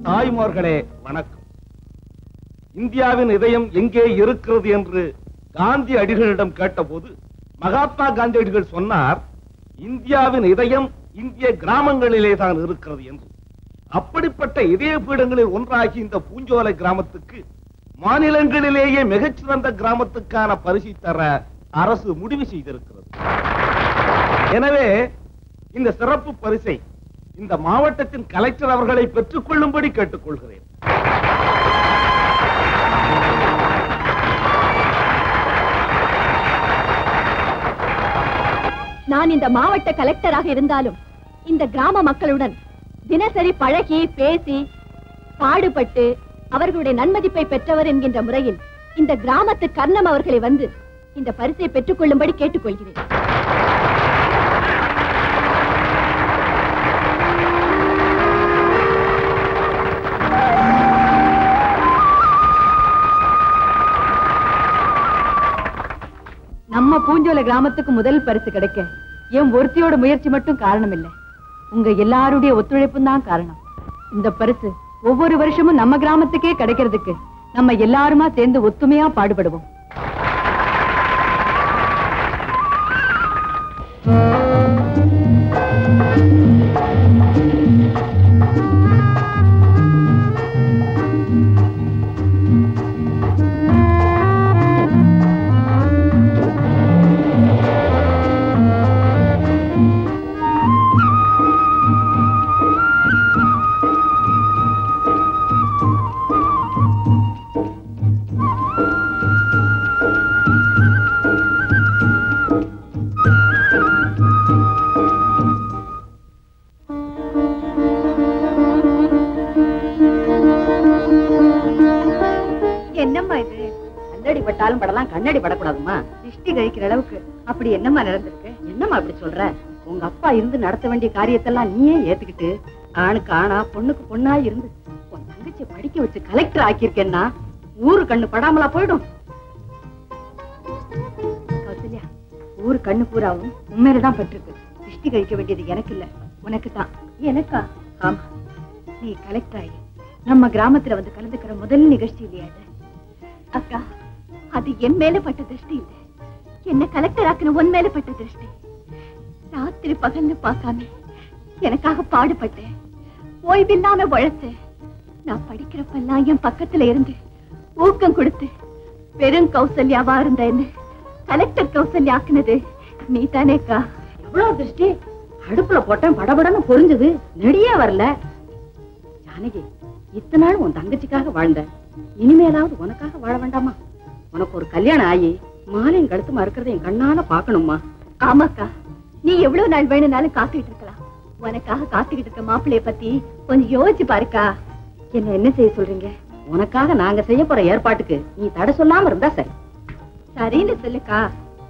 தாய்மார்களே வணக்கம் இந்தியாவின் இதயம் எங்கே இருக்கிறது என்று காந்தி அடிகளிடம் கேட்டபோது மகாத்மா காந்தியடிகள் சொன்னார் இந்தியாவின் இதயம் இந்திய கிராமங்களிலே தான் இருக்கிறது என்று அப்படிப்பட்ட இதய பீடங்களில் ஒன்றாகி இந்த பூஞ்சோலை கிராமத்துக்கு மாநிலங்களிலேயே மிகச்சிறந்த கிராமத்துக்கான பரிசு தர அரசு முடிவு செய்திருக்கிறது எனவே இந்த சிறப்பு பரிசை இந்த மாவட்டத்தின் கலெக்டர் அவர்களை பெற்றுக் கொள்ளும்படி கேட்டுக்கொள்கிறேன் நான் இந்த மாவட்ட கலெக்டராக இருந்தாலும் இந்த கிராம மக்களுடன் தினசரி பழகி பேசி பாடுபட்டு அவர்களுடைய நன்மதிப்பை பெற்றவர் என்கின்ற முறையில் இந்த கிராமத்து கர்ணம் அவர்களை வந்து இந்த பரிசை பெற்றுக் கொள்ளும்படி கேட்டுக்கொள்கிறேன் நம்ம பூஞ்சோலை கிராமத்துக்கு முதல் பரிசு கிடைக்க என் ஒருத்தியோட முயற்சி மட்டும் காரணம் இல்ல உங்க எல்லாருடைய ஒத்துழைப்பும் தான் காரணம் இந்த பரிசு ஒவ்வொரு வருஷமும் நம்ம கிராமத்துக்கே கிடைக்கிறதுக்கு நம்ம எல்லாருமா சேர்ந்து ஒத்துமையா பாடுபடுவோம் என்னம்மா இது கண்ணடி பட்டாலும் படலாம் கண்ணடி படக்கூடாதுமா திருஷ்டி கழிக்கிற அளவுக்கு அப்படி என்னம்மா நடந்திருக்கு என்னம்மா அப்படி சொல்ற உங்க அப்பா இருந்து நடத்த வேண்டிய காரியத்தெல்லாம் நீயே ஏத்துக்கிட்டு ஆணுக்கு ஆணா பொண்ணுக்கு பொண்ணா இருந்து உன் தங்கச்சி படிக்க வச்சு கலெக்டர் ஆக்கியிருக்கேன்னா ஊரு கண்ணு படாமலா போயிடும் கௌசல்யா ஊரு கண்ணு பூராவும் உண்மையிலதான் பட்டிருக்கு திருஷ்டி கழிக்க வேண்டியது எனக்கு இல்ல உனக்கு தான் எனக்கா ஆமா நீ கலெக்டர் ஆகி நம்ம கிராமத்துல வந்து கலந்துக்கிற முதல் நிகழ்ச்சி இல்லையா இது அக்கா அது என் மேல பட்ட திருஷ்டி இல்ல என்ன கலெக்டர் ஆக்கின உன் மேல பட்ட திருஷ்டி ராத்திரி பகல்னு பார்க்காம எனக்காக பாடுபட்டேன் ஓய்வில்லாம உழைச்சேன் நான் படிக்கிறப்பெல்லாம் என் பக்கத்துல இருந்து ஊக்கம் கொடுத்து பெரும் கௌசல்யாவா இருந்த என்ன கலெக்டர் கௌசல்யா ஆக்குனது நீ தானேக்கா எவ்வளவு திருஷ்டி அடுப்புல போட்டேன் படபடன்னு பொரிஞ்சது நெடியே வரல ஜானகி இத்தனை நாள் உன் தங்கச்சிக்காக வாழ்ந்த இனிமேலாவது உனக்காக வாழ வேண்டாமா உனக்கு ஒரு கல்யாணம் ஆகி மாலையும் கழுத்துமா இருக்கிறத என் கண்ணால பாக்கணுமா ஆமாக்கா நீ எவ்வளவு நாள் வேணும்னாலும் காத்துக்கிட்டு இருக்கலாம் உனக்காக காத்துக்கிட்டு இருக்க மாப்பிள்ளைய பத்தி கொஞ்சம் யோசிச்சு பாருக்கா என்ன என்ன செய்ய சொல்றீங்க உனக்காக நாங்க செய்ய போற ஏற்பாட்டுக்கு நீ தடை சொல்லாம இருந்தா சரி சரின்னு சொல்லுக்கா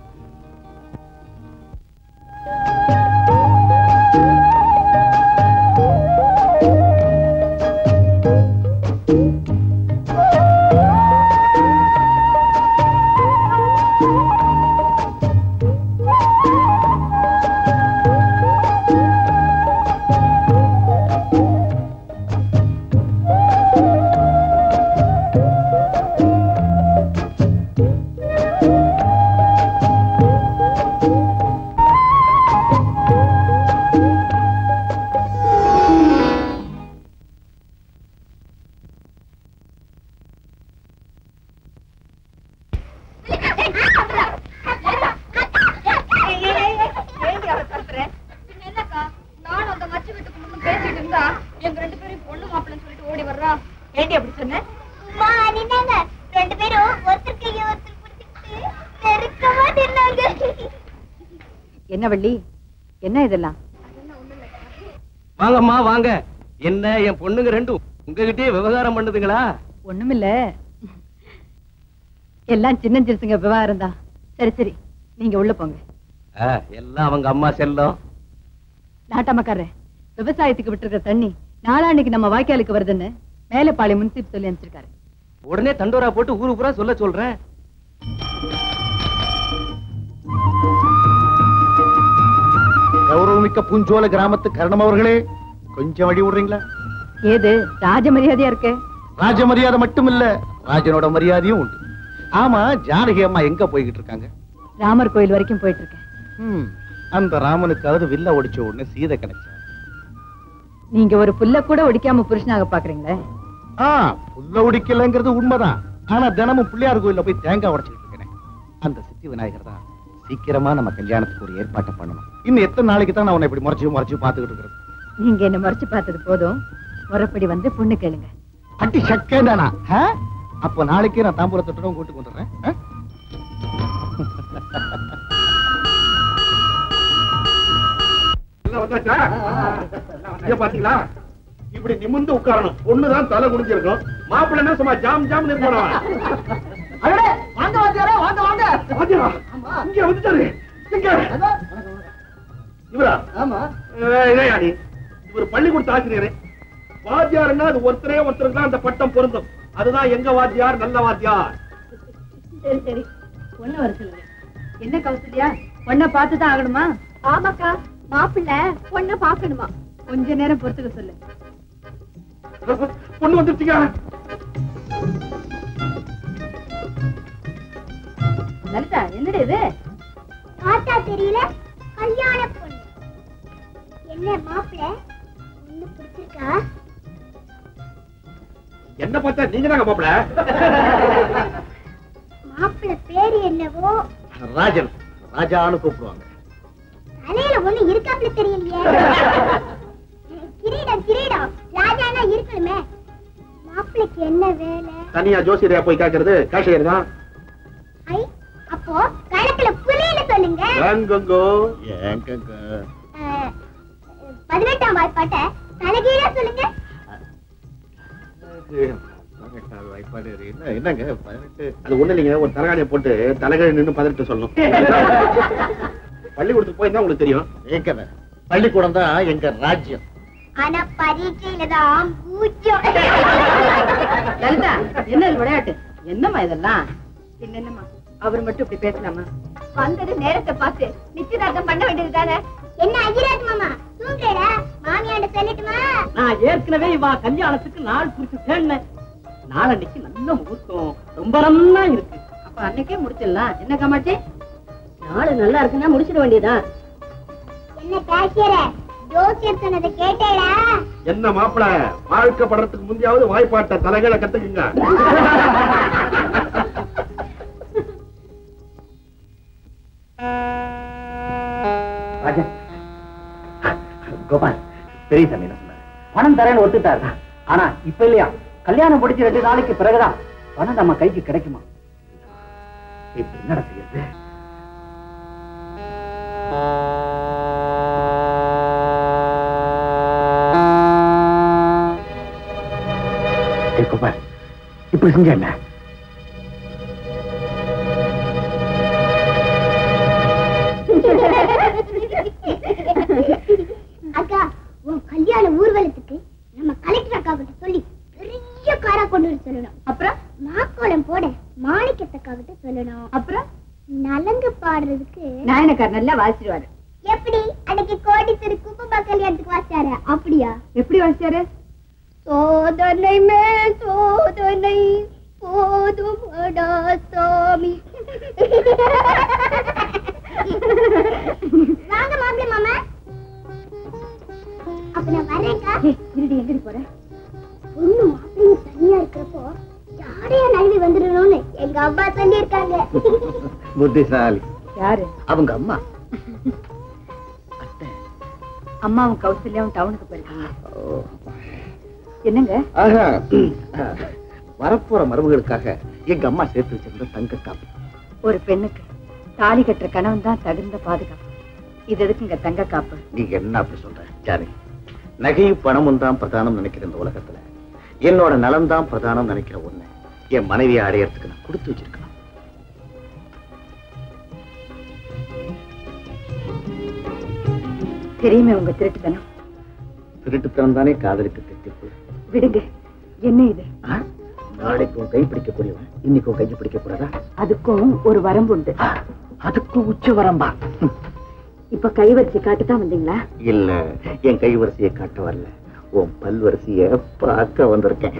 நானும் அந்த மச்சு வீட்டுக்கு முன்ன பேசிட்டு இருந்தா எங்க ரெண்டு பேரும் பொண்ணு மாப்பிள்ளைன்னு சொல்லிட்டு ஓடி வர்றா ஏண்டி அப்படி சொன்ன அம்மா நின்னாங்க ரெண்டு பேரும் ஒருத்தர் கைய ஒருத்தர் பிடிச்சிக்கிட்டு நெருக்கமா நின்னாங்க என்ன வள்ளி என்ன இதெல்லாம் வாங்கம்மா வாங்க என்ன என் பொண்ணுங்க ரெண்டும் உங்ககிட்டயே விவகாரம் பண்ணுதுங்களா ஒண்ணுமில்ல எல்லாம் சின்ன சிறுசுங்க விவகாரம் தான் சரி சரி நீங்க உள்ள போங்க ஆ, எல்லாம் அவங்க அம்மா செல்லம் நாட்டாமக்காரர் விவசாயத்துக்கு விட்டுருக்கிற தண்ணி நாளான்னைக்கு நம்ம வாய்க்காலுக்கு வருதுன்னு மேலப்பாளைய முன்சிப் சொல்லி அனுப்பிச்சிருக்காரு உடனே தண்டோரா போட்டு ஊரு பூரா சொல்ல சொல்றேன் கௌரவமிக்க பூஞ்சோல கிராமத்து கரணம் அவர்களே கொஞ்சம் வழி விடுறீங்களா ஏது ராஜ மரியாதையா இருக்கு ராஜ மரியாதை மட்டும் இல்ல ராஜனோட மரியாதையும் உண்டு ஆமா ஜானகி அம்மா எங்க போய்கிட்டு இருக்காங்க ராமர் கோயில் வரைக்கும் போயிட்டு இருக்கேன் ம், அந்த ராமனுக்காவது வில்ல ஒடிச்ச உடனே சீதை கிடைச்சா நீங்க ஒரு புல்ல கூட ஒடிக்காம புருஷனாக பாக்குறீங்களே ஆ புல்ல ஒடிக்கலைங்கிறது உண்மைதான் ஆனா தினமும் பிள்ளையார் கோயில்ல போய் தேங்காய் உடைச்சிட்டு இருக்கேன் அந்த சித்தி விநாயகர் தான் சீக்கிரமா நம்ம கல்யாணத்துக்கு ஒரு ஏற்பாட்டை பண்ணணும் இன்னும் எத்தனை நாளைக்கு தான் நான் உன்னை இப்படி முறைச்சு முறைச்சு பாத்துக்கிட்டு இருக்கிறது நீங்க என்ன மறைச்சு பார்த்தது போதும் முறைப்படி வந்து பொண்ணு கேளுங்க அட்டி சக்கேண்டானா அப்போ நாளைக்கே நான் தாம்பூலத்தோட கூட்டுக்கு வந்துடுறேன் ஆ? எல்லாம் வந்தாச்சா? இங்க பாத்தீங்களா இப்படி நிமிர்ந்து உட்காரணும் பொண்ணுதான் தலை குனிஞ்சிருக்கும் மாப்பிள்ளை சும்மா ஜாம் ஜாம் இருக்கணும் வாங்க வாத்தியாரே வாங்க வாங்க வாத்தியா, இங்க வந்துட்டாரு இங்க இவரா ஆமா ஏய், இதையா நீ இவர் பள்ளிக்கூடத்து ஆசிரியர் வாத்தியார்னா அது ஒருத்தரே ஒருத்தருக்கு தான் அந்த பட்டம் பொருந்தும் அதுதான் எங்க வாத்தியார் நல்ல வாத்தியார் சரி சரி பொண்ணு வர சொல்லுங்க என்ன கௌசல்யா பொண்ணை பார்த்து தான் ஆகணுமா ஆமாக்கா மாப்பிள்ளை பொண்ணை பாக்கணுமா கொஞ்ச நேரம் பொறுத்துக்க சொல்லு பொண்ணு வந்துருச்சுங்க லலிதா என்னடி இது பார்த்தா தெரியல கல்யாண பொண்ணு என்ன மாப்பிள்ள பொண்ணு பிடிச்சிருக்கா என்ன பார்த்தா நீங்க தாங்க மாப்பிள மாப்பிள்ள பேரு என்னவோ ராஜன் ராஜான்னு கூப்பிடுவாங்க தலையில ஒண்ணு இருக்காப்ல தெரியலையே கிரீடம் கிரீடம் ராஜானா இருக்கணுமே மாப்பிள்ளைக்கு என்ன வேலை தனியா ஜோசியரையா போய் கேட்கறது கேஷியர் தான் ஐ அப்போ கணக்குல புலின்னு சொல்லுங்க ஏங்கங்கோ ஏங்கங்க அஹ், பதினெட்டாம் வாய்ப்பாட்ட தலைகீழா சொல்லுங்க என்னங்க பதினெட்டு அது ஒண்ணு இல்லைங்க ஒரு தலகாணியை போட்டு தலைகழி நின்னு பதினெட்டு சொல்லணும் பள்ளிக்கூடத்துக்கு போய் தான் உங்களுக்கு தெரியும் ஏக்கத பள்ளிக்கூடம் தான் எங்க ராஜ்யம் ஆனா பரீட்சையில தான் பூஜ்யம் லலிதா என்ன இது விளையாட்டு என்னம்மா இதெல்லாம் பின்ன என்னம்மா அவர் மட்டும் இப்படி பேசலாமா வந்தது நேரத்தை பார்த்து நிச்சயதார்த்தம் பண்ண வேண்டியது தானே என்ன அகிராஜ் மாமா தூங்குறா மாமியாண்ட சொல்லட்டுமா நான் ஏற்கனவே இவா கல்யாணத்துக்கு நாள் குறிச்சு தேடினேன் நாளன்னைக்கு நல்ல முகூர்த்தம் ரொம்ப நல்லா இருக்கு அப்ப அன்னைக்கே முடிச்சிடலாம் என்ன காமாட்சி நாள் நல்லா இருக்குன்னா முடிச்சிட வேண்டியதான் என்ன கேஷியர ஜோசியர் சொன்னதை கேட்டேடா என்ன மாப்பிள வாழ்க்கை படுறதுக்கு முந்தையாவது வாய்ப்பாட்ட தலைகளை கத்துக்குங்க ராஜன் கோபால் பெரிய சாமி என்ன சொன்னாரு பணம் தரேன்னு ஒத்துட்டாரு ஆனா இப்ப இல்லையா கல்யாணம் முடிச்சு ரெண்டு நாளைக்கு பிறகுதான் பணம் நம்ம கைக்கு கிடைக்குமா இப்ப என்னடா செய்யறது ஏய் கோபால் இப்படி செஞ்ச என்ன அக்கா உன் கல்யாண ஊர்வலத்துக்கு நம்ம கலெக்டர் அக்கா கிட்ட சொல்லி பெரிய காரா கொண்டு வர சொல்லணும் அப்புறம் மாக்கோளம் போட மாணிக்கத்தக்கா கிட்ட சொல்லணும் அப்புறம் நலங்கு பாடுறதுக்கு நாயனக்கார் நல்லா வாசிடுவாரு எப்படி அன்னைக்கு கோடித்தெரு குப்பமா கல்யாணத்துக்கு வாச்சாரு அப்படியா எப்படி வாசிச்சாரு சோதனை மேல் சோதனை போதும் அடா சாமி வாங்க மாப்பிள்ளை மாமா அப்ப நான் வரேன்க்கா இருடி எங்கடி போற பொண்ணு மாப்பிள்ளையும் தனியா இருக்கிறப்போ யாரையா நழுவி வந்துடணும்னு எங்க அம்மா சொல்லி இருக்காங்க புத்திசாலி யாரு அவங்க அம்மா அம்மாவும் கௌசல்யாவும் டவுனுக்கு போயிருக்காங்க என்னங்க ஆஹா. வரப்போற மரபுகளுக்காக எங்க அம்மா சேர்த்து வச்சிருந்த தங்க காப்பு ஒரு பெண்ணுக்கு தாலி கட்டுற கணவன் தான் தகுந்த பாதுகாப்பு இது எதுக்குங்க தங்க காப்பு நீங்க என்ன அப்படி சொல்ற ஜானி நகையும் பணமும் தான் பிரதானம் நினைக்கிற இந்த உலகத்துல என்னோட நலம் தான் பிரதானம் நினைக்கிற ஒண்ணு என் மனைவியை அடையறதுக்கு நான் கொடுத்து வச்சிருக்கேன் தெரியுமே உங்க திருட்டுத்தனம் திருட்டுத்தனம் தானே காதலுக்கு திட்டிப்பு விடுங்க என்ன இது ஆ? நாளைக்கு உன் கை பிடிக்கக்கூடியவன் இன்னைக்கு உன் கையை பிடிக்க கூடாதா அதுக்கும் ஒரு வரம்பு உண்டு ஆ, அதுக்கு உச்ச வரம்பா இப்ப கை வச்சு காட்டுதான் வந்தீங்களா இல்ல என் கை வரிசையை காட்ட வரல உன் பல்வரிசைய பார்க்க வந்திருக்கேன்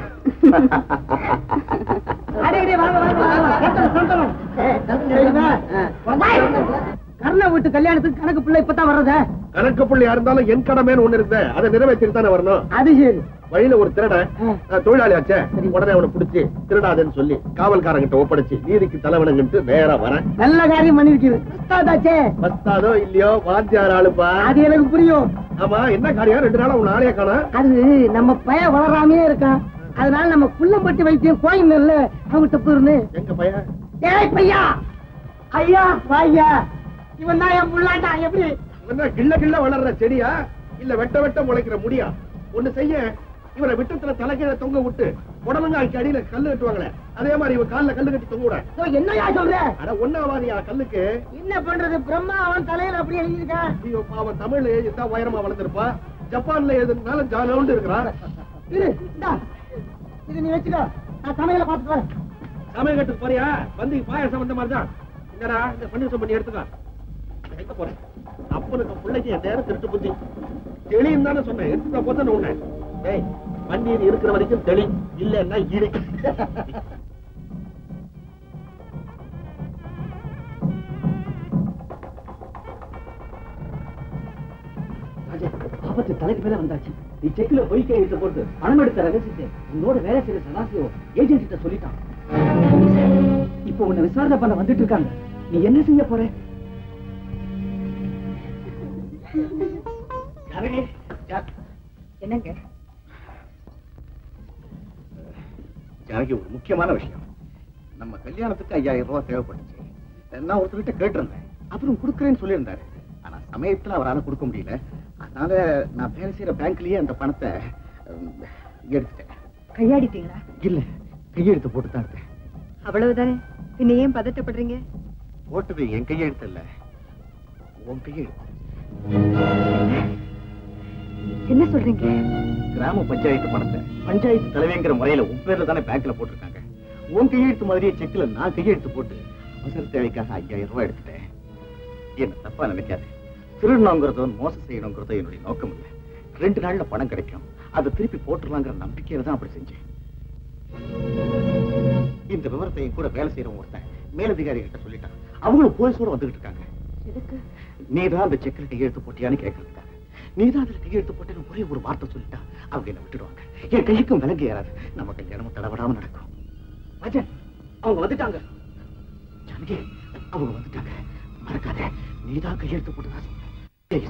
கர்ண வீட்டு கல்யாணத்துக்கு கணக்கு பிள்ளை இப்பதான் வர்றத கணக்கு புள்ளியா இருந்தாலும் என் கடமைன்னு ஒண்ணு இருக்கு அதை நிறைவேற்றிட்டு தானே வரணும் அது சரி வழியில ஒரு திருடன் அஹ், தொழிலாளி ஆச்சே உடனே அவனை பிடிச்சி திருடாதேன்னு சொல்லி காவல்காரங்கிட்ட ஒப்படைச்சு நீதிக்கு தலைவனுங்கிட்டு நேரா வரேன் நல்ல காரியம் பண்ணிருக்குது உஸ்தாதாச்சே பஸ்தாதோ இல்லையோ வாத்தியார் ஆளுப்பா அது எனக்கு புரியும் ஆமா என்ன காரியம் ரெண்டு நாளா உன் ஆளைய காணோம் அது நம்ம பய வளராமே இருக்கான் அதனால நம்ம புள்ளம்பட்டி வைத்தியம் கோயில் இல்ல அவங்கிட்ட போயிருந்து எங்க பையன் ஏய் பையா ஐயா வாய்யா இவன் தான் என் புள்ளாண்டா எப்படி இவன் தான் கிள்ள கிள்ள வளர்ற செடியா இல்ல வெட்ட வெட்ட முளைக்கிற முடியா ஒண்ணு செய்ய இவனை விட்டத்துல தலைகீழ தொங்க விட்டு உடம்புங்க அடியில கல்லு கட்டுவாங்களே அதே மாதிரி இவன் கால்ல கல்லு கட்டி தொங்க விட ஓ, என்னய்யா சொல்ற அட ஒன்னாவாதியா கல்லுக்கு என்ன பண்றது பிரம்மா அவன் தலையில அப்படியே எழுதியிருக்கான் ஐயோ பாவம் தமிழ்ல எழுதிட்டா உயரமா வளர்ந்துருப்பா ஜப்பான்ல எழுதுனாலும் ஜாலவுண்டு இருக்கிறான் இரு இந்தா. இது நீ வச்சுக்கோ நான் சமையல பாத்துட்டு வரேன் சமயம் கட்டுக்கு போறியா வந்து பாயசம் வந்த மாதிரி தான் என்னடா இந்த பன்னீர் பண்ணி எடுத்துக்கோ எங்க போறேன் அப்பனுக்கு பிள்ளைக்கு என் நேரம் திருட்டு புத்தி தெளியும் தானே சொன்னேன் எடுத்துக்க போதான் உன்னை டேய் பன்னீர் இருக்கிற வரைக்கும் தெளி இல்லன்னா இடி ஆபத்து தலைக்கு மேல வந்தாச்சு நீ செக்ல பொய் கையெழுத்து போட்டு பணம் எடுத்த ரகசியத்தை உன்னோட வேலை செய்யற சதாசிவம் ஏஜென்ட் கிட்ட சொல்லிட்டான் இப்போ உன்னை விசாரணை பண்ண வந்துட்டு இருக்காங்க நீ என்ன செய்ய போற ஜனகி, ஜா- என்னங்க ஜானகி ஒரு முக்கியமான விஷயம் நம்ம கல்யாணத்துக்கு ஐயாயிரம் ரூபாய் தேவைப்பட்டுச்சு நான் ஒருத்தர்கிட்ட கேட்டிருந்தேன் அப்புறம் கொடுக்குறேன்னு சொல்லியிருந்தாரு ஆனா சமயத்துல அவரால கொடுக்க முடியல அதனால நான் வேலை செய்யற பேங்க்லயே அந்த பணத்தை உம், எடுத்துட்டேன் கையாடிட்டீங்களா இல்ல கையெழுத்து போட்டு தான் இருந்தேன் அவ்வளவுதானே பின்ன ஏன் பதட்டப்படுறீங்க போட்டது என் கையெழுத்து இல்ல உன் கையெழுத்து என்ன சொல்றீங்க கிராம பஞ்சாயத்து பணத்தை பஞ்சாயத்து தலைவிங்கிற முறையில உன் பேர்ல தானே பேங்க்ல போட்டிருக்காங்க உன் கையெழுத்து மாதிரியே செக்ல நான் கையெழுத்து போட்டு அவசர தேவைக்காக ஐயாயிரம் ரூபாய் எடுத்துட்டேன் என்ன தப்பா நினைக்காது திருடணுங்கிறதோ மோசம் செய்யணுங்கிறதோ என்னுடைய நோக்கம் இல்லை ரெண்டு நாள்ல பணம் கிடைக்கும் அதை திருப்பி போட்டுடலாங்கிற நம்பிக்கையில தான் அப்படி செஞ்சேன் இந்த விவரத்தை என் கூட வேலை செய்யறவங்க ஒருத்தன் மேலதிகாரி கிட்ட சொல்லிட்டான் அவங்களும் போலீஸோட வந்துகிட்டு இருக்காங்க எதுக்கு நீதான் அந்த செக்ல கையெழுத்து போட்டியான்னு கேட்கறதுக்காக நீதான் அதுல கையெழுத்து போட்டேன்னு ஒரே ஒரு வார்த்தை சொல்லிட்டா அவங்க என்ன விட்டுடுவாங்க என் கைக்கும் விலங்கு ஏறாது நம்ம கல்யாணமும் தடபடாம நடக்கும் ராஜன் அவங்க வந்துட்டாங்க ஜானகி அவங்க வந்துட்டாங்க மறக்காத நீதான் கையெழுத்து போட்டுதான் சொன்ன Please.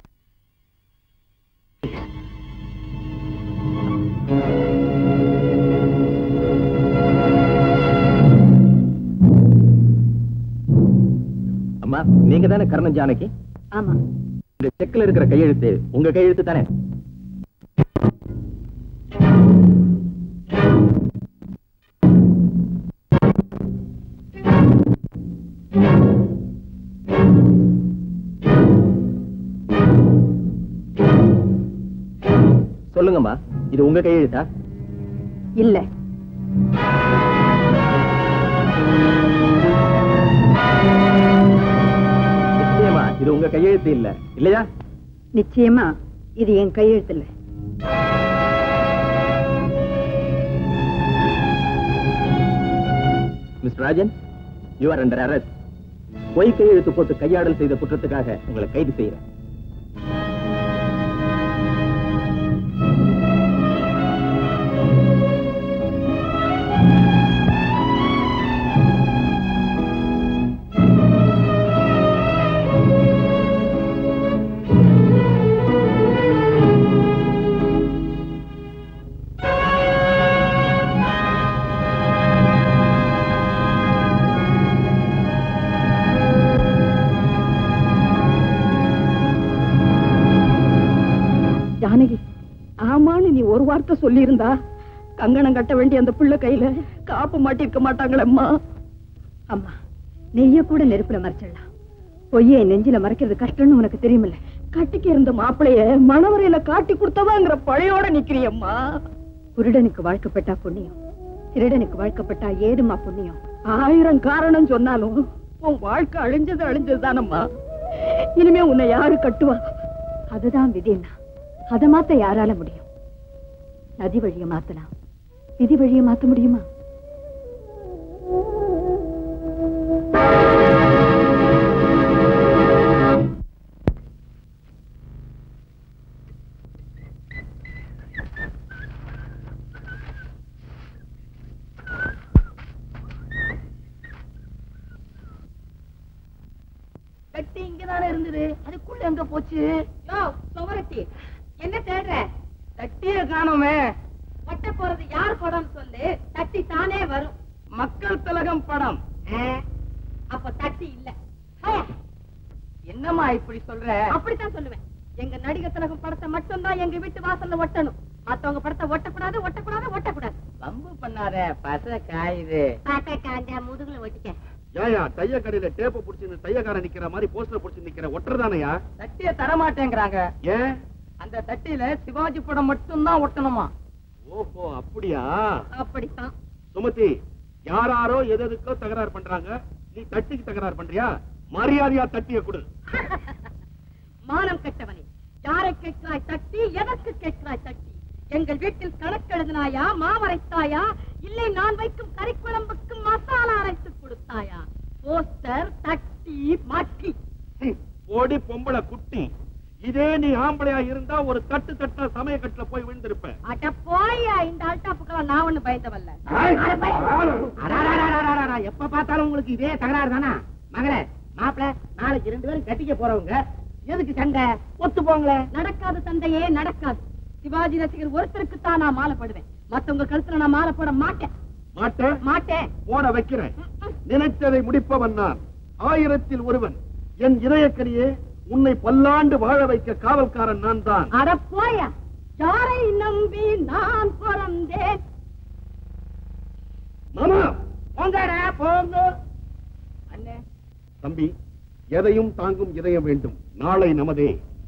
அம்மா நீங்க தானே கர்ணன் ஜானகி ஆமா இந்த செக்ல இருக்கிற கையெழுத்து உங்க கையெழுத்து தானே சொல்லுங்கம்மா இது உங்க கையெழுத்தா இல்ல நிச்சயமா இது உங்க கையெழுத்து இல்ல இல்லையா நிச்சயமா இது என் கையெழுத்து இல்ல mister Rajan you are under arrest பொய் கையெழுத்து போட்டு கையாடல் செய்த குற்றத்துக்காக உங்களை கைது செய்யறேன் ஜானகி ஆமான்னு நீ ஒரு வார்த்தை சொல்லியிருந்தா கங்கணம் கட்ட வேண்டிய அந்த புள்ள கையில காப்பு மாட்டிருக்க மாட்டாங்களேம்மா அம்மா நெய்ய கூட நெருப்புல மறைச்சிடலாம் பொய்யை நெஞ்சில மறைக்கிறது கஷ்டம்னு உனக்கு தெரியுமில்ல கட்டிக்கு இருந்த மாப்பிளைய மணவரையில காட்டி கொடுத்தவாங்கிற பழையோட நிக்கிறியம்மா குருடனுக்கு வாழ்க்கப்பட்டா புண்ணியம் திருடனுக்கு வாழ்க்கப்பட்டா ஏதுமா புண்ணியம் ஆயிரம் காரணம் சொன்னாலும் உன் வாழ்க்கை அழிஞ்சது அழிஞ்சது தானம்மா இனிமே உன்னை யாரு கட்டுவா அதுதான் விதின்னா அதை மாத்த யாரால முடியும் சதி வழிய மாத்தலாம் விதி வழிய மாத்த முடியுமா கட்டி இங்கதானே இருந்தது அதுக்குள்ள எங்க போச்சு யோ சுவரத்தி என்ன தேடுற தட்டிய காணோமே ஒட்ட போறது யார் படம் சொல்லு தட்டி தானே வரும் மக்கள் திலகம் படம் அப்ப தட்டி இல்ல என்னம்மா இப்படி சொல்ற அப்படித்தான் சொல்லுவேன் எங்க நடிகர் திலகம் படத்தை மட்டும்தான் எங்க வீட்டு வாசல்ல ஒட்டணும் மத்தவங்க படத்தை ஒட்டக்கூடாது ஒட்டக்கூடாது ஒட்டக்கூடாது வம்பு பண்ணாத பச காயுது பாட்டா காஞ்சா முதுகுல ஒட்டிக்க ஏயா தைய கடையில டேப்ப புடிச்சு தையக்காரன் நிக்கிற மாதிரி போஸ்டர் புடிச்சு நிக்கிற ஒட்டுறதானயா தட்டிய தரமாட்டேங்கிறாங்க ஏன் அந்த தட்டியில சிவாஜி படம் மட்டும்தான் ஒட்டணுமா ஓஹோ அப்படியா அப்படித்தான் சுமதி யாராரோ எது எதுக்கோ தகராறு பண்றாங்க நீ தட்டிக்கு தகராறு பண்றியா மரியாதையா தட்டிய கொடு மானம் கெட்டவனே யாரை கேட்கிறாய் தட்டி எதற்கு கேட்கிறாய் தட்டி எங்கள் வீட்டில் கணக்கெழுதினாயா மாவரைத்தாயா இல்லை நான் வைக்கும் கறிக்குழம்புக்கு மசாலா அரைத்து கொடுத்தாயா போஸ்டர் தட்டி மாட்டி ஹம், போடி பொம்பளை குட்டி இதே நீ ஆம்பளையா இருந்தா ஒரு தட்டு தட்டா சமய கட்டுல போய் விழுந்திருப்ப அட போயா இந்த அல்டாப்புக்கெல்லாம் நான் ஒண்ணு பயந்தவல்ல அடாடாடாடாடாடா, எப்ப பார்த்தாலும் உங்களுக்கு இதே தகராறு தானா மகளே மாப்பிள நாளைக்கு ரெண்டு பேரும் கட்டிக்க போறவங்க எதுக்கு சண்டை ஒத்து போங்களேன் நடக்காது தந்தையே நடக்காது சிவாஜி ரசிகர் ஒருத்தருக்கு தான் நான் மாலை போடுவேன் மத்தவங்க கழுத்துல நான் மாலை போட மாட்டேன் மாட்டேன் மாட்டேன் போட வைக்கிறேன் நினைத்ததை முடிப்பவன் நான் ஆயிரத்தில் ஒருவன் என் இதயக்கரியே உன்னை பல்லாண்டு வாழ வைக்க காவல்காரன் நான் தான் அட போயா யாரை நம்பி நான் பிறந்தேன் மாமா போங்கடா போங்க அண்ணே தம்பி எதையும் தாங்கும் இதயம் வேண்டும் நாளை நமதே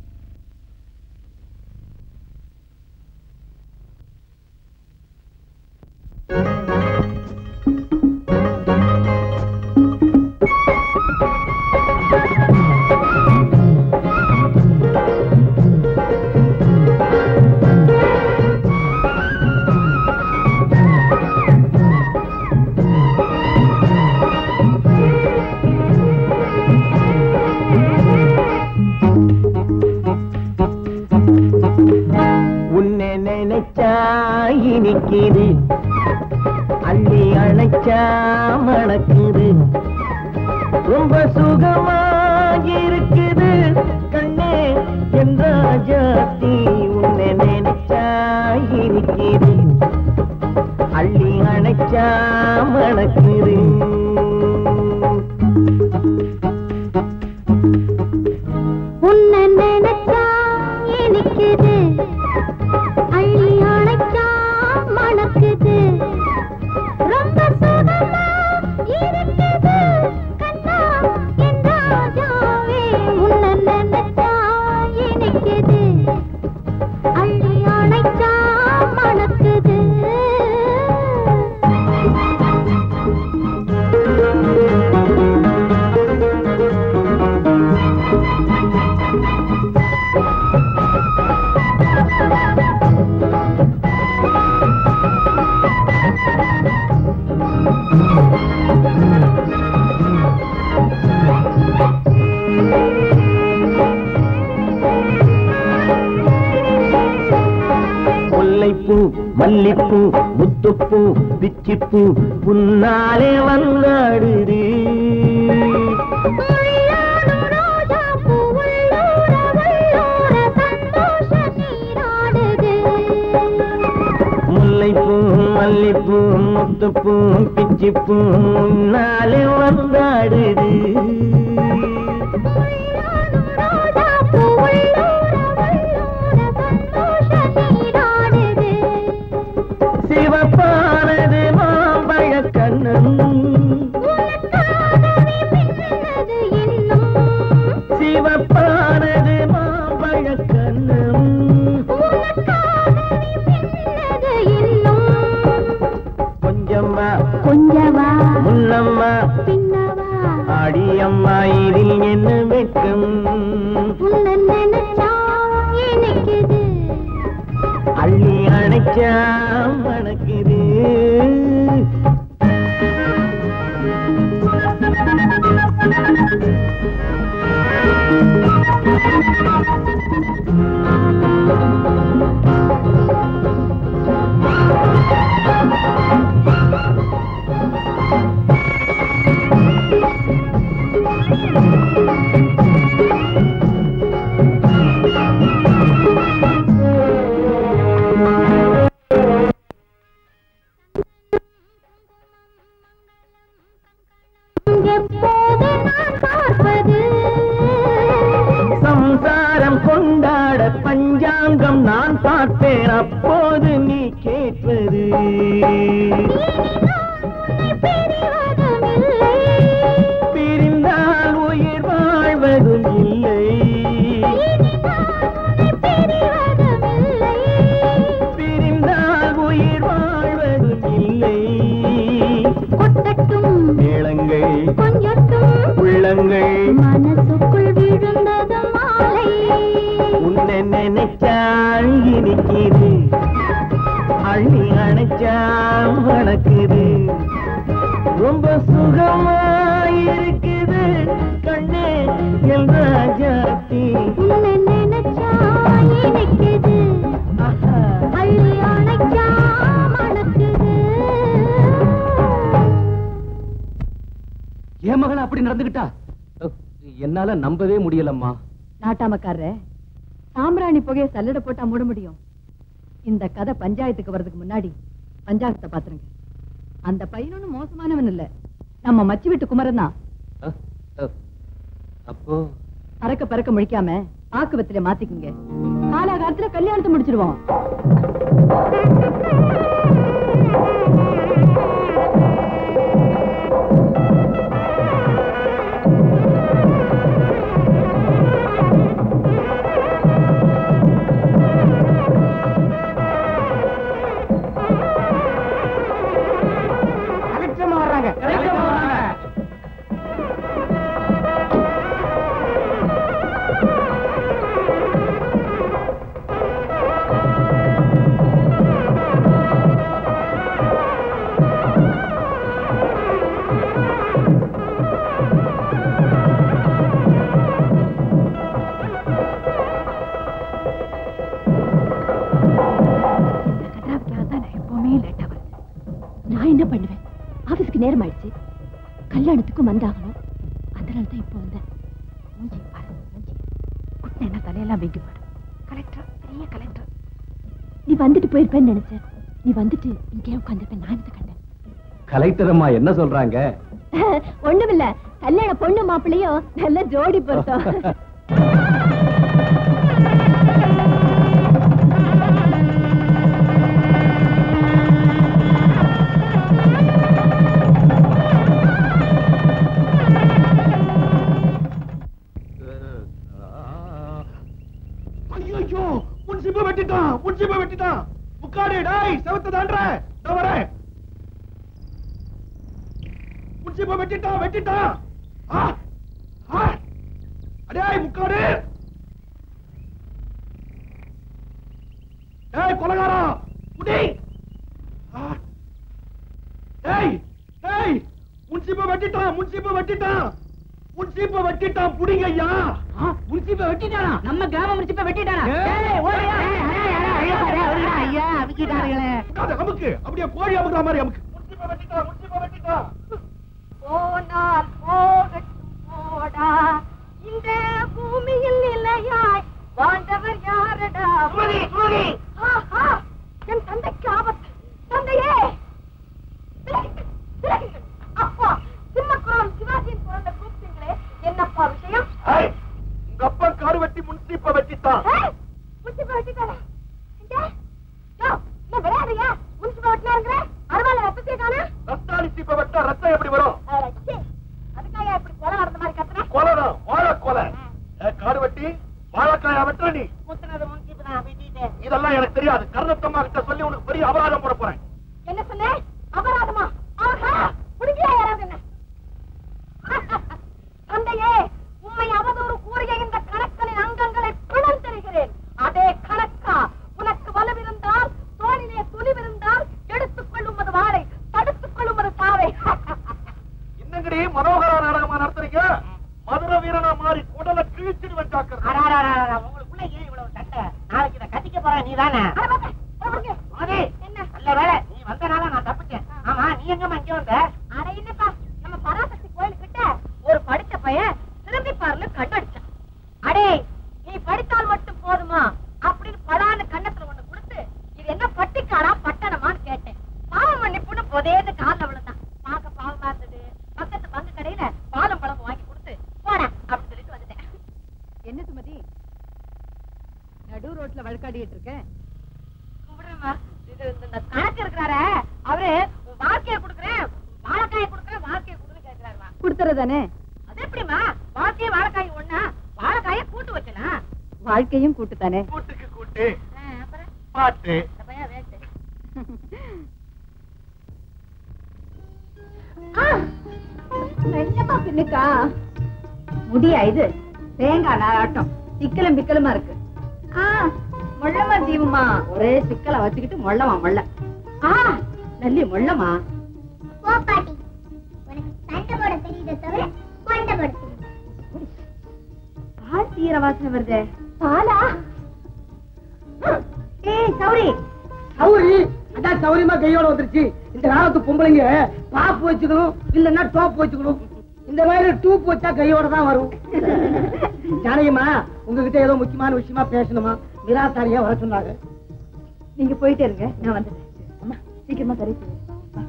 உன்னை நினைச்சா இனிக்குது அள்ளி அணைச்சா மணக்குது ரொம்ப சுகமா இருக்குது கண்ணே என்ற ஜாத்தி உன்னை நினைச்சா இனிக்குது அள்ளி அணைச்சா மணக்குது உன்னை நினைச்சா இனிக்குது அள்ளி அணைச்சா மணக்குது ரொம்ப சுகமா இருக்குது கண்ணா என் ராஜாவே உன்னை நினைச்சா இனிக்குது அள்ளி அணைச்சா மணக்குது முல்லைப்பூ மல்லிப்பூ முத்துப்பூ பிச்சிப்பூ புன்னாலே வந்தாடுது உள்ளாடும் ரோஜாப்பூ உள்ளூர வள்ளூர சந்தோஷ நீராடுது. முல்லைப்பூ மல்லிப்பூ முத்துப்பூ பிச்சிப்பூ முன்னாலே வந்தாடுது உள்ளாடும் ரோஜாப்பூ உள்ளூர வள்ளூர சந்தோஷ நீராடுது. சிவப்பானது மாம்பழ கண்ணன் உனக்காகவே மின்னுது இன்னும். சிவப்பானது மாம்பழ கண்ணன் உனக்காகவே மின்னுது இன்னும். கொஞ்சம்மா கொஞ்சவா முன்னம்மா பின்னவா அடியம்மா இதில் என்ன அணைச்சா மணக்குது எப்போது நான் பார்ப்பது சம்சாரம் கொண்டாட பஞ்சாங்கம் நான் பார்ப்பேன் அப்போது நீ கேட்பது பிரிவதுமில்லை பிரிந்தால் உயிர் வாழ்வதும் இல்லை பிரிவதுமில்லை பிரிந்தால் உயிர் வாழ்வதும் இல்லை கொட்டட்டும் மேளங்கள் கொஞ்சட்டும் உள்ளங்கள் மனசுக்குள் விழுந்தது மாலை உன்னை நினைச்சால் இனிக்குது அள்ளி அணைச்சா வணக்குது ரொம்ப சுகமா இருக்குது கண்ணே என் ராஜாத்தி உன்னை நினைச்சா இனிக்குது ஆஹா. அள்ளி அணைச்சா மணக்குது என் மகள் அப்படி நடந்துகிட்டா என்னால நம்பவே முடியலம்மா நாட்டாமக்காரரே சாம்பிராணி புகைய சல்லடை போட்டா மூட முடியும் இந்த கதை பஞ்சாயத்துக்கு வர்றதுக்கு முன்னாடி பஞ்சாயத்தை பாத்துருங்க அந்த பையன் ஒண்ணும் மோசமானவன் இல்ல நம்ம மச்சி வீட்டு குமரன் தான் அஹ், அஹ். அப்போ அறக்க பறக்க முழிக்காம பாக்குவத்தில மாத்திக்குங்க காலாகாலத்துல கல்யாணத்தை முடிச்சிருவோம் கலெக்டமா வர்றாங்க கதாவுக்காக தான் நான் எப்பவுமே லேட்டா வருது நான் என்ன பண்ணுவேன் ஆபீஸ்க்கு நேரம் ஆயிடுச்சு கல்யாணத்துக்கும் வந்தாகணும் அதனால தான் இப்போ வந்தேன் மூஞ்சி பாரு மூஞ்சி குட்டின என்ன தலையெல்லாம் வெங்கி போடும் கலெக்டர் பெரிய கலெக்டர் நீ வந்துட்டு போயிருப்பேன்னு நினைச்சேன் நீ வந்துட்டு இங்கே உட்காந்துருப்பேன் நான் இதை கண்டேன் கலெக்டர் அம்மா என்ன சொல்றாங்க ஒண்ணுமில்ல கல்யாண பொண்ணு மாப்பிள்ளையும் நல்ல ஜோடி பொருத்தம் ஐயோ முன்சிப்ப வெட்டிட்டான் முன்சிப்ப வெட்டிட்டான் முக்காடு டாய் செவத்த தாண்ட நான் வரேன் முன்சிப்ப வெட்டிட்டான் வெட்டிட்டான் ஆ ஆ அடேய் முக்காடு டேய் கொலகாரா முடி ஆ. டேய் டேய் முன்சிப்ப வெட்டிட்டான் முன்சிப்ப வெட்டிட்டான் முன்சிப்ப வெட்டிட்டான் புடிங்க ஐயா முன்சிப்ப வெட்டிட்டானா நம்ம கிராம முன்சிப்ப வெட்டிட்டானா ஏய், ஏய், ஓடியா. ஐயா, ஐயா, ஐயா, ஐயா, அமுக்கிட்டானுங்களே. உட்காரு, அமுக்கு அப்படியே கோழி அமுக்குற மாதிரி அமுக்கு முன்சிப்ப வெட்டிட்டான் முன்சிப்ப வெட்டிட்டான் போனால் போகட்டும் போடா இந்த பூமியில் நிலையாய் வாழ்ந்தவர் யாரடா சுமதி, சுமதி. ஆஹா, என் தந்தைக்கு ஆபத்து தந்தையே விலகுங்கள், விலகுங்கள். அப்பா சிம்மக்குளம் சிவாஜியின் பிறந்த கூப்பிட்டீங்களே என்னப்பா விஷயம் ஏய், உங்க அப்பா காடு வெட்டி முன்சிப்ப வெட்டிட்டான் ஏய், முனிசிபல் வெட்டிட்டாரா? எங்க? யோ, என்ன விளையாடுறியா? முனிசிபல் வெட்டினாருங்கிற? அருவாள்ல ரத்தத்தையே காணோம். ரத்தாளி சீப்ப வெட்டா ரத்தம் எப்படி வரும் அட, சீ. அதுக்காக இப்படி கொலை நடந்த மாதிரி கத்துற? கொலைதான் வாழை கொலை ஏய், காடு வெட்டி வாழைக்காயா வெட்டுற நீ முத்துனது முன்சிப்பு தான் வெட்டிட்டேன். இதெல்லாம் எனக்கு தெரியாது கருணத்தம்மா கிட்ட சொல்லி உனக்கு பெரிய அபராதம் போட போறேன் என்ன சொன்ன? அபராதமா? ஆஹா, முடிஞ்சா யாராவது என்ன? தந்தையே, உம்மை அவதூறு கூறிய இந்த கணக்கனின் அங்கங்களை பிளந்தெறிகிறேன். அதே கணக்கா உனக்கு வலுவிருந்தால் தோளிலே போறேன் நீ தானே அட, வாங்க, அட, வாங்க. மோதி என்ன நல்ல வேலை நீ வந்தனால நான் தப்பிச்சேன் ஆமா நீ எங்கம்மா இங்க வந்த அட என்னப்பா நம்ம பராசக்தி கோயிலுக்கிட்ட ஒரு படிச்ச பையன் திரும்பி பாருல கண்ணடிச்சான் அடே நீ படித்தால் மட்டும் போதுமா அப்படின்னு பலான கண்ணத்துல ஒண்ணு கொடுத்து இது என்ன பட்டிக்காடா பட்டணமான்னு கேட்டேன் பாவம் மன்னிப்புன்னு புதையது காலில் விழுந்தான் பார்க்க பாவமா இருந்தது பக்கத்து பங்கு கடையில பாலம் பழம் வாங்கி கொடுத்து போடா அப்படின்னு சொல்லிட்டு வந்துட்டேன் என்ன சுமதி நடு ரோட்ல வழக்காடிட்டு இருக்கேன் கும்பிடுறேம்மா. இது இந்த- இந்த கணக்கு இருக்கிறாரே அவரு உன் வாழ்க்கைய கொடுக்குறேன் வாழைக்காய கொடுக்குறேன் வாழ்க்கைய கொடுன்னு கேட்கிறாருமா கொடுத்துறதானே அது எப்படிமா வாழ்க்கைய வாழைக்காய் ஒண்ணா வாழைக்காய கூட்டு வச்சனா வாழ்க்கையும் கூட்டுத்தானே கூட்டுக்கு கூட்டு அப்புறம் பாட்டு இந்த பையன் வேஸ்ட் என்னப்பா பின்னுக்கா முடியா இது தேங்காய் நாராட்டம் சிக்கலும் பிக்கலுமா இருக்கு ஆ மொள்ளமா தீவுமா ஒரே சிக்கலை வச்சுக்கிட்டு மொள்ளமா மொள்ள ஆ நல்லி மொள்ளமா போ பாட்டி உனக்கு சண்டை போட தெரியுதே தவிர கொண்டை போட தெரியுது பால் தீர வாசனை வருதே பாலா ஏய் சௌரி சௌரி அதான் சௌரியமா கையோட வந்துருச்சு இந்த காலத்து பொம்பளைங்க டாப் வச்சுக்கணும் இல்லன்னா டோப் வச்சுக்கணும் இந்த மாதிரி டூப் வச்சா கையோட தான் வரும் ஜானகிமா உங்ககிட்ட ஏதோ முக்கியமான விஷயமா பேசணுமா நிராசாரியா வர சொன்னாங்க நீங்க போயிட்டே இருங்க நான் வந்துடுறேன் அம்மா சீக்கிரமா கறி செய்யுங்க. வா.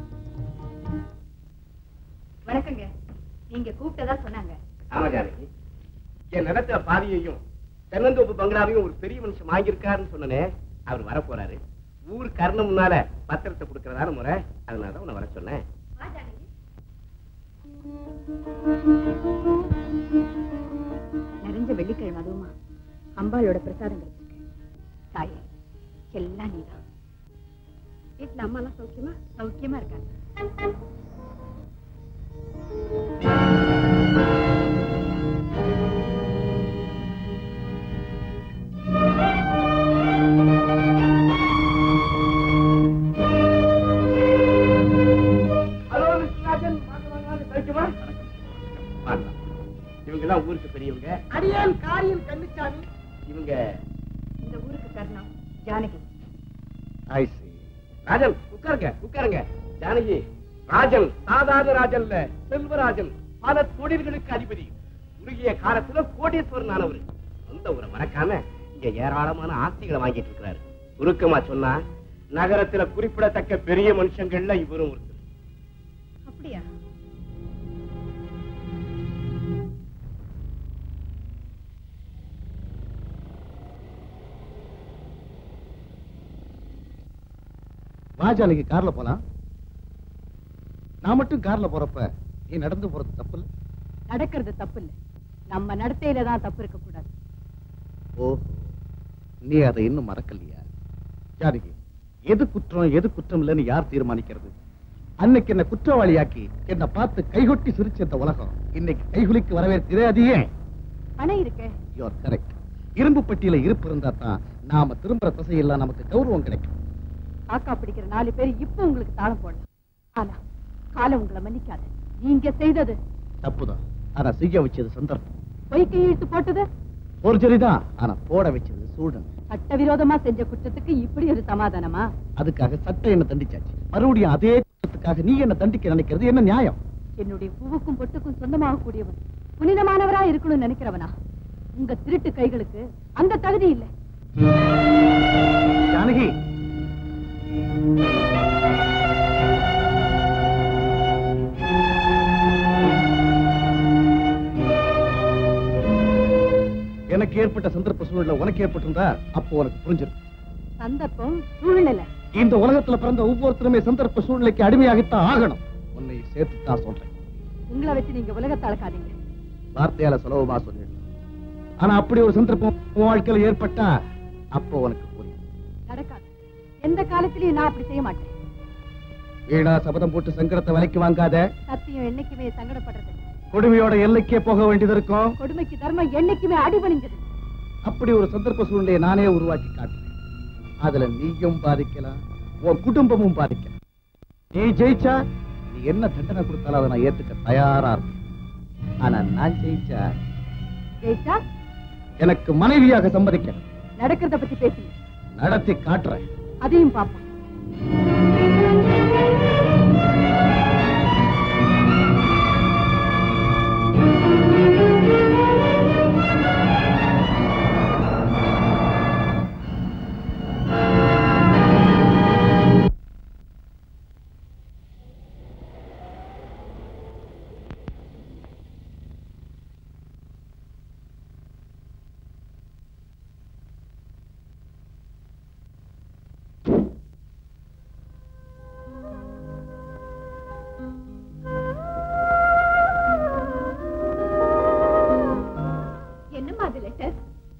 வணக்கங்க நீங்க கூப்பிட்டதா சொன்னாங்க ஆமா ஜானகி என் நிலத்துல பாதியையும் தென்னந்தோப்பு பங்களாவையும் ஒரு பெரிய மனுஷன் வாங்கியிருக்காருன்னு சொன்னனே அவர் வர போறாரு ஊர் கர்ணம் முன்னால பத்திரத்தை கொடுக்கறதான முறை அதனாலதான் உன்னை வர சொன்னேன் நிறைஞ்ச வெள்ளிக்கிழமை அதுவுமா அம்பாளோட பிரசாதம் கிடைச்சிருக்கு தாயே எல்லாம் நீதான் வீட்டுல அம்மா எல்லாம் சௌக்கியமா சௌக்கியமா இருக்காங்க ஹலோ மிஸ்டர் ராஜன் வாங்க, வாங்க, வாங்க, சௌக்கியமா? வாங்க. இவங்க எல்லாம் ஊருக்கு பெரியவங்க அடியேன் காரியம் கண்ணுச்சாமி இவங்க இந்த ஊருக்கு கர்ணம் ஜானகி ராஜன் உட்காருங்க உட்காருங்க ஜானகி ராஜன் சாதாரண ராஜன் இல்ல செல்வராஜன் பல தொழில்களுக்கு அதிபதி குறுகிய காலத்துல கோடீஸ்வரன் ஆனவர் சொந்த ஊரை மறக்காம இங்க ஏராளமான ஆஸ்திகளை வாங்கிட்டு இருக்கிறாரு சுருக்கமா சொன்னா நகரத்துல குறிப்பிடத்தக்க பெரிய மனுஷங்கள்ல இவரும் ஒருத்தர் அப்படியா ராஜாலிக்கு கார்ல போலாம் நான் மட்டும் கார்ல போறப்ப நீ நடந்து போறது தப்பு இல்ல நடக்கிறது தப்பு இல்ல நம்ம நடத்தையில தான் தப்பு இருக்க கூடாது ஓஹோ நீ அதை இன்னும் மறக்கலையா ஜானகி எது குற்றம் எது குற்றம் இல்லைன்னு யார் தீர்மானிக்கிறது அன்னைக்கு என்ன குற்றவாளியாக்கி என்ன பார்த்து கைகொட்டி சிரிச்ச இந்த உலகம் இன்னைக்கு கைகுலிக்கு வரவேற்கிறே அது ஏன் பணம் இருக்கே யூஆர் கரெக்ட் இரும்பு பெட்டியில இருப்பு இருந்தா தான் நாம திரும்புற திசையெல்லாம் நமக்கு கௌரவம் கிடைக்கும் காக்கா பிடிக்கிற நாலு பேர் இப்ப உங்களுக்கு தாளம் போடலாம் ஆனா காலம் உங்களை மன்னிக்காது நீங்க செய்தது தப்புதான் ஆனா செய்ய வச்சது சந்தர்ப்பம் பொய்க்கை இழுத்து போட்டது ஒரு தான் ஆனா போட வச்சது சூழல் சட்டவிரோதமா செஞ்ச குற்றத்துக்கு இப்படி ஒரு சமாதானமா அதுக்காக சட்டம் என்ன தண்டிச்சாச்சு மறுபடியும் அதே குற்றத்துக்காக நீ என்ன தண்டிக்க நினைக்கிறது என்ன நியாயம் என்னுடைய பூவுக்கும் பொட்டுக்கும் சொந்தமாக கூடியவன் புனிதமானவரா இருக்கணும்னு நினைக்கிறவனா உங்க திருட்டு கைகளுக்கு அந்த தகுதி இல்லை ஜானகி எனக்கு ஏற்பட்ட சந்தர்ப்ப சூழ்நிலை உனக்கு ஏற்பட்டிருந்தா அப்போ உனக்கு புரிஞ்சிடும் சந்தர்ப்பம் சூழ்நிலை இந்த உலகத்துல பிறந்த ஒவ்வொருத்தருமே சந்தர்ப்ப சூழ்நிலைக்கு அடிமையாகத்தான் ஆகணும் உன்னை சேர்த்து தான் சொல்றேன் உங்களை வச்சு நீங்க உலகத்தை அளக்காதீங்க வார்த்தையால சுலபமா சொல்லிடலாம் ஆனா அப்படி ஒரு சந்தர்ப்பம் உன் வாழ்க்கையில ஏற்பட்டா அப்போ உனக்கு புரியும் நடக்காது எந்த காலத்திலயும் நான் அப்படி செய்ய மாட்டேன் வீணா சபதம் போட்டு சங்கடத்தை விலைக்கு வாங்காத சத்தியம் என்னைக்குமே சங்கடப்படுறது இல்ல. கொடுமையோட எல்லைக்கே போக வேண்டியது இருக்கும் கொடுமைக்கு தர்மம் என்னைக்குமே அடிபணிஞ்சது அப்படி ஒரு சந்தர்ப்ப சூழ்நிலையை நானே உருவாக்கி காட்டுறேன் அதுல நீயும் பாதிக்கலாம் உன் குடும்பமும் பாதிக்கலாம் நீ ஜெயிச்சா நீ என்ன தண்டனை கொடுத்தாலும் அதை நான் ஏத்துக்க தயாரா இருப்பேன் ஆனா நான் ஜெயிச்சா ஜெயிச்சா எனக்கு மனைவியாக சம்மதிக்க நடக்கிறத பத்தி பேசுங்க நடத்தி காட்டுறேன் அதையும் பாப்போம் என்னம்மா அது லெட்டர்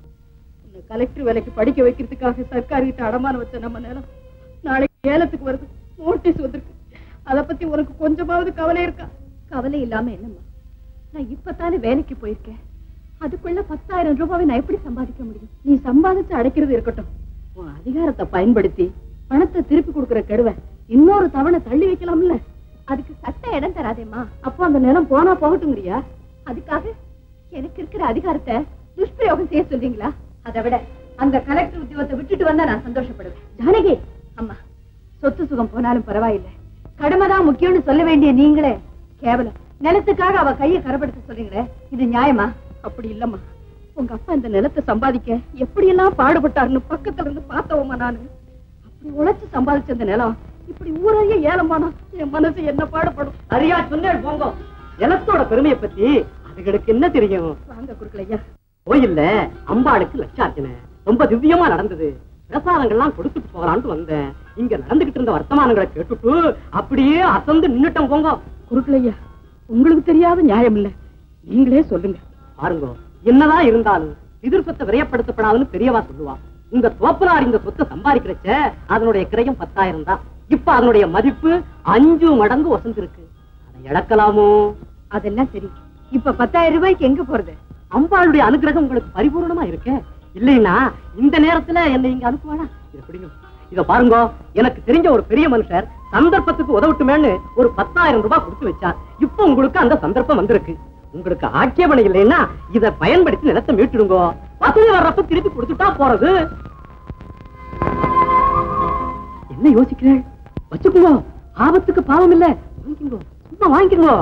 இந்த கலெக்டர் வேலைக்கு படிக்க வைக்கிறதுக்காக சர்க்கார் கிட்ட அடமானம் வச்ச நம்ம நிலம் நாளைக்கு ஏலத்துக்கு வருது நோட்டீஸ் வந்திருக்கு அத பத்தி உனக்கு கொஞ்சமாவது கவலை இருக்கா கவலை இல்லாம என்னம்மா நான் இப்பதானே வேலைக்கு போயிருக்கேன் அதுக்குள்ள பத்தாயிரம் ரூபாவை நான் எப்படி சம்பாதிக்க முடியும் நீ சம்பாதிச்சு அடைக்கிறது இருக்கட்டும் உன் அதிகாரத்தை பயன்படுத்தி பணத்தை திருப்பி கொடுக்கிற கெடுவை இன்னொரு தவணை தள்ளி வைக்கலாம்ல அதுக்கு சட்ட இடம் தராதேம்மா அப்போ அந்த நிலம் போனா போகட்டுங்கிறியா அதுக்காக எனக்கு இருக்கிற அதிகாரத்தை துஷ்பிரயோகம் செய்ய சொல்றீங்களா அதை விட அந்த கலெக்டர் உத்தியோகத்தை விட்டுட்டு வந்தா நான் சந்தோஷப்படுவேன் ஜானகி அம்மா சொத்து சுகம் போனாலும் பரவாயில்லை கடமைதான் முக்கியம்னு சொல்ல வேண்டிய நீங்களே கேவலம் நிலத்துக்காக அவ கையை கரப்படுத்த சொல்றீங்களே இது நியாயமா அப்படி இல்லம்மா உங்க அப்பா இந்த நிலத்தை சம்பாதிக்க எப்படி எல்லாம் பாடுபட்டாருன்னு பக்கத்துல இருந்து பார்த்தவமா நானு அப்படி உழைச்சு சம்பாதிச்ச இந்த நிலம் இப்படி ஊரையே ஏலமானா என் மனசு என்ன பாடுபடும் சரியா சொன்னேன் போங்க நிலத்தோட பெருமையை பத்தி அதுகளுக்கு என்ன தெரியும் வாங்க குறுக்கலையா கோயில்ல அம்பாளுக்கு லட்சார்ச்சனை ரொம்ப திவ்யமா நடந்தது பிரசாதங்கள்லாம் கொடுத்துட்டு போகலான்ட்டு வந்தேன் இங்க நடந்துகிட்டு இருந்த வர்த்தமானங்களை கேட்டுட்டு அப்படியே அசந்து நின்னுட்டோம் போங்க குறுக்கலையா உங்களுக்கு தெரியாத நியாயம் இல்ல நீங்களே சொல்லுங்க பாருங்க என்னதான் இருந்தாலும் எதிர்ப்பத்தை விரையப்படுத்தப்படாதுன்னு பெரியவா சொல்லுவா இந்த தோப்பனார் இந்த சொத்தை சம்பாதிக்கிறச்ச அதனுடைய கிரயம் பத்தாயிரம் தான் இப்ப அதனுடைய மதிப்பு அஞ்சு மடங்கு வசந்திருக்கு அதை இழக்கலாமோ அதெல்லாம் சரி இப்ப பத்தாயிரம் ரூபாய்க்கு எங்க போறது அம்பாளுடைய அனுகிரகம் உங்களுக்கு பரிபூர்ணமா இருக்கே இல்லைன்னா இந்த நேரத்துல என்னை இங்க அனுப்புவானா இத பிடிங்க இத பாருங்க எனக்கு தெரிஞ்ச ஒரு பெரிய மனுஷர் சந்தர்ப்பத்துக்கு உதவட்டுமேன்னு ஒரு பத்தாயிரம் ரூபாய் கொடுத்து வச்சார் இப்போ உங்களுக்கு அந்த சந்தர்ப்பம் வந்திருக்கு உங்களுக்கு ஆட்சேபனை இல்லைன்னா இத பயன்படுத்தி நிலத்தை மீட்டுடுங்க வசதி வர்றப்ப திருப்பி கொடுத்துட்டா போறது என்ன யோசிக்கிறேன் வச்சுக்கோங்க ஆபத்துக்கு பாவம் இல்ல வாங்கிக்கோ சும்மா வாங்கிக்கோ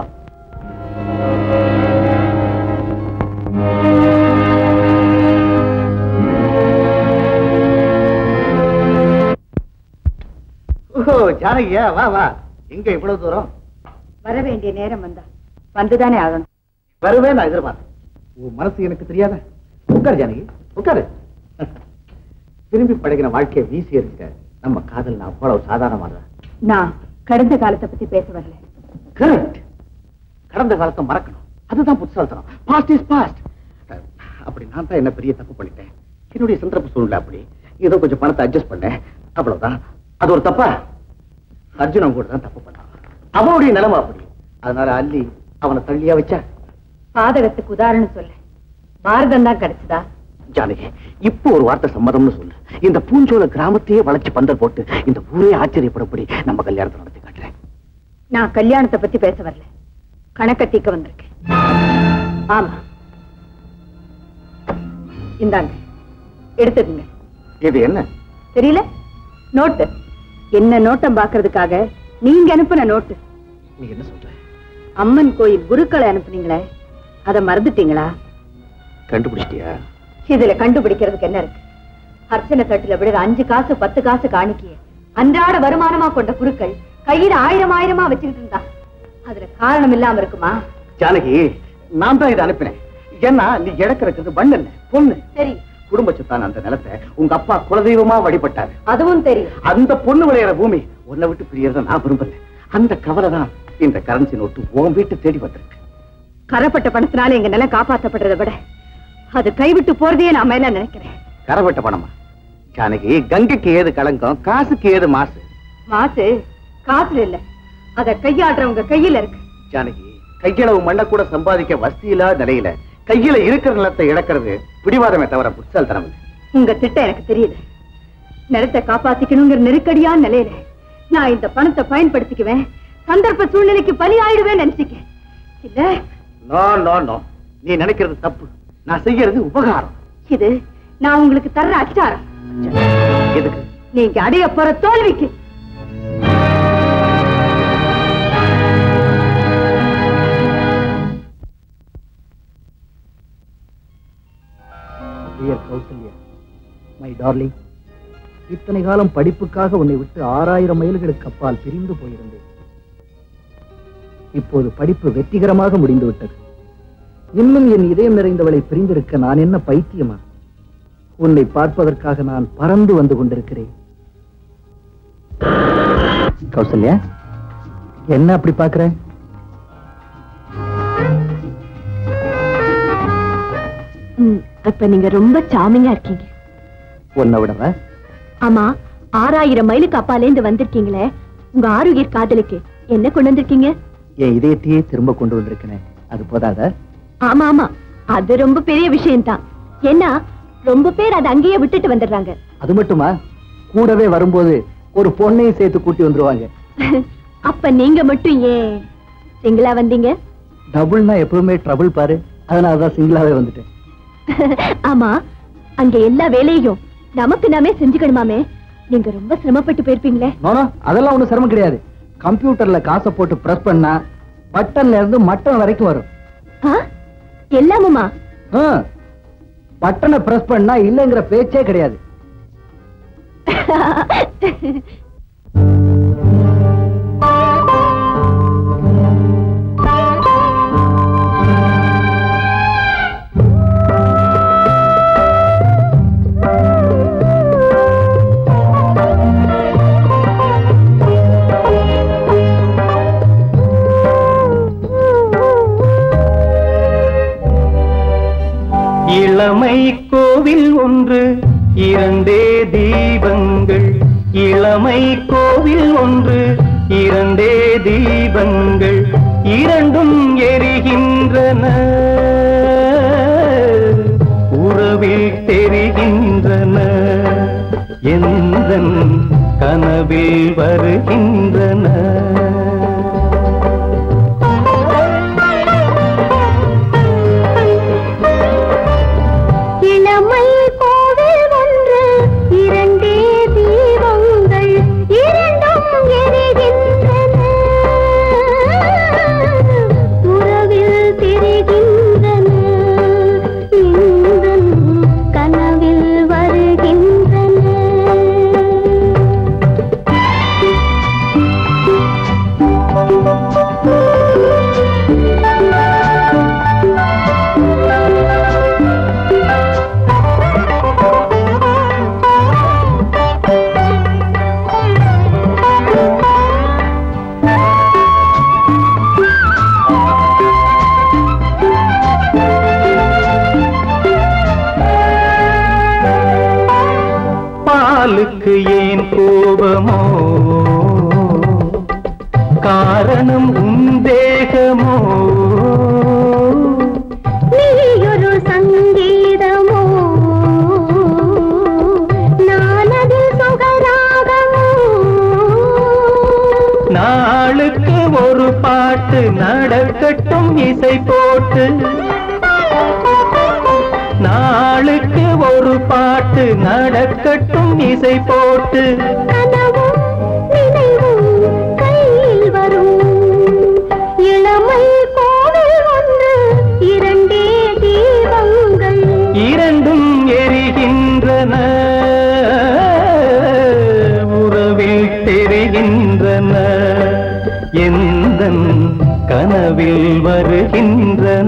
ஓ ஜானகியா வா வா எங்க இவ்வளவு தூரம் வர வேண்டிய நேரம் வந்தா வந்துதானே ஆகணும் வருவே நான் எதிர்பார்த்தேன் உன் மனசு எனக்கு தெரியாத உட்காரு ஜானகி உட்காரு திரும்பி பழகின வாழ்க்கையை வீசி எறிஞ்சிட்ட நம்ம காதல் அவ்வளவு சாதாரணமானதா நான் கடந்த காலத்தை பத்தி பேச வரல கரெக்ட் கடந்த காலத்தை மறக்கணும் அதுதான் புத்தால்தனம் பாஸ்ட் இஸ் பாஸ்ட் அப்படி நான் தான் என்ன பெரிய தப்பு பண்ணிட்டேன் என்னுடைய சந்தர்ப்ப சூழ்நிலை அப்படி ஏதோ கொஞ்சம் பணத்தை அட்ஜஸ்ட் பண்ணேன் அவ்வளவுதான் அது ஒரு தப்பா அர்ஜுனன் கூட தான் தப்பு பண்ணான் அவனுடைய நிலைமை அப்படி அதனால அள்ளி அவனை தள்ளியா வச்சா பாதகத்துக்கு உதாரணம் சொல்லு பாரதம் தான் கிடைச்சதா ஜானகி இப்போ ஒரு வார்த்தை சம்மதம்னு சொல்லு இந்த பூஞ்சோல கிராமத்தையே வளைச்சு பந்தல் போட்டு இந்த ஊரே ஆச்சரியப்படப்படி நம்ம கல்யாணத்தை நடத்தி காட்டுறேன் நான் கல்யாணத்தை பத்தி பேச வரல கணக்க தீக்க வந்திருக்கேன் ஆமா இந்தாங்க எடுத்துக்கங்க இது என்ன தெரியல நோட்டு என்ன நோட்டம் பாக்குறதுக்காக நீங்க அனுப்புன நோட்டு நீ என்ன சொல்ற அம்மன் கோயில் குருக்களை அனுப்புனீங்களே அத மறந்துட்டீங்களா கண்டுபிடிச்சிட்டியா இதுல கண்டுபிடிக்கிறதுக்கு என்ன இருக்கு அர்ச்சனை தட்டுல விடுற அஞ்சு காசு பத்து காசு காணிக்கைய அன்றாட வருமானமா கொண்ட குருக்கள் கையில ஆயிரம் ஆயிரமா வச்சுக்கிட்டு இருந்தா அதுல காரணம் இல்லாம இருக்குமா ஜானகி நான் தான் இதை அனுப்பினேன் ஏன்னா நீ இழக்கிறதுக்கு மண் இல்ல பொண்ணு சரி குடும்ப சொத்தான அந்த நிலத்தை உங்க அப்பா குலதெய்வமா வழிபட்டாரு அதுவும் தெரியும் அந்த பொண்ணு விளையாட பூமி உன்னை விட்டு பிரியறத நான் விரும்பல அந்த கவலை தான் இந்த கரன்சி நோட்டு உன் வீட்டை தேடி வந்திருக்கு கரப்பட்ட பணத்தினால எங்க நிலம் காப்பாற்றப்படுறதை விட அது கைவிட்டு போறதையே நான் மேல நினைக்கிறேன் கரவட்ட பணமா ஜானகி கங்கைக்கு ஏது களங்கம் காசுக்கு ஏது மாசு மாசு காசுல இல்ல அத கையாடுறவங்க கையில இருக்கு ஜானகி கையளவு மண்ணை கூட சம்பாதிக்க வசதி இல்லாத நிலையில கையில இருக்கிற நிலத்தை இழக்கிறது பிடிவாதமே தவிர புட்சால்தனம் இல்லை உங்க திட்டம் எனக்கு தெரியுது நிலத்தை காப்பாத்திக்கணுங்கிற நெருக்கடியான நிலையில நான் இந்த பணத்தை பயன்படுத்திக்குவேன் சந்தர்ப்ப சூழ்நிலைக்கு பலி ஆயிடுவேன் நினைச்சுக்க இல்ல நோ நோ நோ நீ நினைக்கிறது தப்பு நான் செய்யறது உபகாரம் இது நான் உங்களுக்கு தர்ற அச்சாரம் எதுக்கு நீங்க அடைய போற தோல்விக்கு டியர் கௌசல்யா மை டார்லிங் இத்தனை காலம் படிப்புக்காக உன்னை விட்டு ஆறாயிரம் மைல்களுக்கு அப்பால் பிரிந்து போயிருந்தேன் இப்போது படிப்பு வெற்றிகரமாக முடிந்து விட்டது இன்னும் என் இதயம் நிறைந்தவளை பிரிந்திருக்க நான் என்ன பைத்தியமா உன்னை பார்ப்பதற்காக நான் பறந்து வந்து கொண்டிருக்கிறேன் கௌசல்யா என்ன அப்படி பாக்குற அப்ப நீங்க ரொம்ப சாமிங்கா இருக்கீங்க உன்னை விடவா ஆமா ஆறாயிரம் மைலுக்கு அப்பால இருந்து வந்திருக்கீங்களே உங்க ஆரோக்கியர் காதலுக்கு என்ன கொண்டு வந்திருக்கீங்க என் இதயத்தையே திரும்ப கொண்டு வந்திருக்கிறேன் அது போதாதா ஆமா ஆமா அது ரொம்ப பெரிய விஷயம்தான் ஏன்னா ரொம்ப பேர் அதை அங்கேயே விட்டுட்டு வந்துடுறாங்க அது மட்டுமா கூடவே வரும்போது ஒரு பொண்ணையும் சேர்த்து கூட்டி வந்துருவாங்க அப்ப நீங்க மட்டும் ஏன் சிங்கிளா வந்தீங்க டபுள்னா எப்பவுமே ட்ரபிள் பாரு அதனாலதான் சிங்கிளாவே வந்துட்டேன் ஆமா அங்க எல்லா வேலையும் நமக்கு நாமே செஞ்சுக்கணுமாமே நீங்க ரொம்ப சிரமப்பட்டு போயிருப்பீங்களே நோனோ அதெல்லாம் ஒண்ணும் சிரமம் கிடையாது கம்ப்யூட்டர்ல காசை போட்டு பிரஸ் பண்ணா பட்டன்ல இருந்து மட்டன் வரைக்கும் வரும் ஆ? எல்லாமுமா ஆ. பட்டனை பிரஸ் பண்ணா இல்லைங்கிற பேச்சே கிடையாது இளமை கோவில் ஒன்று இரண்டே தீபங்கள் இளமை கோவில் ஒன்று இரண்டே தீபங்கள் இரண்டும் எரிகின்றன உறவில் தெரிகின்றன எந்தன் கனவில் வருகின்றன இளமை கோவில் ஒன்று இரண்டே தீபங்கள் இரண்டும் எரிகின்றன உறவில் தெரிகின்றன இன்பம் கனவில் வருகின்றன பாலுக்கு ஏன் கோபமோ காரணம் உன் தேகமோ நீயொரு சங்கீதமோ நானது சுகராகமோ நாளுக்கு ஒரு பாட்டு நடக்கட்டும் இசை போட்டு நாளுக்கு ஒரு பாட்டு நடக்கட்டும் இசை போட்டு கனவும் நினைவும் கையில் வரும் இளமை கோவில் ஒன்று இரண்டே தீபங்கள் இரண்டும் எரிகின்றன உறவில் தெரிகின்றன எந்த கனவில் வருகின்றன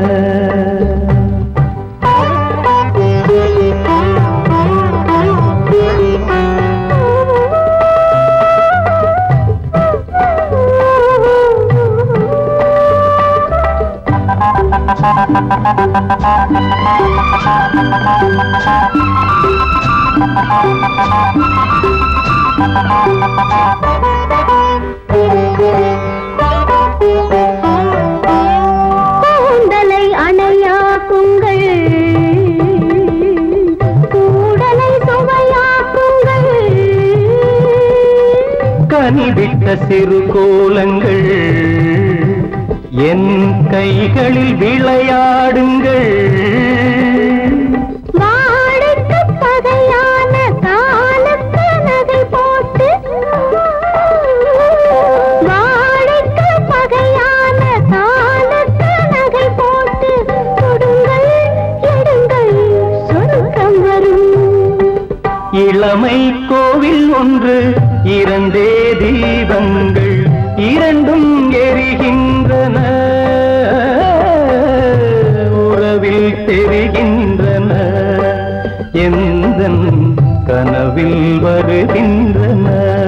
கூந்தலை அணையாக்குங்கள் கூடலை சுவையாக்குங்கள் கனிவிட்ட சிறு கோலங்கள் என் கைகளில் விளையாடுங்கள் வாழைக்கு பகையான கால இளமை கோவில் ஒன்று இரண்டே தீபங்கள் இரண்டும் எரிகின்றன உறவில் தெரிகின்றன எந்த கனவில் வருகின்றன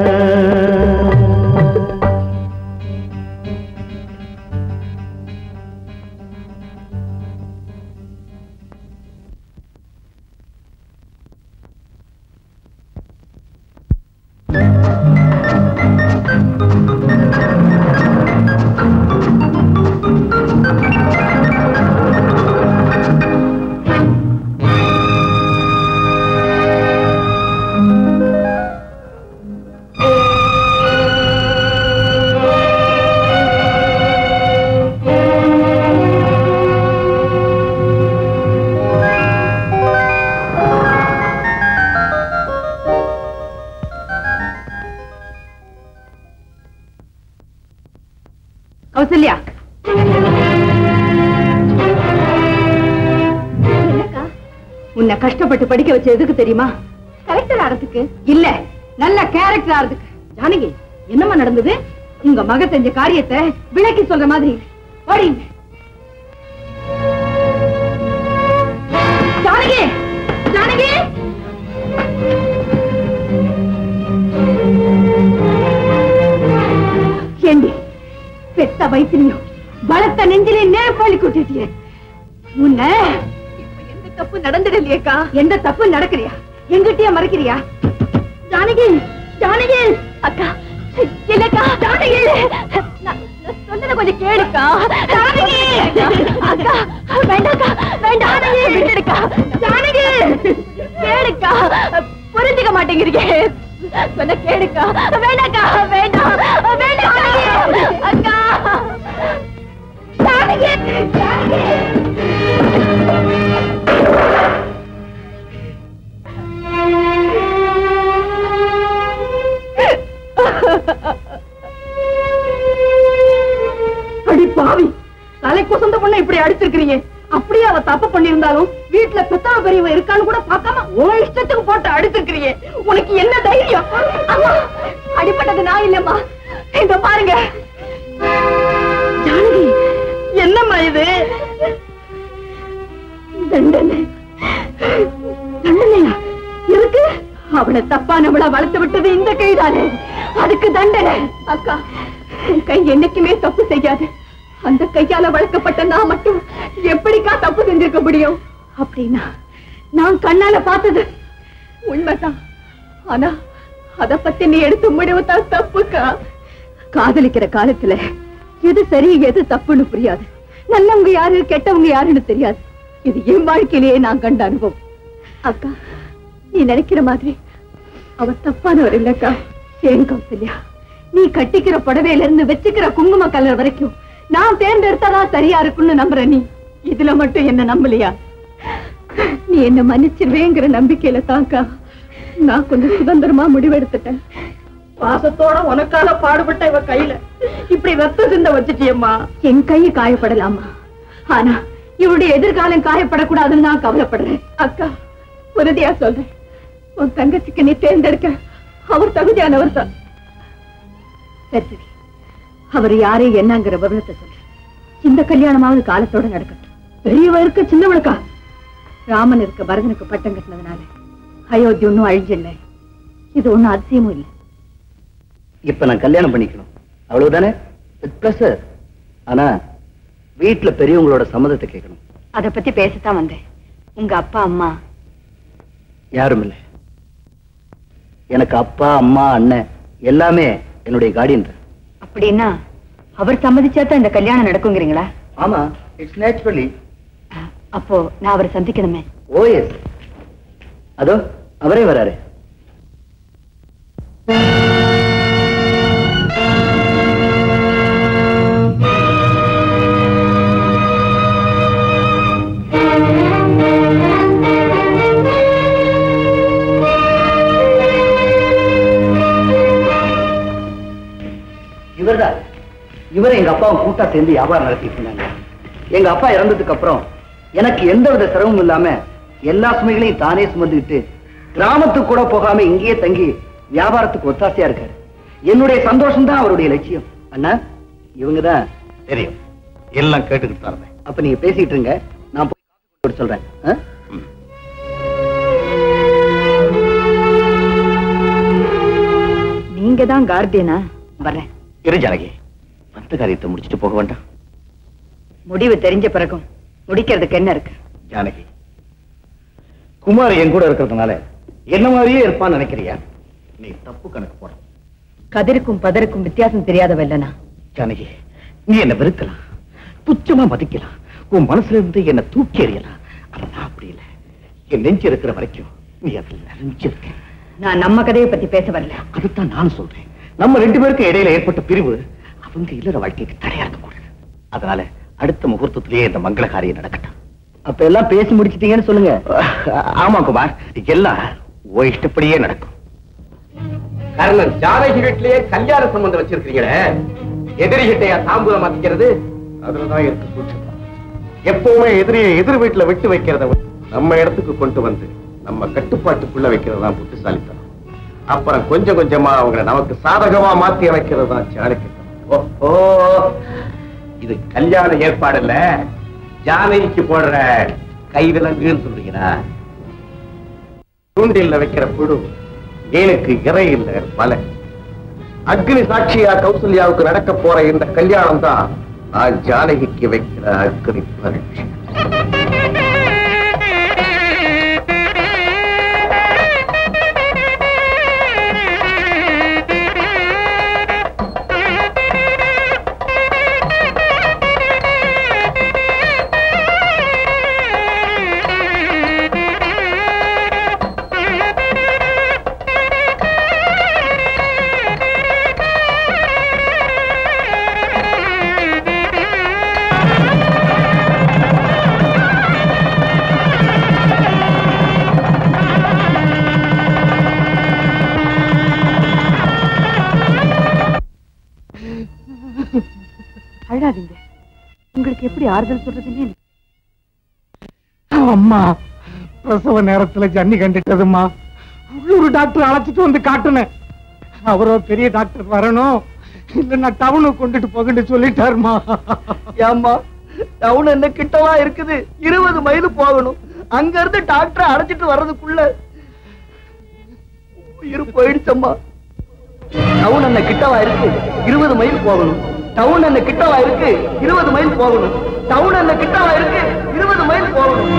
கௌசல்யா என்னக்கா உன்னை கஷ்டப்பட்டு படிக்க வச்ச எதுக்கு தெரியுமா கலெக்டர் ஆறதுக்கு இல்ல நல்ல கேரக்டர் ஆறதுக்கு ஜானகி என்னம்மா நடந்தது உங்க மக செஞ்ச காரியத்தை விளக்கி சொல்ற மாதிரி ஓடி ஜானகி ஜானகி ஏண்டி பெத்த வயசுலயும் பலத்த நெஞ்சிலே நேர்பள்ளி கூட்டிட்டியே உன்னை இப்ப எந்த தப்பு நடந்துடலையேக்கா எந்த தப்பு நடக்கிறியா எங்கிட்டயே மறைக்கிறியா ஜானகி ஜானகி அக்கா இல்லக்கா ஜானகி நான் நான் சொல்றத கொஞ்சம் கேளுக்கா ஜானகி அக்கா வேண்டாக்கா வேண்டாம் விட்டுடுக்கா ஜானகி கேளுக்கா புரிஞ்சுக்க மாட்டேங்கிறீங்க சொன்ன கேளுக்கா வேண்டாக்கா வேண்டாம் வேண்டாம் அக்கா ஜானகி ஜானகி அடி பாவி தலை குசந்த பொண்ணை இப்படி அடிச்சிருக்கிறீங்க அப்படியே அவ தப்பு பண்ணியிருந்தாலும் வீட்டுல பெத்தவ பெரியவ இருக்கான்னு கூட பார்க்காம உன் இஷ்டத்துக்கு போட்டு அடிச்சிருக்கிறீங்க உனக்கு என்ன தைரியம் அம்மா அடிப்பட்டது நான் இல்லம்மா இந்த பாருங்க ஜானகி என்னம்மா இது தண்டனை தண்டனையா இருக்கு அவளை தப்பானவளா வளர்த்து விட்டது இந்த கைதானே அதுக்கு தண்டனை அக்கா உன் கை என்னைக்குமே தப்பு செய்யாது அந்த கையால வளர்க்கப்பட்ட நான் மட்டும் எப்படிக்கா தப்பு செஞ்சிருக்க முடியும் அப்படின்னா நான் கண்ணால பார்த்தது உண்மைதான் ஆனா அத பத்தி நீ எடுத்த முடிவு தான் தப்புக்கா காதலிக்கிற காலத்துல எது சரி எது தப்புன்னு புரியாது நல்லவங்க யாரு கெட்டவங்க யாருன்னு தெரியாது இது என் வாழ்க்கையிலேயே நான் கண்ட அனுபவம் அக்கா நீ நினைக்கிற மாதிரி அவ தப்பானவர் இல்லக்கா ஏன் கௌசல்யா நீ கட்டிக்கிற புடவையில இருந்து வச்சுக்கிற குங்கும கலர் வரைக்கும் நான் தேர்ந்தெடுத்ததா சரியா இருக்கும்னு நம்புற நீ இதுல மட்டும் என்ன நம்பலையா நீ என்ன மன்னிச்சிருவேங்கிற நம்பிக்கையில தான்க்கா நான் கொஞ்சம் சுதந்திரமா முடிவெடுத்துட்டேன் பாசத்தோட உனக்கால பாடுபட்ட இவ கையில இப்படி ரத்த சிந்த வச்சுட்டியம்மா என் கை காயப்படலாமா ஆனா இவருடைய எதிர்காலம் காயப்படக்கூடாதுன்னு நான் கவலைப்படுறேன் அக்கா உறுதியா சொல்றேன் உன் தங்கச்சிக்கு நீ தேர்ந்தெடுக்க அவர் தகுதியானவர் தான் சரி சரி அவர் யாரே என்னங்கிற விவரத்தை சொல்லு இந்த கல்யாணமாவது காலத்தோட நடக்கட்டும் பெரியவ இருக்க சின்னவளுக்கா ராமன் இருக்க பரதனுக்கு பட்டம் கட்டினதுனால அயோத்தி ஒன்னும் அழிஞ்சில்லை இது ஒண்ணும் அதிசயமும் இல்லை இப்ப நான் கல்யாணம் பண்ணிக்கணும் அவ்வளவுதானே பிளஸ் ஆனா வீட்டுல பெரியவங்களோட சம்மதத்தை கேட்கணும் அத பத்தி பேசத்தான் வந்தேன் உங்க அப்பா அம்மா யாரும் இல்லை எனக்கு அப்பா அம்மா அண்ணன் எல்லாமே என்னுடைய கார்டியன் தான் அப்படின்னா அவர் சம்மதிச்சா தான் இந்த கல்யாணம் நடக்குங்கிறீங்களா ஆமா இட்ஸ் நேச்சுரலி அப்போ நான் அவரை சந்திக்கணுமே ஓஎஸ் அதோ அவரே வராரு இவர்தான் இவரை எங்க அப்பாவும் கூட்டா சேர்ந்து வியாபாரம் நடத்திட்டு இருந்தாங்க எங்க அப்பா இறந்ததுக்கு அப்புறம் எனக்கு எந்த வித சிரமமும் இல்லாம எல்லா சுமைகளையும் தானே சுமந்துக்கிட்டு கிராமத்துக்கு கூட போகாம இங்கேயே தங்கி வியாபாரத்துக்கு ஒத்தாசையா இருக்காரு என்னுடைய சந்தோஷம் தான் அவருடைய லட்சியம் அண்ணா இவங்கதான் தெரியும் எல்லாம் கேட்டுக்கிட்டு தான் இருந்தேன் அப்ப நீங்க பேசிட்டு இருங்க நான் போய் காஃபி கொண்டு வர சொல்றேன் ஆ? நீங்க தான் கார்டியனா வர்றேன் இரு ஜானகி வந்த காரியத்தை முடிச்சிட்டு போக வேண்டாம் முடிவு தெரிஞ்ச பிறகும் முடிக்கிறதுக்கு என்ன இருக்கு ஜானகி குமார் என் கூட இருக்கிறதுனால என்ன மாதிரியே இருப்பான்னு நினைக்கிறியா நீ தப்பு கணக்கு போட கதிருக்கும் பதருக்கும் வித்தியாசம் தெரியாதவ இல்லனா ஜானகி நீ என்ன வெறுக்கலாம் துச்சமா மதிக்கலாம் உன் மனசுல இருந்து என்ன தூக்கி எறியலாம் ஆனா நான் அப்படி இல்லை என் நெஞ்சு இருக்கிற வரைக்கும் நீ அதில் நிறைஞ்சிருக்க நான் நம்ம கதையை பத்தி பேச வரல அதுதான் நான் சொல்றேன் நம்ம ரெண்டு பேருக்கும் இடையில ஏற்பட்ட பிரிவு அவங்க இல்லற வாழ்க்கைக்கு தடையா இருக்கக்கூடாது அதனால அடுத்த முகூர்த்தத்திலேயே இந்த மங்கள காரியம் நடக்கட்டும் அப்ப எல்லாம் பேசி முடிச்சிட்டீங்கன்னு சொல்லுங்க ஆமா குமார் எல்லாம் ஓ இஷ்டப்படியே நடக்கும் கர்ணன் ஜானகி வீட்டிலேயே கல்யாண சம்பந்தம் வச்சிருக்கீங்களே எதிரி கிட்டையா தாம்பூலம் மாத்திக்கிறது அதுலதான் இருக்கு சூட்சம் எப்பவுமே எதிரியை எதிர் வீட்டுல விட்டு வைக்கிறத விட நம்ம இடத்துக்கு கொண்டு வந்து நம்ம கட்டுப்பாட்டுக்குள்ள வைக்கிறது தான் புத்திசாலித்தனம் அப்புறம் கொஞ்சம் கொஞ்சமா அவங்களை நமக்கு சாதகமா மாத்தி அமைக்கிறது தான் சாணக்கியத்தனம் ஓ இது கல்யாண ஏற்பாடு இல்ல ஜானகிக்கு போடுற கைவிலங்குன்னு சொல்றீங்களா தூண்டில்ல வைக்கிற புழு மீனுக்கு இறை இல்ல பல அக்னி சாட்சியா கௌசல்யாவுக்கு நடக்க போற இந்த கல்யாணம் தான் நான் ஜானகிக்கு வைக்கிற அக்னி பரீட்சை அழாதீங்க உங்களுக்கு எப்படி ஆறுதல் சொல்றதுன்னு எனக்கு அம்மா பிரசவ நேரத்துல ஜன்னி கண்டுட்டதும்மா உள்ளூர் டாக்டர் அழைச்சிட்டு வந்து காட்டுனேன் அவரோ பெரிய டாக்டர் வரணும் இல்லைன்னா டவுனுக்கு கொண்டுட்டு போகன்னு சொல்லிட்டாருமா ஏம்மா டவுன் என்ன கிட்டவா இருக்குது இருபது மைல் போகணும் அங்க இருந்து டாக்டரை அழைச்சிட்டு வர்றதுக்குள்ள உயிர் போயிடுச்சம்மா டவுன் என்ன கிட்டவா இருக்கு இருபது மைல் போகணும் டவுன் என்ன கிட்டவா இருக்கு இருபது மைல் போகணும் டவுன் என்ன கிட்டவா இருக்கு இருபது மைல் போகணும்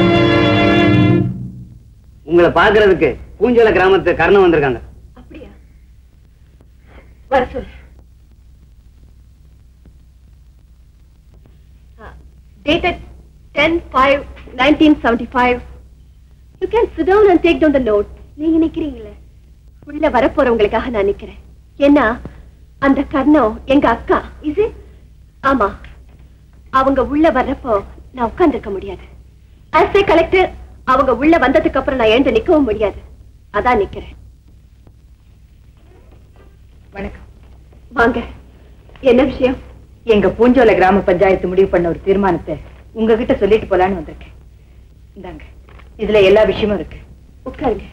உங்களை பாக்குறதுக்கு பூஞ்சோல கிராமத்து கர்ணம் வந்திருக்காங்க அப்படியா வர சொல்லு dated 10-5-1975 you can sit down and take down the note நீங்க நிக்கிறீங்களே உள்ள வரப்போறவங்களுக்காக நான் நிக்கிறேன் ஏன்னா அந்த கர்ணம் எங்க அக்கா இது ஆமா அவங்க உள்ள வர்றப்போ நான் உட்கார்ந்திருக்க முடியாது as a கலெக்டர் அவங்க உள்ள வந்ததுக்கு அப்புறம் நான் எழுந்து நிக்கவும் முடியாது அதான் நிக்கிறேன் வணக்கம் வாங்க என்ன விஷயம் எங்க பூஞ்சோல கிராம பஞ்சாயத்து முடிவு பண்ண ஒரு தீர்மானத்தை உங்ககிட்ட சொல்லிட்டு போலான்னு வந்திருக்கேன் இந்தாங்க இதுல எல்லா விஷயமும் இருக்கு உட்காருங்க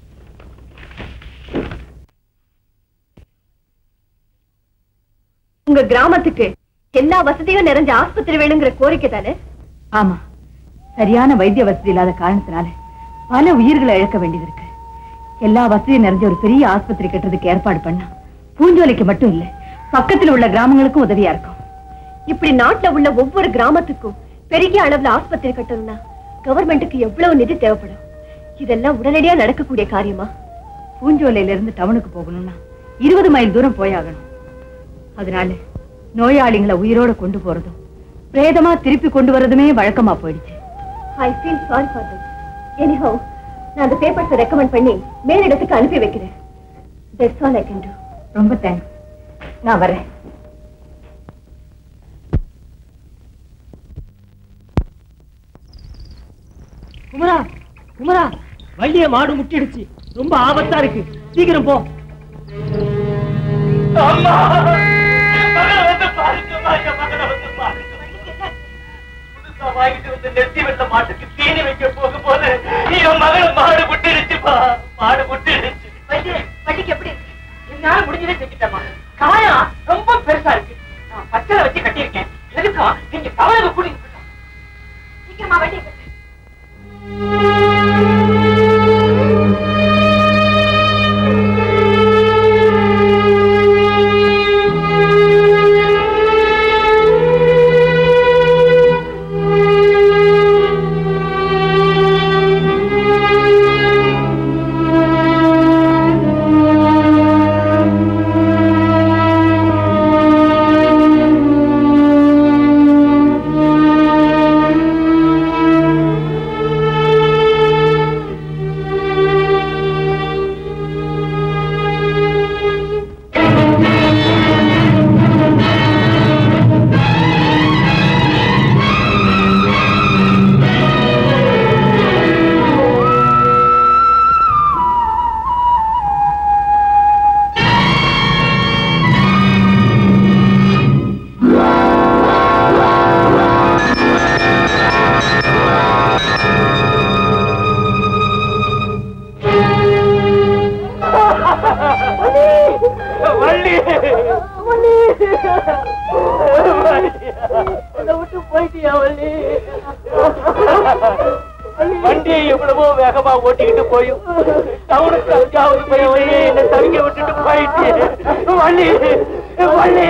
உங்க கிராமத்துக்கு எல்லா வசதியும் நிறைஞ்ச ஆஸ்பத்திரி வேணுங்கிற கோரிக்கை தானே ஆமா சரியான வைத்திய வசதி இல்லாத காரணத்தினால பல உயிர்களை இழக்க வேண்டியது இருக்கு எல்லா வசதியும் நிறைஞ்ச ஒரு பெரிய ஆஸ்பத்திரி கட்டுறதுக்கு ஏற்பாடு பண்ணா பூஞ்சோலைக்கு மட்டும் இல்ல பக்கத்துல உள்ள கிராமங்களுக்கும் உதவியா இருக்கும் இப்படி நாட்டுல உள்ள ஒவ்வொரு கிராமத்துக்கும் பெரிய அளவுல ஆஸ்பத்திரி கட்டணும்னா கவர்மெண்ட்டுக்கு எவ்வளவு நிதி தேவைப்படும் இதெல்லாம் உடனடியா நடக்கக்கூடிய காரியமா பூஞ்சோலையில இருந்து டவுனுக்கு போகணும்னா இருபது மைல் தூரம் போயாகணும் அதனால நோயாளிகளை உயிரோட கொண்டு போறதும் பிரேதமா திருப்பி கொண்டு வரதுமே வழக்கமா போயிடுச்சு I feel sorry for this anyhow நான் அந்த பேப்பர்ஸ் ரெக்கமெண்ட் பண்ணி மேலிடத்துக்கு அனுப்பி வைக்கிறேன் that's all I can do ரொம்ப தேங்க்ஸ் நான் வரேன் குமரா குமரா வள்ளிய மாடு முட்டிடுச்சு ரொம்ப ஆபத்தா இருக்கு சீக்கிரம் போ நான் வாங்கிட்டு வந்து நெத்தி வெட்ட மாட்டுக்கு தீனி வைக்க போக போல என் மகள் மாடு விட்டுடுச்சுப்பா மாடு விட்டுடுச்சு வண்டி வண்டிக்கு எப்படி இருக்கு? என்னால முடிஞ்சதே செஞ்சுட்டேம்மா காயம் ரொம்ப பெருசா இருக்கு நான் பச்சளை வச்சு கட்டியிருக்கேன் எதுக்கா நீங்க கவலை கூட்டிட்டு போயிட்டா. சீக்கிரமா வண்டி கட்டு. வள்ளி வள்ளி என்னை விட்டு போயிட்டியா வள்ளி வண்டியை எவ்வளவோ வேகமா ஓட்டிக்கிட்டு போயும் டவுனுக்கு அஞ்சாவது போய் வள்ளி என்னை தவிக்க விட்டுட்டு போயிட்டு வள்ளி வள்ளி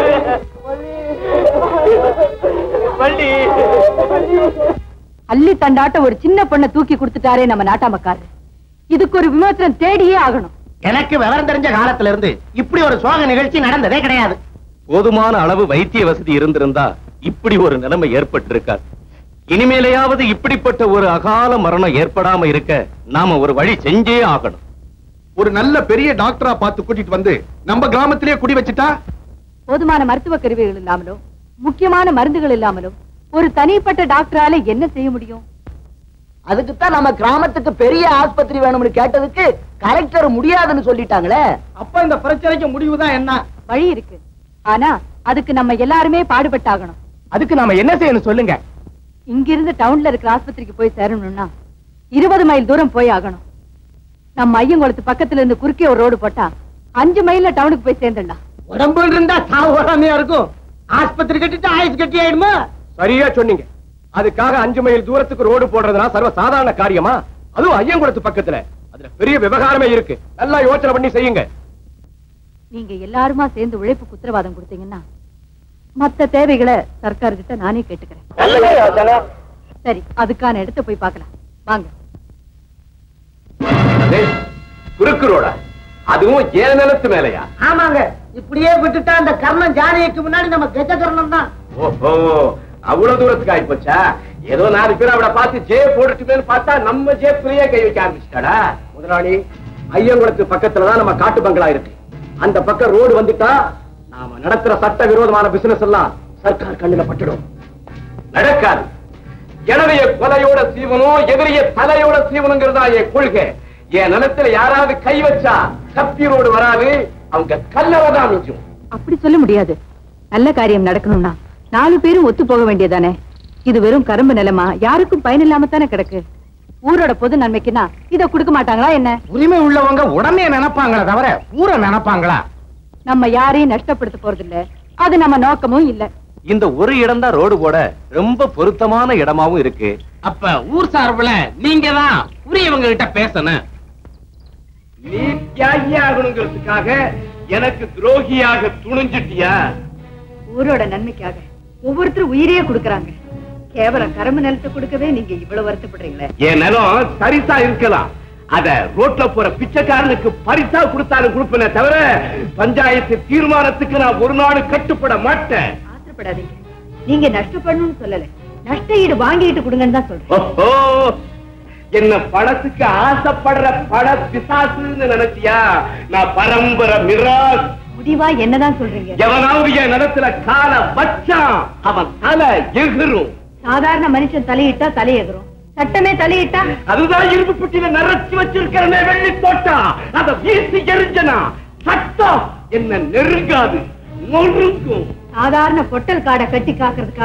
வள்ளி வள்ளி அள்ளி தண்டாட்ட ஒரு சின்ன பொண்ணை தூக்கி கொடுத்துட்டாரே நம்ம நாட்டாமக்காரர் இதுக்கு ஒரு விமோசனம் தேடியே ஆகணும் எனக்கு விவரம் தெரிஞ்ச காலத்துல இருந்து இப்படி ஒரு சோக நிகழ்ச்சி நடந்ததே கிடையாது போதுமான அளவு வைத்திய வசதி இருந்திருந்தா இப்படி ஒரு நிலைமை ஏற்பட்டிருக்காது இனிமேலையாவது இப்படிப்பட்ட ஒரு அகால மரணம் ஏற்படாம இருக்க நாம ஒரு வழி செஞ்சே ஆகணும் ஒரு நல்ல பெரிய டாக்டரா பார்த்து கூட்டிட்டு வந்து நம்ம கிராமத்திலேயே குடி வச்சுட்டா போதுமான மருத்துவ கருவிகள் இல்லாமலும் முக்கியமான மருந்துகள் இல்லாமலும் ஒரு தனிப்பட்ட டாக்டரால என்ன செய்ய முடியும் அதுக்குத்தான் நம்ம கிராமத்துக்கு பெரிய ஆஸ்பத்திரி வேணும்னு கேட்டதுக்கு கலெக்டர் முடியாதுன்னு சொல்லிட்டாங்களே அப்ப இந்த பிரச்சனைக்கு முடிவுதான் என்ன வழி இருக்கு ஆனா அதுக்கு நம்ம எல்லாருமே பாடுபட்டாகணும் அதுக்கு நாம என்ன செய்யணும் சொல்லுங்க இங்கிருந்து டவுன்ல இருக்கிற ஆஸ்பத்திரிக்கு போய் சேரணும்னா இருபது மைல் தூரம் போய் ஆகணும் நம்ம ஐயங்குளத்து பக்கத்துல இருந்து குறுக்கே ஒரு ரோடு போட்டா அஞ்சு மைல்ல டவுனுக்கு போய் சேர்ந்துடலாம் உடம்பு இருந்தா சாவு வராமையா இருக்கும் ஆஸ்பத்திரி கட்டிட்டு ஆயுஸ் கட்டி ஆயிடுமா சரியா சொன்னீங்க அதுக்காக அஞ்சு மைல் தூரத்துக்கு ரோடு போடுறதுனா சர்வ சாதாரண காரியமா அதுவும் ஐயங்குளத்து பக்கத்துல அதுல பெரிய விவகாரமே இருக்கு நல்லா யோசனை பண்ணி செய்யுங்க நீங்க எல்லாருமா சேர்ந்து உழைப்புக்கு உத்தரவாதம் கொடுத்தீங்கன்னா மத்த தேவைகளை சர்க்கார் கிட்ட நானே கேட்டுக்கிறேன் சரி அதுக்கான இடத்த போய் பார்க்கலாம் வாங்க குறுக்கு ரோடா அதுவும் ஏன் நிலத்து மேலையா ஆமாங்க இப்படியே விட்டுட்டா அந்த கர்ணம் ஜானகிக்கு முன்னாடி நம்ம கெஜ கர்ணம் தான் ஓஹோ அவ்வளவு தூரத்துக்கு ஆயிப்போச்சா ஏதோ நாலு பேர் அவளை பார்த்து ஜே போட்டுட்டுமேன்னு பார்த்தா நம்ம ஜேப்லயே கை வைக்க ஆரம்பிச்சிட்டாடா முதலாளி ஐயங்குளத்து பக்கத்துலதான் நம்ம காட்டு பங்களா இருக்கு அந்த பக்கம் ரோடு வந்துட்டா நாம நடத்துற சட்ட விரோதமான பிசினஸ் எல்லாம் சர்க்கார் கண்ணுல பட்டுடும் நடக்காது எனவே கொலையோட சீவனும் எதிரிய தலையோட சீவனுங்கிறதா என் கொள்கை என் நிலத்துல யாராவது கை வச்சா கப்பி ரோடு வராது அவங்க கல்லவதான் மிஞ்சும் அப்படி சொல்ல முடியாது நல்ல காரியம் நடக்கணும்னா நாலு பேரும் ஒத்து போக வேண்டியதானே இது வெறும் கரும்பு நிலமா யாருக்கும் பயன் இல்லாம தானே கிடக்கு ஊரோட பொது நன்மைக்குன்னா இத கொடுக்க மாட்டாங்களா என்ன உரிமை உள்ளவங்க உடனே நினைப்பாங்களே தவிர ஊரை நினைப்பாங்களா நம்ம யாரையும் நஷ்டப்படுத்த போறது இல்ல அது நம்ம நோக்கமும் இல்ல இந்த ஒரு இடம் தான் ரோடு போட ரொம்ப பொருத்தமான இடமாவும் இருக்கு அப்ப ஊர் சார்புல நீங்க தான் உரியவங்க கிட்ட பேசணும் நீ தியாகி ஆகணுங்கிறதுக்காக எனக்கு துரோகியாக துணிஞ்சிட்டியா ஊரோட நன்மைக்காக ஒவ்வொருத்தரும் உயிரையே கொடுக்கறாங்க கேவலம் கரும்பு நிலத்தை கொடுக்கவே நீங்க இவ்வளவு வருத்தப்படுறீங்களே என் நிலம் சரிசா இருக்கலாம் அத ரோட்ல போற பிச்சைக்காரனுக்கு பரிசா கொடுத்தாலும் கொடுப்பேனே தவிர பஞ்சாயத்து தீர்மானத்துக்கு நான் ஒரு நாள் கட்டுப்பட மாட்டேன் ஆத்திரப்படாதீங்க நீங்க நஷ்டப்படணும்னு சொல்லல நஷ்ட ஈடு வாங்கிட்டு கொடுங்கன்னு தான் சொல்றேன் ஓஹோ என்ன பணத்துக்கு ஆசைப்படுற பண பிசாசுன்னு நினைச்சியா நான் பரம்பரை மிராஸ் முடிவா என்னதான் சொல்றீங்க எவனாவது என் நிலத்துல கால வச்சான் அவன் தலை எகிரும் சாதாரண மனுஷன் தலையிட்டா தலையெகரும் சட்டமே தலையிட்டா அதுதான் இரும்பு புட்டியில நிறைச்சு வச்சிருக்கிறனே வெள்ளி தோட்டா அத வீசி எரிஞ்சனா சட்டம் என்ன நெருங்காது நொறுங்கும் சாதாரண பொட்டல் காடை கட்டி காக்கிறதுக்காக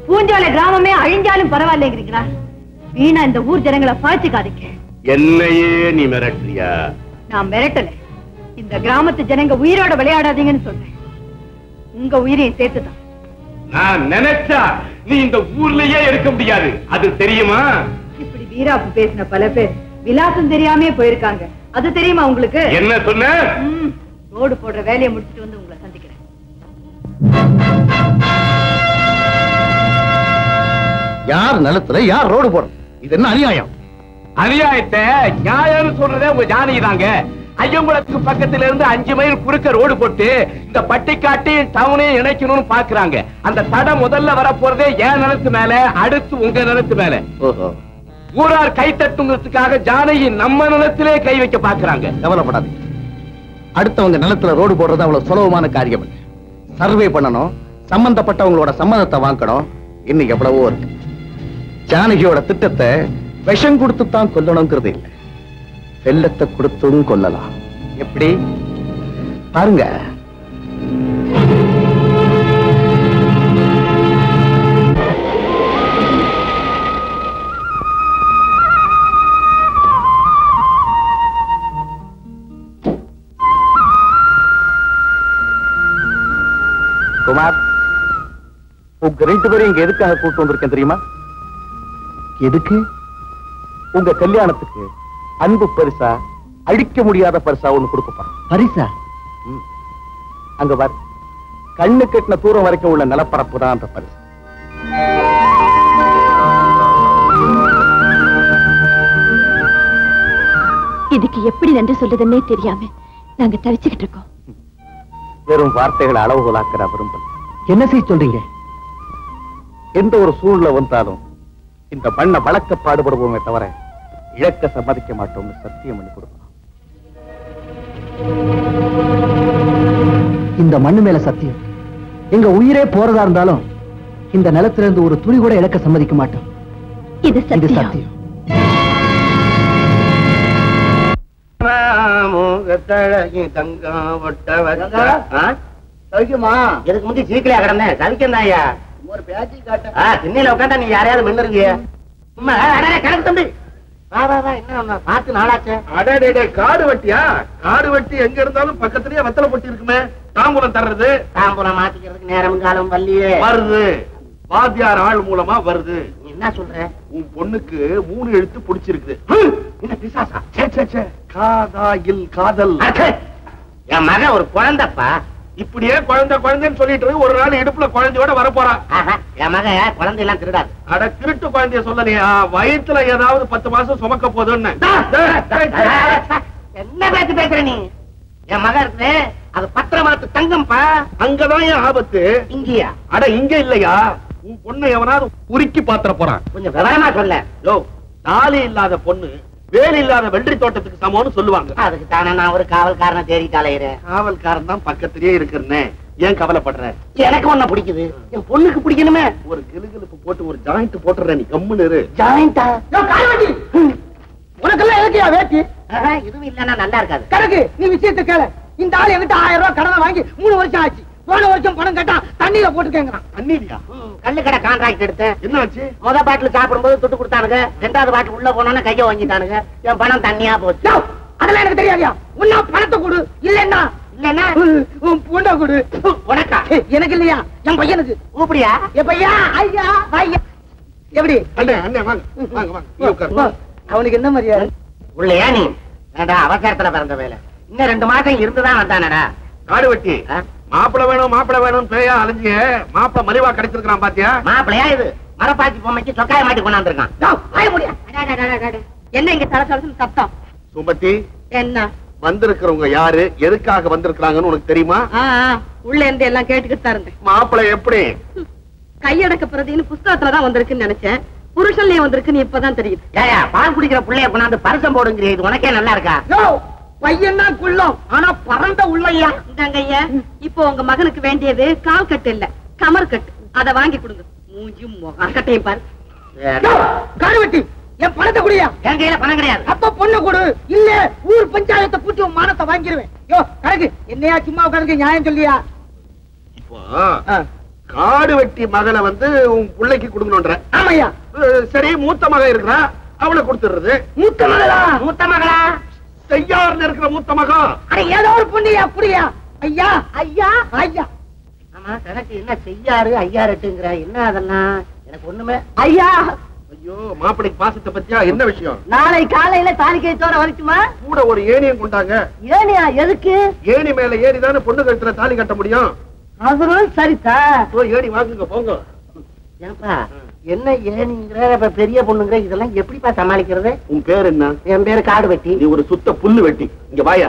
பூஞ்சோலை கிராமமே அழிஞ்சாலும் பரவாயில்லைங்கிறீங்களா வீணா இந்த ஊர் ஜனங்களை பாய்ச்சிக்காதீங்க என்னையே நீ மிரட்டுறியா நான் மிரட்டல இந்த கிராமத்து ஜனங்க உயிரோட விளையாடாதீங்கன்னு சொல்றேன் உங்க உயிரையும் சேர்த்துதான் நான் நினைச்சா நீ இந்த ஊர்லயே இருக்க முடியாது அது தெரியுமா இப்படி வீராப்பு பேசின பல பேர் விலாசம் தெரியாமே போயிருக்காங்க அது தெரியுமா உங்களுக்கு என்ன சொன்ன ம், ரோடு போடுற வேலையை முடிச்சிட்டு வந்து உங்களை சந்திக்கிறேன் யார் நிலத்துல யார் ரோடு போடும் இது என்ன அநியாயம் அநியாயத்தை நியாயம்னு சொல்றதே உங்க ஜானகி தாங்க ஐயங்குளத்துக்கு பக்கத்துல இருந்து அஞ்சு மைல் குறுக்க ரோடு போட்டு இந்த பட்டிக்காட்டையும் டவுனையும் இணைக்கணும்னு பாக்குறாங்க அந்த தடம் முதல்ல வரப்போறதே என் நிலத்து மேல அடுத்து உங்க நிலத்து மேல ஓஹோ ஊரார் கை தட்டுங்கிறதுக்காக ஜானகி நம்ம நிலத்திலே கை வைக்க பாக்குறாங்க கவலைப்படாதீங்க அடுத்தவங்க நிலத்துல ரோடு போடுறது அவ்வளவு சுலபமான காரியம் இல்லை சர்வே பண்ணணும் சம்பந்தப்பட்டவங்களோட சம்மதத்தை வாங்கணும் இன்னும் எவ்வளவோ இருக்கு ஜானகியோட திட்டத்தை விஷம் கொடுத்து தான் கொல்லணுங்கிறது இல்லை வெள்ளத்தை கொடுத்தும் கொல்லலாம் எப்படி பாருங்க குமார் உங்க ரெண்டு பேரும் இங்க எதுக்காக கூட்டு வந்திருக்கேன் தெரியுமா எதுக்கு உங்க கல்யாணத்துக்கு அன்பு பரிசா அழிக்க முடியாத பரிசா ஒண்ணு கொடுக்கப்பா பரிசா அங்க பாரு கண்ணு கட்டின தூரம் வரைக்கும் உள்ள நிலப்பரப்பு தான் அந்த பரிசு இதுக்கு எப்படி நன்றி சொல்றதுன்னே தெரியாம நாங்க தவிச்சுக்கிட்டு இருக்கோம் வெறும் வார்த்தைகளை அளவுகளாக்கிற விரும்பல என்ன செய்ய சொல்றீங்க எந்த ஒரு சூழ்நிலை வந்தாலும் இந்த மண்ணை வளர்க்க பாடுபடுவோமே தவிர இழக்க சம்மதிக்க மாட்டோம்னு சத்தியம் பண்ணி கொடுக்கணும் இந்த மண்ணு மேல சத்தியம் எங்க உயிரே போறதா இருந்தாலும் இந்த நிலத்துல இருந்து ஒரு துளி கூட இழக்க சம்மதிக்க மாட்டோம் இது இது சத்தியம் சத்தியம் முகத்தழகி தங்கம் ஒட்ட சவிக்குமா இதுக்கு முந்தி சீக்கிரம் கிடந்தேன் சவிக்கம் ஐயா ஒரு பேச்சு காட்ட திண்ணையில உட்காந்தா நீ யாரையாவது மின்னுருங்க சும்மா கணக்கு தம்பி வா வா வா என்ன பார்த்து நாளாச்சே அடடே காடு வெட்டியா காடு வெட்டி எங்க இருந்தாலும் பக்கத்துலயே வத்தல பொட்டி இருக்குமே தாம்பூலம் தர்றது தாம்பூலம் மாத்திக்கிறதுக்கு நேரம் காலம் வள்ளியே வருது வாத்தியார் ஆள் மூலமா வருது நீ என்ன சொல்ற உன் பொண்ணுக்கு மூணு எழுத்து பிடிச்சிருக்கு என்ன பிசாசா சே, சே, சே. காதாயில் காதல் அடே, என் மகன் ஒரு குழந்தைப்பா இப்படியே குழந்தை குழந்தைன்னு சொல்லிட்டு இருக்கு, ஒரு நாள் இடுப்புல குழந்தையோட வரப்போறான் ஆஹா, என் மகன் குழந்தை எல்லாம் திருடாது அட திருட்டு குழந்தைய சொல்லலையா வயித்துல ஏதாவது பத்து மாசம் சுமக்க போதுன்னு என்ன பேச்சு பேசுற நீ என் மகன் இருக்கு அது பத்திரமாத்து தங்கம்ப்பா அங்கதான் என் ஆபத்து இங்கயா அட இங்க இல்லையா உன் பொண்ணை எவனாவது உருக்கி பாத்திர போறான் கொஞ்சம் விவரமா சொல்ல யோ தாலி இல்லாத பொண்ணு வேல் இல்லாத வெள்ளரி தோட்டத்துக்கு சமம்னு சொல்லுவாங்க அதுக்கு தானே நான் ஒரு காவல்காரனை தேடிட்டு அலையிறேன் காவல்காரன் தான் பக்கத்திலேயே இருக்கிறனே ஏன் கவலைப்படுற எனக்கு ஒண்ணு பிடிக்குது என் பொண்ணுக்கு பிடிக்கணுமே ஒரு கிளுகிளுப்பு போட்டு ஒரு ஜாயிண்ட் போட்டுற நீ கம்முன்னு இரு ஜாயிண்டா உனக்கெல்லாம் எதுக்கியா வேட்டி இதுவும் இல்லன்னா நல்லா இருக்காது கணக்கு நீ விஷயத்தை கேள இந்த ஆள் என்கிட்ட ஆயிரம் ரூபாய் கடனை வாங்கி மூணு வருஷம் ஆச்சு போன வருஷம் பணம் கேட்டா தண்ணியில போட்டு கேங்கிறான் அண்ணிலியா ம், கள்ளு கடை கான்ட்ராக்ட் எடுத்தேன் என்னாச்சு முத பாட்டில் சாப்பிடும்போது துட்டு கொடுத்தானுங்க ரெண்டாவது பாட்டில் உள்ள போனோன்னு கைய வாங்கிட்டானுங்க என் பணம் தண்ணியா போச்சு யோ, அதெல்லாம் எனக்கு தெரியாதியா உன்னா பணத்தை கொடு இல்லன்னா இல்லன்னா உன் பொண்ணை கொடு உனக்கா ஏய், எனக்கு இல்லையா என் பையனுக்கு கூப்பிடியா என் பையா ஐயா ஐயா எப்படி அண்ணே அண்ணே வாங்க வாங்க வாங்க நீ உட்காரு. அவனுக்கு என்ன மரியாதை உள்ளையா நீ ஏண்டா அவசரத்துல பிறந்த வேலை இன்னும் ரெண்டு மாசம் இருந்துதான் வந்தானடா காடு வெட்டி ஆ? மாப்பிள வேணும் மாப்பிள வேணும் பேயா அலைஞ்சிய மாப்பிள மலிவா கிடைச்சிருக்கான் பாத்தியா மாப்பிளையா இது மரப்பாச்சி பொம்மைக்கு சொக்காய மாட்டி கொண்டாந்துருக்கான் யோ, வாய முடியா என்ன இங்க தல தலசுன்னு சத்தம் சுமதி என்ன வந்திருக்கிறவங்க யாரு எதுக்காக வந்திருக்கிறாங்கன்னு உனக்கு தெரியுமா ஆ, ஆ, உள்ள இருந்து எல்லாம் கேட்டுக்கிட்டு தான் இருந்தேன் மாப்பிள எப்படி கையடக்க பிரதின்னு புஸ்தகத்துல தான் வந்திருக்குன்னு நினைச்சேன் புருஷன்லயே வந்திருக்குன்னு இப்பதான் தெரியுது ஏயா பால் குடிக்கிற புள்ளைய கொண்டாந்து பரிசம் போடுங்கிற இது உனக்கே நல்லா இருக்கா யோ, பையன் தான் குள்ளம் ஆனா பறந்த உள்ளையா இந்தாங்க ஐயா இப்போ உங்க மகனுக்கு வேண்டியது கால் கட்டு இல்ல கமர் கட்டு அத வாங்கி கொடுங்க மூஞ்சும் முகம் கட்டையும் பாரு யோ, காடுவெட்டி என் பணத்தை குடியா என் கையில பணம் கிடையாது அப்ப பொண்ணு கொடு இல்ல ஊர் பஞ்சாயத்தை கூட்டி உன் மானத்தை வாங்கிடுவேன் யோ கணக்கு என்னையா சும்மா உட்காந்து நியாயம் சொல்லியா இப்போ ஆ. காடு வெட்டி மகனை வந்து உன் பிள்ளைக்கு கொடுக்கணுன்ற ஆமையா அஹ், சரி மூத்த மகன் இருக்கிறா அவளை கொடுத்துடுறது மூத்த மகளா மூத்த மகளா செய்யாறுல இருக்கிற மூத்த மகன் அட ஏதோ ஒரு புண்ணியா புரியா ஐயா ஐயா ஐயா ஆமா கணக்கு என்ன செய்யாறு ஐயாரெட்டுங்கிற என்ன அதெல்லாம் எனக்கு ஒண்ணுமே ஐயா ஐயோ மாப்பிளைக்கு பாசத்தை பத்தியா என்ன விஷயம் நாளை காலையில தாலி கழித்தோட வரட்டுமா கூட ஒரு ஏணியும் கொண்டாங்க ஏனியா எதுக்கு ஏணி மேல ஏறிதானே பொண்ணு கழுத்துல தாலி கட்ட முடியும் அதுவும் சரிதா ஓ ஏணி வாங்குங்க போங்க ஏன்பா என்ன ஏனிங்கிற இப்ப பெரிய பொண்ணுங்கிற இதெல்லாம் எப்படிப்பா சமாளிக்கிறது உன் பேர் என்ன என் பேரு காடு வெட்டி நீ ஒரு சுத்த புல்லு வெட்டி இங்க வாயா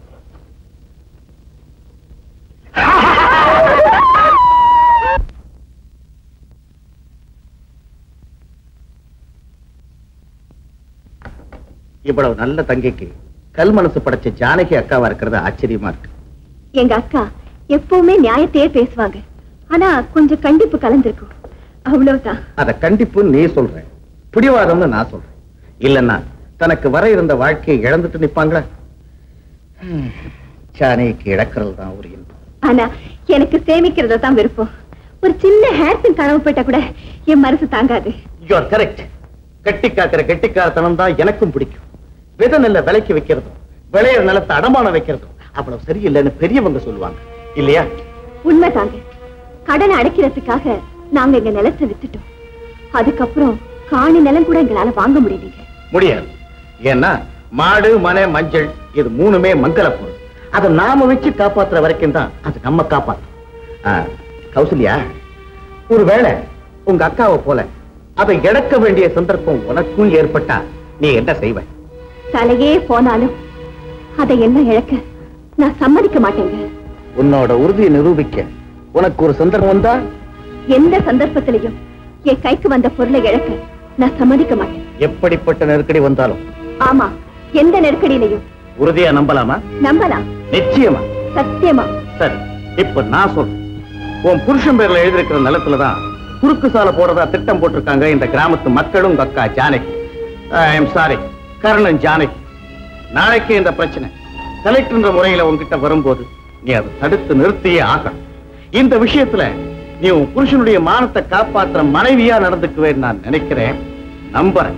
இவ்வளவு நல்ல தங்கைக்கு கல் மனசு படைச்ச ஜானகி அக்காவா இருக்கிறது ஆச்சரியமா இருக்கு எங்க அக்கா எப்பவுமே நியாயத்தையே பேசுவாங்க ஆனா கொஞ்சம் கண்டிப்பு கலந்திருக்கும் அவ்வளவுதான் அத கண்டிப்பு நீ சொல்ற பிடிவாதம்னு நான் சொல்றேன் இல்லன்னா தனக்கு வர இருந்த வாழ்க்கையை இழந்துட்டு நிப்பாங்களா ஹம், ஜானகிக்கு இழக்கிறது தான் ஒரு இன்பம் ஆனா எனக்கு சேமிக்கிறத தான் விருப்பம் ஒரு சின்ன ஹேர் பின் கனவு போயிட்டா கூட என் மனசு தாங்காது யூ ஆர் கரெக்ட் கட்டி காக்கிற கெட்டிக்காரத்தனம் தான் எனக்கும் பிடிக்கும் வித நெல்ல விலைக்கு வைக்கிறதும் விளையிற நிலத்தை அடமானம் வைக்கிறதும் அவ்வளவு சரியில்லைன்னு பெரியவங்க சொல்லுவாங்க இல்லையா உண்மைதாங்க கடனை அடைக்கிறதுக்காக நாங்க எங்க நிலத்தை வித்துட்டோம் அதுக்கப்புறம் காணி நிலம் கூட எங்களால வாங்க முடியலீங்க முடியாது ஏன்னா மாடு மனை மஞ்சள் இது மூணுமே மங்கள பொருள் அதை நாம வச்சு காப்பாத்துற வரைக்கும் தான் அது நம்ம காப்பாத்தும் ஆ, கௌசல்யா ஒருவேளை உங்க அக்காவை போல அதை இழக்க வேண்டிய சந்தர்ப்பம் உனக்கும் ஏற்பட்டா நீ என்ன செய்வ தலையே போனாலும் அதை என்ன இழக்க நான் சம்மதிக்க மாட்டேங்க உன்னோட உறுதியை நிரூபிக்க உனக்கு ஒரு சந்தர்ப்பம் வந்தா எந்த சந்தர்ப்பத்திலையும் என் கைக்கு வந்த பொருளை இழக்க நான் சம்மதிக்க மாட்டேன் எப்படிப்பட்ட நெருக்கடி வந்தாலும் ஆமா எந்த நெருக்கடியிலையும் உறுதியா நம்பலாமா நம்பலாம் நிச்சயமா சத்தியமா சரி இப்ப நான் சொல்றேன் உன் புருஷன் பேர்ல எழுதியிருக்கிற நிலத்துலதான் குறுக்கு சாலை போடுறதா திட்டம் போட்டிருக்காங்க இந்த கிராமத்து மக்களும் உங்க அக்கா ஜானகி ஐம் சாரி கர்ணன் ஜானகி நாளைக்கு இந்த பிரச்சனை கலெக்டர்ன்ற முறையில உன்கிட்ட வரும்போது நீ அதை தடுத்து நிறுத்தியே ஆகணும் இந்த விஷயத்துல நீ உன் புருஷனுடைய மானத்தை காப்பாத்துற மனைவியா நடந்துக்குவேன்னு நான் நினைக்கிறேன் நம்புறேன்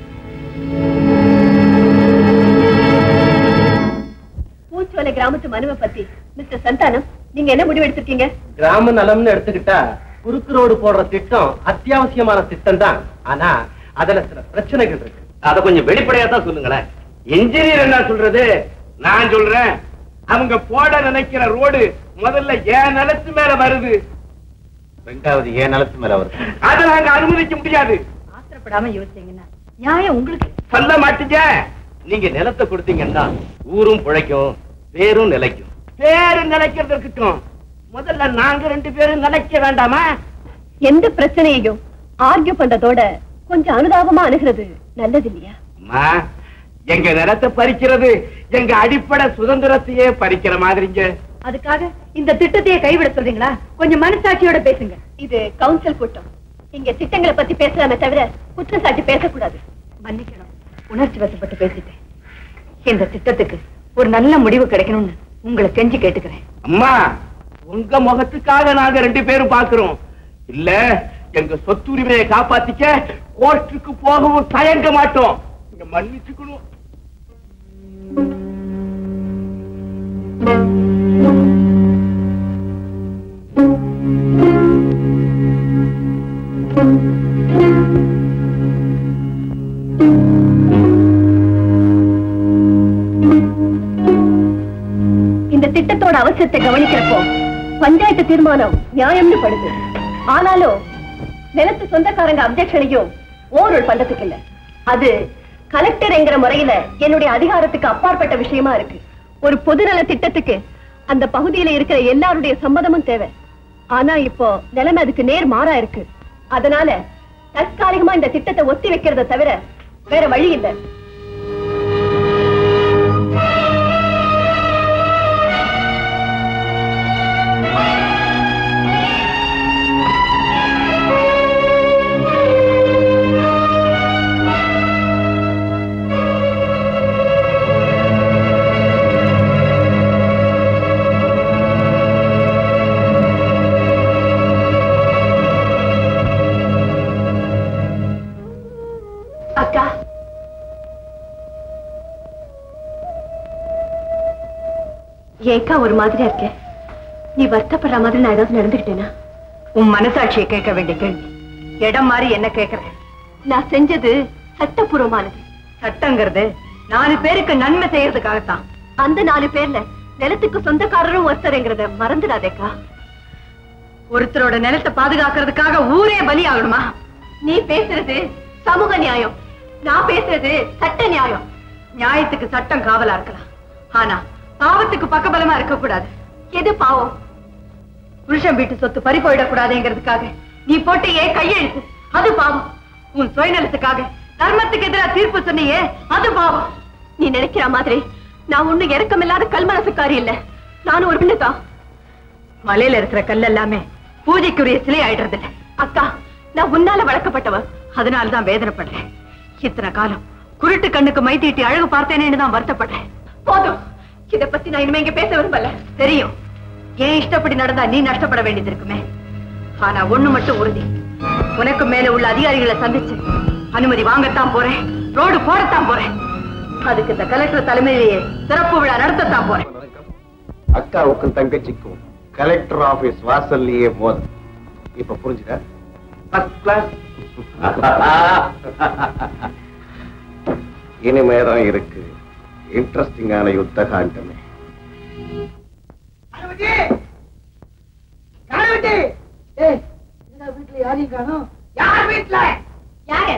பூச்சோலை கிராமத்து மனுவை பத்தி மிஸ்டர் சந்தானம் நீங்க என்ன முடிவு எடுத்திருக்கீங்க கிராம நலம்னு எடுத்துக்கிட்டா குறுக்கு ரோடு போடுற திட்டம் அத்தியாவசியமான திட்டம் தான் ஆனா அதுல சில பிரச்சனைகள் இருக்கு அத கொஞ்சம் வெளிப்படையா தான் சொல்லுங்களேன் இன்ஜினியர் என்ன சொல்றது நான் சொல்றேன் அவங்க போட நினைக்கிற ரோடு முதல்ல ஏன் நிலத்து மேல வருது ரெண்டாவது ஏன் நிலத்து மேல வருது அதை நாங்க அனுமதிக்க முடியாது ஆத்திரப்படாம யோசிச்சீங்கன்னா நியாயம் உங்களுக்கு சொல்ல மாட்டீங்க நீங்க நிலத்தை கொடுத்தீங்கன்னா ஊரும் பிழைக்கும் பேரும் நிலைக்கும் பேரு நிலைக்கிறது இருக்கட்டும் முதல்ல நாங்க ரெண்டு பேரும் நிலைக்க வேண்டாமா எந்த பிரச்சனையையும் ஆர்கியூ பண்றதோட கொஞ்சம் அனுதாபமா அணுகிறது நல்லது இல்லையா அம்மா எங்க நிலத்தை பறிக்கிறது எங்க அடிப்படை சுதந்திரத்தையே பறிக்கிற மாதிரிங்க அதுக்காக இந்த திட்டத்தையே கைவிட சொல்றீங்களா கொஞ்சம் மனசாட்சியோட பேசுங்க இது கவுன்சில் கூட்டம் இங்க திட்டங்களை பத்தி பேசலாமே தவிர குற்றம் சாட்டி பேசக்கூடாது மன்னிக்கணும் உணர்ச்சி வசப்பட்டு பேசிட்டேன் இந்த திட்டத்துக்கு ஒரு நல்ல முடிவு கிடைக்கணும்னு உங்களை கெஞ்சி கேட்டுக்கிறேன் அம்மா உங்க முகத்துக்காக நாங்க ரெண்டு பேரும் பாக்குறோம் இல்ல எங்க சொத்துரிமையை காப்பாத்திக்க கோர்ட்டுக்கு போகவும் தயங்க மாட்டோம் நீங்க மன்னிச்சுக்கணும் இந்த திட்டத்தோட அவசியத்தை கவனிக்கிறப்போ பஞ்சாயத்து தீர்மானம் நியாயம்னு படுது ஆனாலும் நிலத்து சொந்தக்காரங்க அப்ஜெக்ஷனையும் ஓரல் பண்றதுக்கு இல்ல அது கலெக்டர் என்கிற முறையில என்னுடைய அதிகாரத்துக்கு அப்பாற்பட்ட விஷயமா இருக்கு ஒரு பொதுநல திட்டத்துக்கு அந்த பகுதியில இருக்கிற எல்லாருடைய சம்மதமும் தேவை ஆனா இப்போ நிலைமை அதுக்கு நேர் மாறா இருக்கு அதனால தற்காலிகமா இந்த திட்டத்தை ஒத்தி வைக்கிறத தவிர வேற வழி இல்லை ஏக்கா ஒரு மாதிரியா இருக்க நீ வருத்தப்படுற மாதிரி நான் ஏதாவது நடந்துக்கிட்டேனா உன் மனசாட்சியை கேட்க வேண்டிய கேள்வி இடம் மாதிரி என்ன கேட்கற நான் செஞ்சது சட்டப்பூர்வமானது சட்டங்கிறது நாலு பேருக்கு நன்மை செய்யறதுக்காகத்தான் அந்த நாலு பேர்ல நிலத்துக்கு சொந்தக்காரரும் ஒருத்தருங்கிறத மறந்துடாதேக்கா ஒருத்தரோட நிலத்தை பாதுகாக்கிறதுக்காக ஊரே பலி ஆகணுமா நீ பேசுறது சமூக நியாயம் நான் பேசுறது சட்ட நியாயம் நியாயத்துக்கு சட்டம் காவலா இருக்கலாம் ஆனா பாவத்துக்கு பக்கபலமா இருக்க கூடாது எது பாவம் புருஷன் வீட்டு சொத்து பறி போயிடக்கூடாதுங்கிறதுக்காக நீ போட்ட ஏன் கையெழுத்து அது பாவம் உன் சுயநலத்துக்காக தர்மத்துக்கு எதிராக தீர்ப்பு சொன்னியே அது பாவம் நீ நினைக்கிற மாதிரி நான் ஒண்ணு இறக்கமில்லாத கல்மனசுக்காரி இல்ல நானும் ஒரு பெண்ணுதான் மலையில இருக்கிற கல் எல்லாமே பூஜைக்குரிய சிலை ஆயிடுறது இல்ல அக்கா நான் உன்னால வளர்க்கப்பட்டவ அதனாலதான் வேதனைப்படுறேன் இத்தனை காலம் குருட்டு கண்ணுக்கு மை தீட்டி அழகு பார்த்தேனேன்னு தான் வருத்தப்படுறேன் போதும் இத பத்தி நான் இனிமே இங்க பேச விரும்பல தெரியும் ஏன் இஷ்டப்படி நடந்தா நீ நஷ்டப்பட வேண்டியது இருக்குமே ஆனா ஒண்ணு மட்டும் உறுதி உனக்கு மேல உள்ள அதிகாரிகளை சந்திச்சு அனுமதி வாங்கத்தான் போறேன் ரோடு போடத்தான் போறேன் அதுக்கு இந்த கலெக்டர் தலைமையிலேயே சிறப்பு விழா நடத்தத்தான் போறேன் அக்காவுக்கும் தங்கச்சிக்கும் கலெக்டர் ஆபீஸ் வாசல்லையே மோதல் இப்ப புரிஞ்சுதா ஃபர்ஸ்ட் கிளாஸ் இனிமேதான் இருக்கு இன்ட்ரெஸ்டிங்கான யுத்த காண்டமே கணவதி கணவதி ஏய் என்ன வீட்டுல யாரையும் காணோம் யார் வீட்டுல யாரு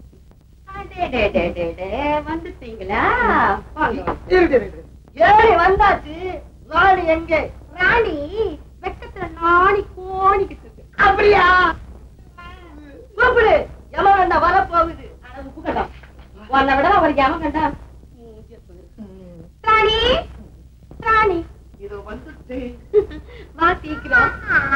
வந்துட்டீங்களா இருக்கு இருக்கு ஏறி வந்தாச்சு ராணி எங்கே ராணி வெக்கத்துல நாணி கோணிக்கிட்டு இருக்கு அப்படியா கூப்பிடு எவன் வேண்டா வர போகுது உன்னை விட அவருக்கு எவன் கண்டா ராணி ராணி இது வந்துட்டு வா சீக்கிரம்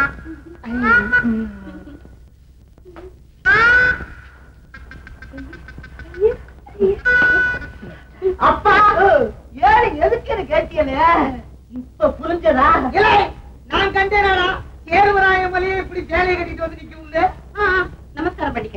அப்பா ஏழு எதுக்குன்னு கேட்டியலே இப்ப புரிஞ்சதா இல்லை நான் கண்டேனாடா சேர்வராய மலையை இப்படி சேலையை கட்டிட்டு வந்து நிக்க நமஸ்காரம் பண்ணிக்க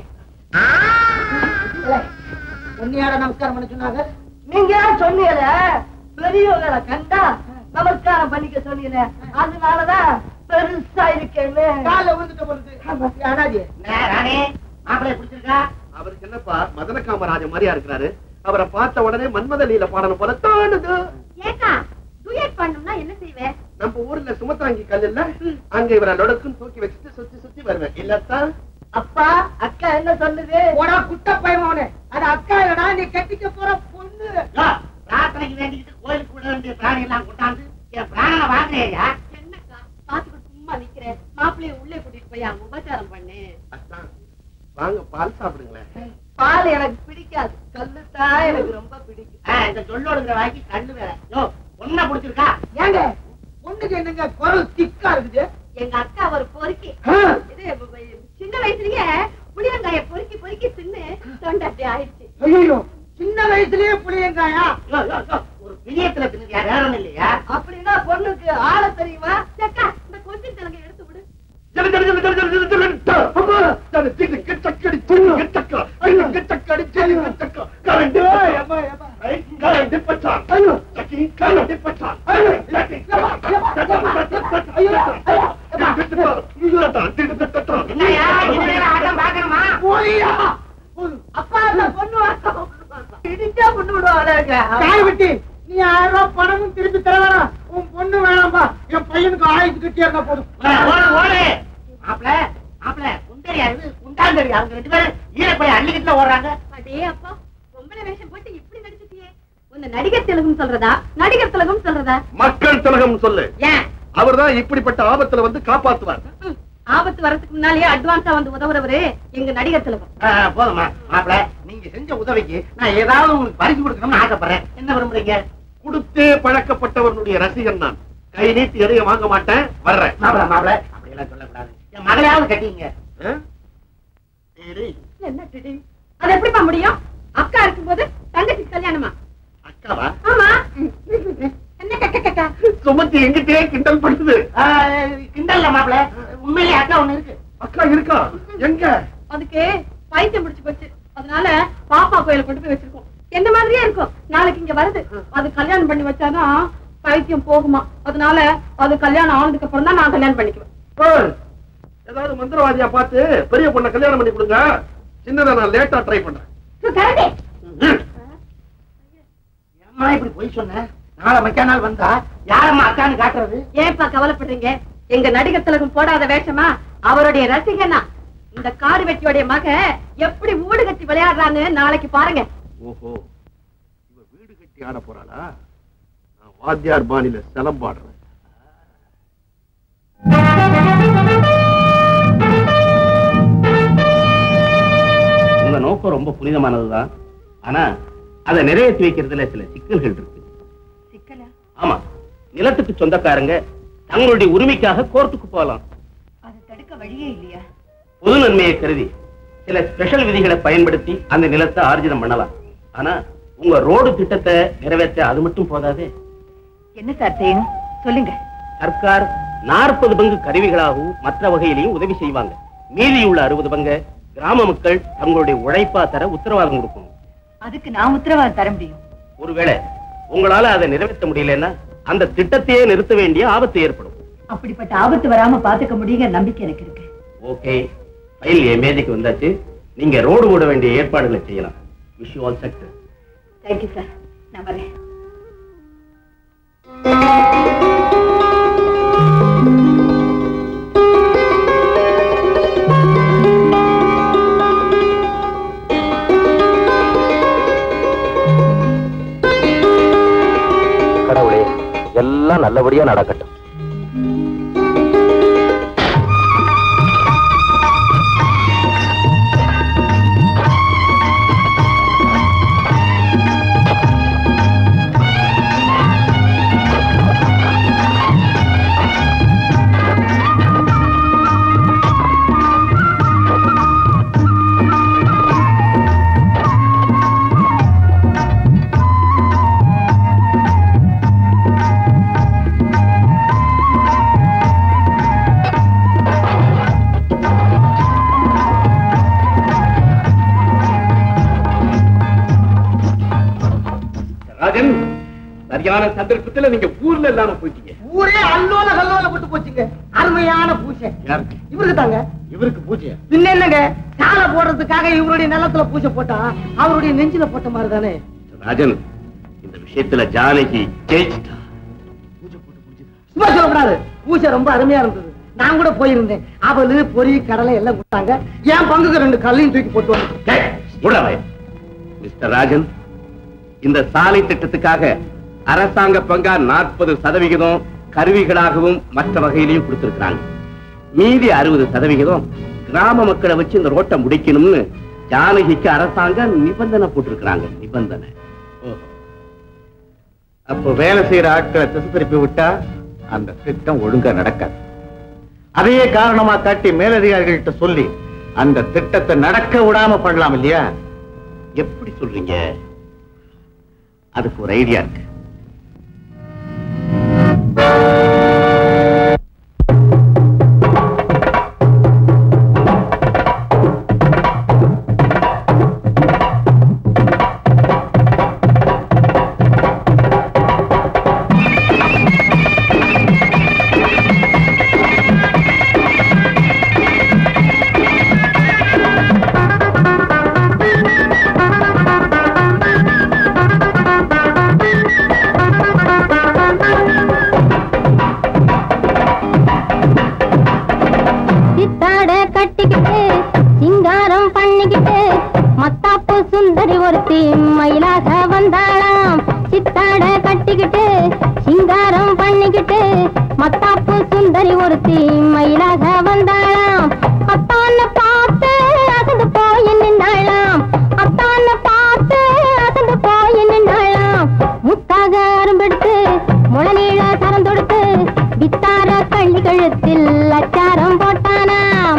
உன்னையாட நமஸ்காரம் பண்ண சொன்னாங்க நீங்க சொன்னீல பெரியவங்களை கண்டா நமஸ்காரம் பண்ணிக்க சொன்னீங்க அதனாலதான் பெருசா இருக்கேன்னு கால விழுந்துட்ட பொழுது அடாதியே மாப்பிளைய பிடிச்சிருக்கா அவருக்கு என்னப்பா மதன காமராஜ மாதிரியா இருக்கிறாரு அவரை பார்த்த உடனே மன்மத லீல பாடணும் போல தோணுது ஏக்கா டூயட் பண்ணணும்னா என்ன செய்வேன் நம்ம ஊர்ல சுமத்தாங்கி கல் இல்ல அங்க இவரை லொடக்குன்னு தூக்கி வச்சுட்டு சுத்தி சுத்தி வருவேன் இல்லத்தான் அப்பா அக்கா என்ன சொல்லுது போடா குட்ட பயமாவனே அது அக்கா இல்லடா நீ கட்டிக்க போற பொண்ணு பிரார்த்தனைக்கு வேண்டிக்கிட்டு கோயிலுக்கு விட வேண்டிய பிராணி எல்லாம் கொண்டாந்து என் பிராணனை வாங்குறியா என்னக்கா பாத்துக்கிட்டு சும்மா நிக்கிறேன் மாப்பிள்ளைய உள்ளே கூட்டிட்டு போய் அவங்க உபச்சாரம் பண்ணு அத்தான் வாங்க பால் சாப்பிடுங்களேன் பால் எனக்கு பிடிக்காது கல்லு தான் எனக்கு ரொம்ப பிடிக்கும் ஆ, இந்த சொல்லோடுங்கிற வாங்கி கண்ணு வேற யோ ஒன்ன பிடிச்சிருக்கா ஏங்க பொண்ணுக்கு என்னங்க குரல் திக்கா இருக்குது எங்க அக்கா ஒரு பொறுக்கி ஆ. இது ப- ப- சின்ன வயசுலயே புளியங்காய பொறுக்கி பொறுக்கி தின்னு தொண்டை அப்படி ஆயிடுச்சு ஐயோ சின்ன வயசுலயே புளியங்காயா யோ, யோ, யோ, ஒரு பிரியத்துல தின்னுறியா வேற ஒண்ணும் இல்லையா அப்படின்னா பொண்ணுக்கு ஆள தெரியுமா அக்கா இந்த கொஞ்சம் கிழங்கு எடுத்து விடு ஜல ஜல ஜல ஜல ஜல ஜல ஜல அம்மா நான் திக்கு கிட்டக்கடி திக்கு கிட்டக்க ஐயோ கிட்டக்கடி திக்கு கிட்டக்க கரண்ட் ஏய், அம்மா, அம்மா. ஐ கரண்ட் பச்சா ஐயோ சக்கி கரண்ட் பச்சா ஐயோ சக்கி என்னையா இந்த நேரம் ஆட்டம் பாக்கணுமா போலியா அப்பா அந்த பொண்ணு வாசம் இடிச்சா பொண்ணு விடுவாங்க தாய் விட்டி நீ ஆயிரம் ரூபாய் பணமும் திருப்பி தர வேணாம் உன் பொண்ணு வேணாம்பா என் பையனுக்கு ஆயுத்து கட்டியா இருந்தா போதும் ஓடு ஓடு மாப்பிள மாப்பிள குண்டரியா இது குண்டாந்தரி அவங்க ரெண்டு பேரும் ஈரப்பைய அள்ளிக்கிட்டு ஓடுறாங்க அடே அப்பா பொம்பளை வேஷம் போட்டு இப்படி நடிச்சிட்டியே உன்னை நடிகர் திலகம் சொல்றதா நடிகர் திலகம் சொல்றதா மக்கள் திலகம் சொல்லு ஏன் அவர்தான் இப்படிப்பட்ட ஆபத்துல வந்து காப்பாத்துவார் ம், ஆபத்து வரதுக்கு முன்னாலேயே அட்வான்ஸா வந்து உதவுறவரு எங்க நடிகர் திலகம் ஆ, போதுமா மாப்பிள நீங்க செஞ்ச உதவிக்கு நான் ஏதாவது உங்களுக்கு பரிசு கொடுக்கணும்னு ஆசைப்படுறேன் என்ன விரும்புறீங்க கொடுத்தே பழக்கப்பட்டவனுடைய ரசிகன் நான் கை நீட்டி எதையும் வாங்க மாட்டேன் வர்றேன் மாப்பிள மாப்பிள அப்படி எல்லாம் சொல்லக்கூடாது என் மகளையாவது கட்டிங்க ஆ? சரி என்ன டிடி அது எப்படிப்பா முடியும் அக்கா இருக்கும்போது தங்கச்சி கல்யாணமா அக்காவா ஆமா என்ன கக்க கக்கா சுமத்தி எங்கிட்டே கிண்டல் பண்ணுது ஆ, கிண்டல்ல மாப்பிள உண்மையிலே அக்கா ஒண்ணு இருக்கு அக்கா இருக்கா எங்க அதுக்கு பைத்தியம் முடிச்சு போச்சு அதனால பாப்பா கோயில கொண்டு போய் வச்சிருக்கோம் என்ன மாதிரியே இருக்கும் நாளைக்கு இங்க வருது அது கல்யாணம் பண்ணி வச்சாதான் பைத்தியம் போகுமா அதனால அது கல்யாணம் ஆனதுக்கு அப்புறம் தான் நான் கல்யாணம் பண்ணிக்குவேன் ஏய், ஏதாவது மந்திரவாதியா பார்த்து பெரிய பொண்ணை கல்யாணம் பண்ணி கொடுங்க சின்னதை நான் லேட்டா ட்ரை பண்றேன் கரடி ஏம்மா இப்படி போய் சொன்ன நாளை மக்கிய நாள் வந்தா யாரம்மா அக்கான்னு காட்டுறது ஏன்பா கவலைப்படுறீங்க எங்க நடிகர் திலகம் போடாத வேஷமா அவருடைய ரசிகனா இந்த காடு வெட்டியோடைய மக எப்படி ஊடு கட்டி விளையாடுறான்னு நாளைக்கு பாருங்க ஓஹோ இவ வீடு கட்டி ஆட போறாளா நான் வாத்தியார் பாணியில சிலம் பாடுறேன் உங்க நோக்கம் ரொம்ப புனிதமானதுதான் ஆனா அதை நிறைவேற்றி வைக்கிறதுல சில சிக்கல்கள் இருக்கு சிக்கலா ஆமா நிலத்துக்கு சொந்தக்காரங்க தங்களுடைய உரிமைக்காக கோர்ட்டுக்கு போகலாம் அது தடுக்க வழியே இல்லையா பொது நன்மையை கருதி சில ஸ்பெஷல் விதிகளை பயன்படுத்தி அந்த நிலத்தை ஆர்ஜிதம் பண்ணலாம் ஆனா உங்க ரோடு திட்டத்தை நிறைவேற்ற அது மட்டும் போதாதே என்ன சார் செய்யணும் சொல்லுங்க சர்க்கார் நாற்பது பங்கு கருவிகளாகவும் மற்ற வகையிலையும் உதவி செய்வாங்க மீதியுள்ள அறுபது பங்கு கிராம மக்கள் தங்களுடைய உழைப்பா தர உத்தரவாதம் கொடுக்கணும் அதுக்கு நான் உத்தரவாதம் தர முடியும் ஒருவேளை உங்களால அதை நிறைவேற்ற முடியலன்னா அந்த திட்டத்தையே நிறுத்த வேண்டிய ஆபத்து ஏற்படும் அப்படிப்பட்ட ஆபத்து வராம பாத்துக்க முடியுங்கிற நம்பிக்கை எனக்கு இருக்கு ஓகே ஃபைல் என் மேஜைக்கு வந்தாச்சு நீங்க ரோடு போட வேண்டிய ஏற்பாடுகளை செய்யலாம் wish all success thank you sir நான் வரேன் கடவுளே எல்லாம் நல்லபடியா நடக்கட்டும் ராஜன் சரியான சந்தர்ப்பத்துல நீங்க ஊர்ல இல்லாம போயிட்டீங்க ஊரே அல்லோல கல்லோல போட்டு போச்சுங்க அருமையான பூசை யாருக்கு இவருக்கு தாங்க இவருக்கு பூஜையா பின்ன என்னங்க சாலை போடுறதுக்காக இவருடைய நிலத்துல பூசை போட்டா அவருடைய நெஞ்சில போட்ட மாதிரி தானே ராஜன் இந்த விஷயத்துல ஜானகி ஜெயிச்சிட்டா சும்மா சொல்லக்கூடாது பூசை ரொம்ப அருமையா இருந்தது நான் கூட போயிருந்தேன் அவளு பொரி கடலை எல்லாம் கொடுத்தாங்க என் பங்குக்கு ரெண்டு கல்லையும் தூக்கி போட்டு வந்து டேய், மூடுடா வாயை. மிஸ்டர் ராஜன் இந்த சாலை திட்டத்துக்காக அரசாங்க பங்கா நாற்பது சதவிகிதம் கருவிகளாகவும் மற்ற வகையிலையும் கொடுத்திருக்கிறாங்க மீதி அறுபது சதவிகிதம் கிராம மக்களை வச்சு இந்த ரோட்டை முடிக்கணும்னு ஜானகிக்கு அரசாங்கம் நிபந்தனை போட்டிருக்கிறாங்க நிபந்தனை அப்போ வேலை செய்யற ஆட்களை திசை திருப்பி விட்டா அந்த திட்டம் ஒழுங்கா நடக்காது அதையே காரணமா காட்டி மேலதிகாரிகள்கிட்ட சொல்லி அந்த திட்டத்தை நடக்க விடாம பண்ணலாம் இல்லையா எப்படி சொல்றீங்க அதுக்கு ஒரு ஐடியா இருக்கு சித்தாட கட்டிக்கிட்டு சிங்காரம் பண்ணிக்கிட்டு மத்தாப்பு சுந்தரி ஒருத்தி மயிலாக வந்தாளாம் சித்தாட கட்டிக்கிட்டு சிங்காரம் பண்ணிக்கிட்டு மத்தாப்பு சுந்தரி ஒருத்தி மயிலாக வந்தாளாம் அத்தான பார்த்து அசந்து போய் நின்றாளாம் அத்தான பார்த்து அசந்து போய் நின்றாளாம் முத்தாக அரும்பெடுத்து முளநீள சரம் தொடுத்து வித்தார கள்ளி கழுத்தில் அச்சாரம் போட்டானாம்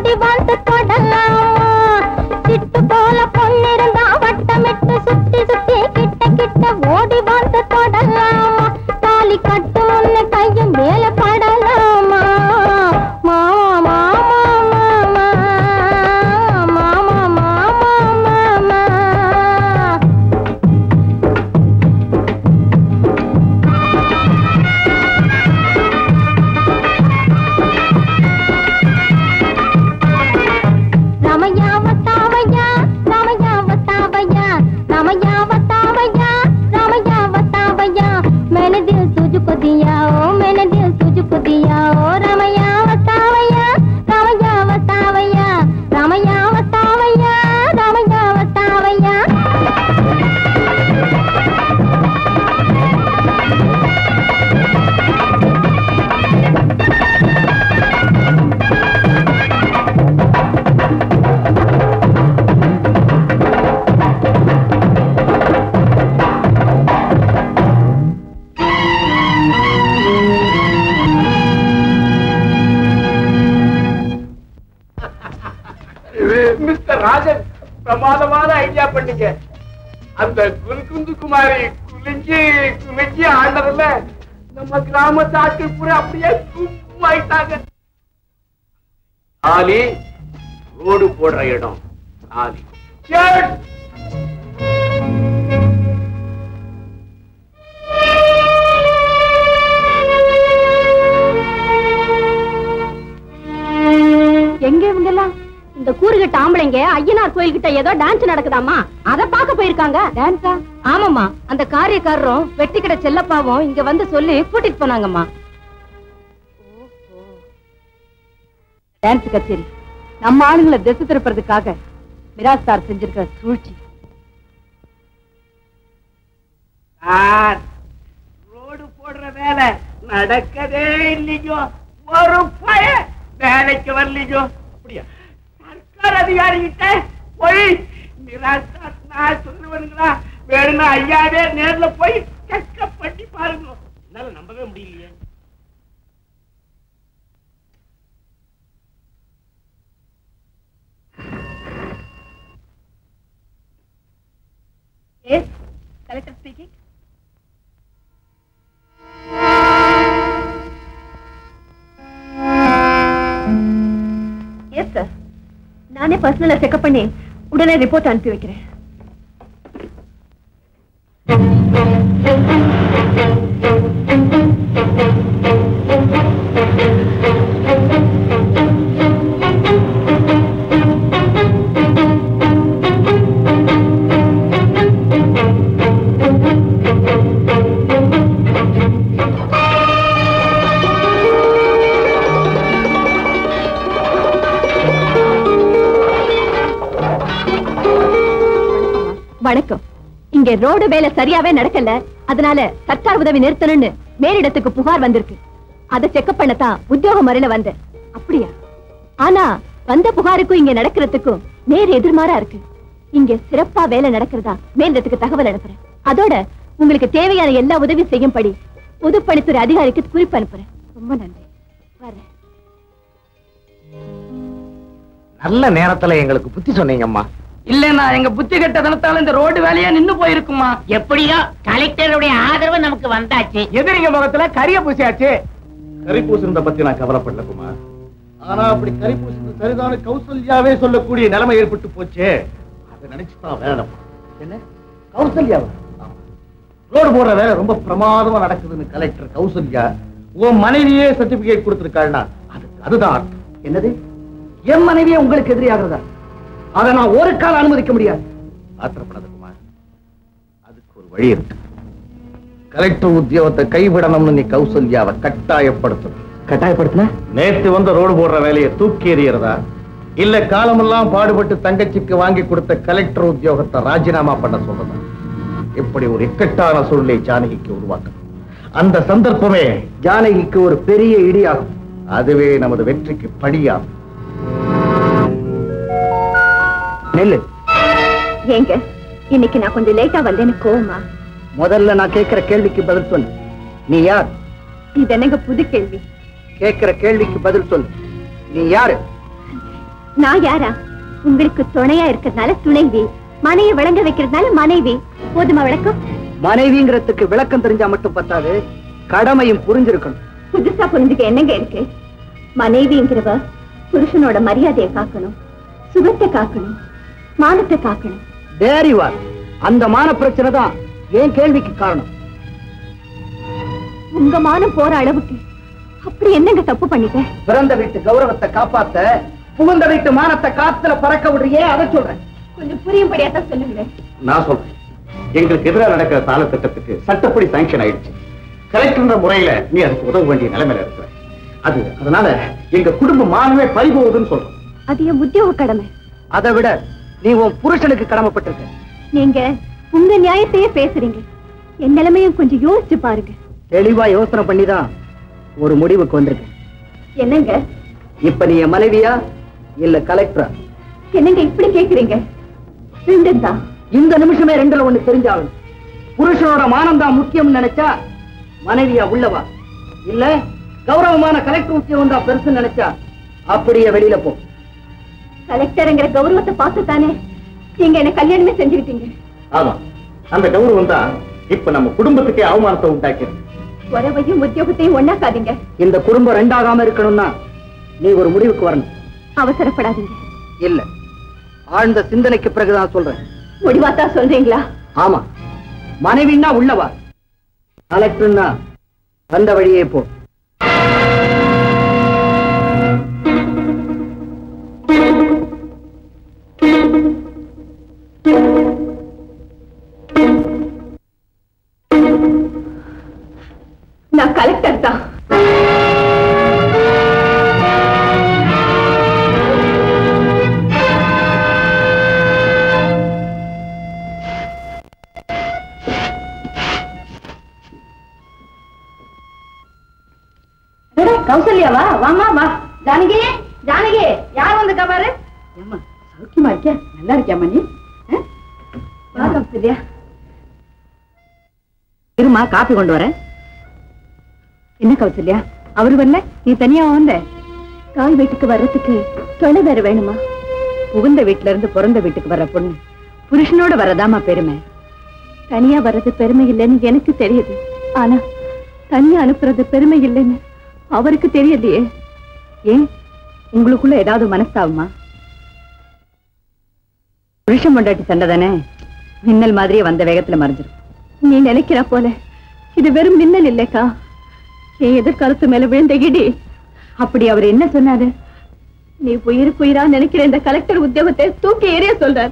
ஓடி வந்து தொடலாமா சிட்டு போல பொண்ணிருந்தா வட்டமிட்டு சுத்தி சுத்தி கிட்ட கிட்ட ஓடி வந்து தொடலாமா தாலி கட்டு முன்ன கையும் மேல படலாமா மாமா மாமா மாமா மாமா மாமா ராமையா வத்தாவையா ராமையா வத்தாவையா ராமையா வத்தாவையா ராமையா வத்தாவையா मैंने दिल तुझको दिया ओ मैंने दिल तुझको दिया ओ रामैया वतावैया रामैया वतावैया रामैया वतावैया रामैया वतावैया மிஸ்டர் ராஜன் பிரமாதமான ஐடியா பண்ணீங்க அந்த குல்குந்து குமாரி குலுங்கி குலுங்கி ஆண்டதுல நம்ம கிராமத்து ஆட்கள் பூரா அப்படியே கும்மாயிட்டாங்க ஆலி ரோடு போடுற இடம் ஆலி எங்க இவங்க எல்லாம் இந்த கூறுகிட்ட ஆம்பளைங்க ஐயனார் கோயில் கிட்ட ஏதோ டான்ஸ் நடக்குதாமா அத பாக்க போயிருக்காங்க டான்ஸா ஆமாமா அந்த காரியக்காரரும் வெட்டி கிட செல்லப்பாவும் இங்க வந்து சொல்லி கூட்டிட்டு போனாங்கம்மா டான்ஸ் கச்சேரி நம்ம ஆளுங்களை திசை திருப்புறதுக்காக மிராஸ்தார் செஞ்சிருக்கிற சூழ்ச்சி சார் ரோடு போடுற வேலை நடக்கதே இல்லையோ ஒரு பய வேலைக்கு வரலையோ அப்படியா சர்க்கார் அதிகாரிகிட்ட போய் நிராசா நான் சொல்லுவேனுங்களா வேணும்னா ஐயாவே நேர்ல போய் செக்கப் பண்ணி பாருங்க என்னால நம்பவே முடியலையே yes collector speaking yes sir நானே பர்சனலா செக்அப் பண்ணி உடனே ரிப்போர்ட் அனுப்பி வைக்கிறேன் வணக்கம் இங்க ரோடு வேலை சரியாவே நடக்கல அதனால சர்க்கார் உதவி நிறுத்தணும்னு மேலிடத்துக்கு புகார் வந்திருக்கு அதை செக்அப் பண்ணத்தான் உத்தியோக முறையில வந்தேன் அப்படியா ஆனா வந்த புகாருக்கும் இங்க நடக்கிறதுக்கும் நேர் எதிர்மாறா இருக்கு இங்க சிறப்பா வேலை நடக்கிறதா மேலிடத்துக்கு தகவல் அனுப்புறேன் அதோட உங்களுக்கு தேவையான எல்லா உதவியும் செய்யும்படி பொதுப்பணித்துறை அதிகாரிக்கு குறிப்பு அனுப்புறேன் ரொம்ப நன்றி வரேன் நல்ல நேரத்துல எங்களுக்கு புத்தி சொன்னீங்கம்மா இல்லன்னா எங்க புத்தி கெட்ட தனத்தால இந்த ரோடு வேலையா நின்னு போயிருக்குமா எப்படியோ கலெக்டருடைய ஆதரவு நமக்கு வந்தாச்சு எதிரிங்க முகத்துல கரிய பூசியாச்சு கரி பூசுறத பத்தி நான் கவலைப்படல குமார் ஆனா அப்படி கரி பூசுறது சரிதான கௌசல்யாவே சொல்லக்கூடிய நிலைமை ஏற்பட்டு போச்சே அதை நினைச்சுதான் வேணும் என்ன கௌசல்யாவா ரோடு போடுற வேலை ரொம்ப பிரமாதமா நடக்குதுன்னு கலெக்டர் கௌசல்யா உன் மனைவியே சர்டிபிகேட் கொடுத்திருக்காள்னா அதுக்கு அதுதான் அர்த்தம். என்னது என் மனைவியே உங்களுக்கு எதிரியாகிறதா அதை நான் ஒரு காலம் அனுமதிக்க முடியாது ஆத்திரப்படாத குமார் அதுக்கு ஒரு வழி இருக்கு கலெக்டர் உத்தியோகத்தை கைவிடணும்னு நீ கௌசல்யாவை கட்டாயப்படுத்தணும் கட்டாயப்படுத்தின நேத்து வந்த ரோடு போடுற வேலையை தூக்கி எறியறதா இல்ல காலமெல்லாம் பாடுபட்டு தங்கச்சிக்கு வாங்கி கொடுத்த கலெக்டர் உத்தியோகத்தை ராஜினாமா பண்ண சொல்றதா இப்படி ஒரு இக்கட்டான சூழ்நிலை ஜானகிக்கு உருவாக்கணும் அந்த சந்தர்ப்பமே ஜானகிக்கு ஒரு பெரிய இடியாகும் அதுவே நமது வெற்றிக்கு படியாகும் நெல்லு ஏங்க இன்னைக்கு நான் கொஞ்சம் லேட்டா வந்தேன்னு கோவமா முதல்ல நான் கேட்கிற கேள்விக்கு பதில் சொல்லு நீ யார் இது என்னங்க புது கேள்வி கேட்கிற கேள்விக்கு பதில் சொல்லு நீ யாரு நான் யாரா உங்களுக்கு துணையா இருக்கிறதுனால துணைவி மனையை விளங்க வைக்கிறதுனால மனைவி போதுமா விளக்கம் மனைவிங்கிறதுக்கு விளக்கம் தெரிஞ்சா மட்டும் பத்தாது கடமையும் புரிஞ்சிருக்கணும் புதுசா புரிஞ்சுக்க என்னங்க இருக்கு மனைவிங்கிறவ புருஷனோட மரியாதையை காக்கணும் சுகத்தை காக்கணும் மானத்தை காக்கணும் தேரி வார் அந்த மான பிரச்சனை தான் என் கேள்விக்கு காரணம் உங்க மானம் போற அளவுக்கு அப்படி என்னங்க தப்பு பண்ணிட்டேன் பிறந்த வீட்டு கௌரவத்தை காப்பாத்த புகுந்த வீட்டு மானத்தை காத்துல பறக்க விடுறியே அதை சொல்றேன் கொஞ்சம் புரியும்படியா தான் சொல்லுங்களேன் நான் சொல்றேன் எங்களுக்கு எதிராக நடக்கிற தாள திட்டத்துக்கு சட்டப்படி சாங்ஷன் ஆயிடுச்சு கலெக்டர் முறையில நீ அதுக்கு உதவ வேண்டிய நிலைமையில இருக்கிற அது அதனால எங்க குடும்ப மானமே பறிபோகுதுன்னு சொல்றோம் அது என் உத்தியோக கடமை அதை விட நீ உன் புருஷனுக்கு கடமைப்பட்டிருக்க நீங்க உங்க நியாயத்தையே பேசுறீங்க என் நிலைமையும் கொஞ்சம் யோசிச்சு பாருங்க தெளிவா யோசனை பண்ணிதான் ஒரு முடிவுக்கு வந்திருக்கேன் என்னங்க இப்ப நீ என் மனைவியா இல்ல கலெக்டரா என்னங்க இப்படி கேக்குறீங்க ரெண்டும் தான் இந்த நிமிஷமே ரெண்டுல ஒண்ணு தெரிஞ்சாகணும் புருஷனோட மானம் தான் முக்கியம் நினைச்சா மனைவியா உள்ளவா இல்ல கௌரவமான கலெக்டர் உத்தியோகம் தான் பெருசு நினைச்சா அப்படியே வெளியில போ கலெக்டருங்கிற கௌரவத்தை பார்த்து தானே நீங்க என்ன கல்யாணமே செஞ்சுக்கிட்டீங்க ஆமா அந்த கௌரவம் தான் இப்ப நம்ம குடும்பத்துக்கே அவமானத்தை உண்டாக்கிருக்கு உறவையும் உத்தியோகத்தையும் ஒண்ணாக்காதீங்க இந்த குடும்பம் ரெண்டாகாம இருக்கணும்னா நீ ஒரு முடிவுக்கு வரணும் அவசரப்படாதீங்க இல்ல ஆழ்ந்த சிந்தனைக்கு பிறகுதான் சொல்றேன் முடிவாத்தான் சொல்றீங்களா ஆமா மனைவின்னா உள்ளவா கலெக்டர்னா வந்த வழியே போ நான் கலெக்டர் தான் கௌசல்யாவா வாமா வா ஜானகி ஜானகி யார் வந்து பாரு ஏம்மா சௌக்கியமா இருக்கியா நல்லா இருக்கியாம்மா நீ ஆ? வா கௌசல்யா இருமா காப்பி கொண்டு வரேன் என்ன கௌசல்யா அவரு வரல நீ தனியா வந்த தாய் வீட்டுக்கு வர்றதுக்கு துணை வேற வேணுமா புகுந்த வீட்டுல இருந்து பிறந்த வீட்டுக்கு வர்ற பொண்ணு புருஷனோட வரதாமா பெருமை தனியா வர்றது பெருமை இல்லைன்னு எனக்கு தெரியுது ஆனா தனியா அனுப்புறது பெருமை இல்லைன்னு அவருக்கு தெரியலையே ஏன் உங்களுக்குள்ள ஏதாவது மனஸ்தாபமா புருஷன் பொண்டாட்டி சண்டை தானே மின்னல் மாதிரியே வந்த வேகத்துல மறைஞ்சிரும் நீ நினைக்கிறா போல இது வெறும் மின்னல் இல்லைக்கா என் எதிர்காலத்து மேல விழுந்த இடி அப்படி அவர் என்ன சொன்னாரு நீ உயிருக்கு உயிரா நினைக்கிற இந்த கலெக்டர் உத்தியோகத்தை தூக்கி எறிய சொல்றார்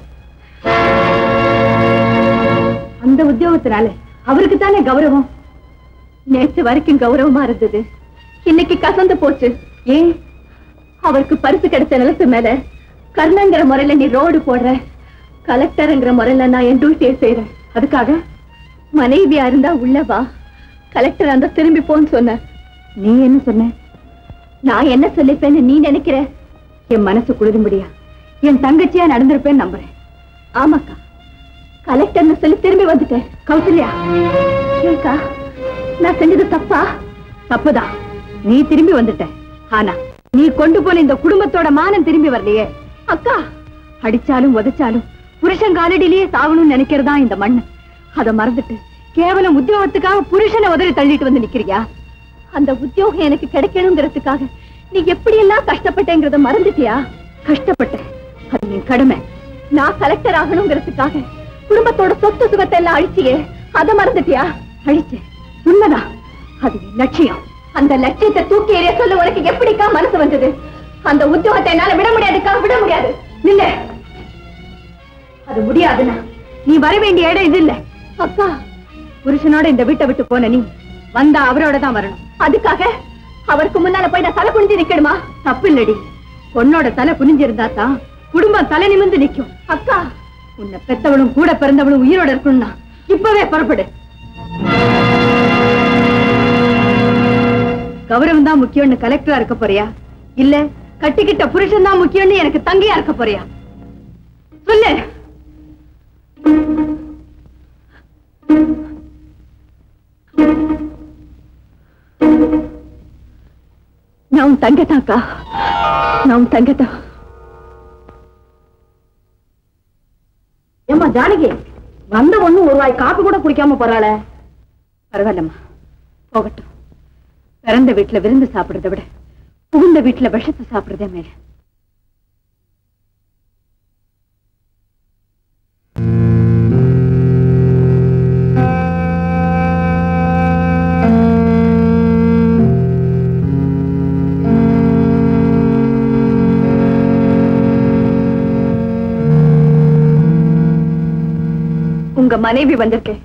அந்த உத்தியோகத்தினால அவருக்கு தானே கௌரவம் நேற்று வரைக்கும் கௌரவமா இருந்தது இன்னைக்கு கசந்து போச்சு ஏன் அவருக்கு பரிசு கிடைச்ச நிலத்து மேல கர்ணங்கிற முறையில நீ ரோடு போடுற கலெக்டர்ங்கிற முறையில நான் என் டியூட்டியை செய்யறேன் அதுக்காக மனைவியா இருந்தா உள்ளவா கலெக்டர் அந்த திரும்பி போன்னு சொன்ன நீ என்ன சொன்ன நான் என்ன சொல்லிப்பேன்னு நீ நினைக்கிற என் மனசு குளிரும்படியா என் தங்கச்சியா நடந்திருப்பேன்னு நம்புறேன் ஆமாக்கா கலெக்டர்னு சொல்லி திரும்பி வந்துட்டேன் கௌசல்யா ஏக்கா நான் செஞ்சது தப்பா தப்புதான் நீ திரும்பி வந்துட்ட ஆனா நீ கொண்டு போன இந்த குடும்பத்தோட மானம் திரும்பி வரலையே அக்கா அடிச்சாலும் உதைச்சாலும் புருஷன் காலடியிலேயே சாகணும்னு நினைக்கிறதா இந்த மண்ணு அத மறந்துட்டு கேவலம் உத்தியோகத்துக்காக புருஷனை உதறி தள்ளிட்டு வந்து நிக்கிறியா அந்த உத்தியோகம் எனக்கு கிடைக்கணுங்கிறதுக்காக நீ எப்படி எல்லாம் கஷ்டப்பட்டேங்கிறத மறந்துட்டியா கஷ்டப்பட்டேன் அது என் கடமை நான் கலெக்டர் ஆகணுங்கிறதுக்காக குடும்பத்தோட சொத்து சுகத்தை எல்லாம் அழிச்சியே அதை மறந்துட்டியா அழிச்சேன் உண்மைதான் அது என் லட்சியம் அந்த லட்சியத்தை தூக்கி எறிய சொல்ல உனக்கு எப்படிக்கா மனசு வந்தது அந்த உத்தியோகத்தை என்னால விட முடியாதுக்கா விட முடியாது இல்ல அது முடியாதுன்னா நீ வர வேண்டிய இடம் இது இல்ல அக்கா புருஷனோட இந்த வீட்டை விட்டு போன நீ வந்தா அவரோட தான் வரணும் அதுக்காக அவருக்கு முன்னால போய் நான் தலை குனிஞ்சு நிக்கணுமா தப்பு இல்லடி பொண்ணோட தலை குனிஞ்சிருந்தா தான் குடும்பம் தலை நிமிர்ந்து நிக்கும் அக்கா உன்னை பெத்தவளும் கூட பிறந்தவளும் உயிரோட இருக்கணும்னா இப்பவே புறப்படு கௌரவம் தான் முக்கியம்னு கலெக்டரா இருக்க போறியா இல்ல கட்டிக்கிட்ட புருஷன் தான் முக்கியம்னு எனக்கு தங்கையா இருக்க போறியா சொல்லு நான் உன் தங்கத்தாக்கா நான் உன் தங்கத்தான் ஜானகி வந்த ஒண்ணு ஒரு வாய் காப்பி கூட குடிக்காம போறாளே பரவாயில்லம்மா போகட்டும் பிறந்த வீட்டுல விருந்து சாப்பிடுறதை விட புகுந்த வீட்டுல விஷத்தை சாப்பிடுறதே மேல உங்க மனைவி வந்திருக்கேன்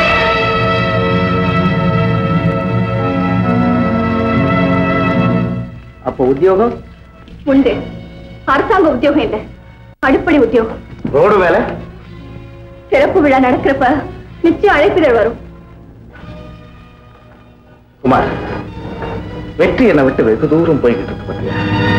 அப்போ உத்தியோகம் உண்டு அரசாங்க உத்தியோகம் இல்ல அடிப்படை உத்தியோகம் ரோடு வேலை சிறப்பு விழா நடக்கிறப்ப நிச்சயம் அழைப்பிதழ் வரும் குமார் வெற்றி என்னை விட்டு வெகு தூரம் போய்கிட்டு இருக்கு பாத்தியா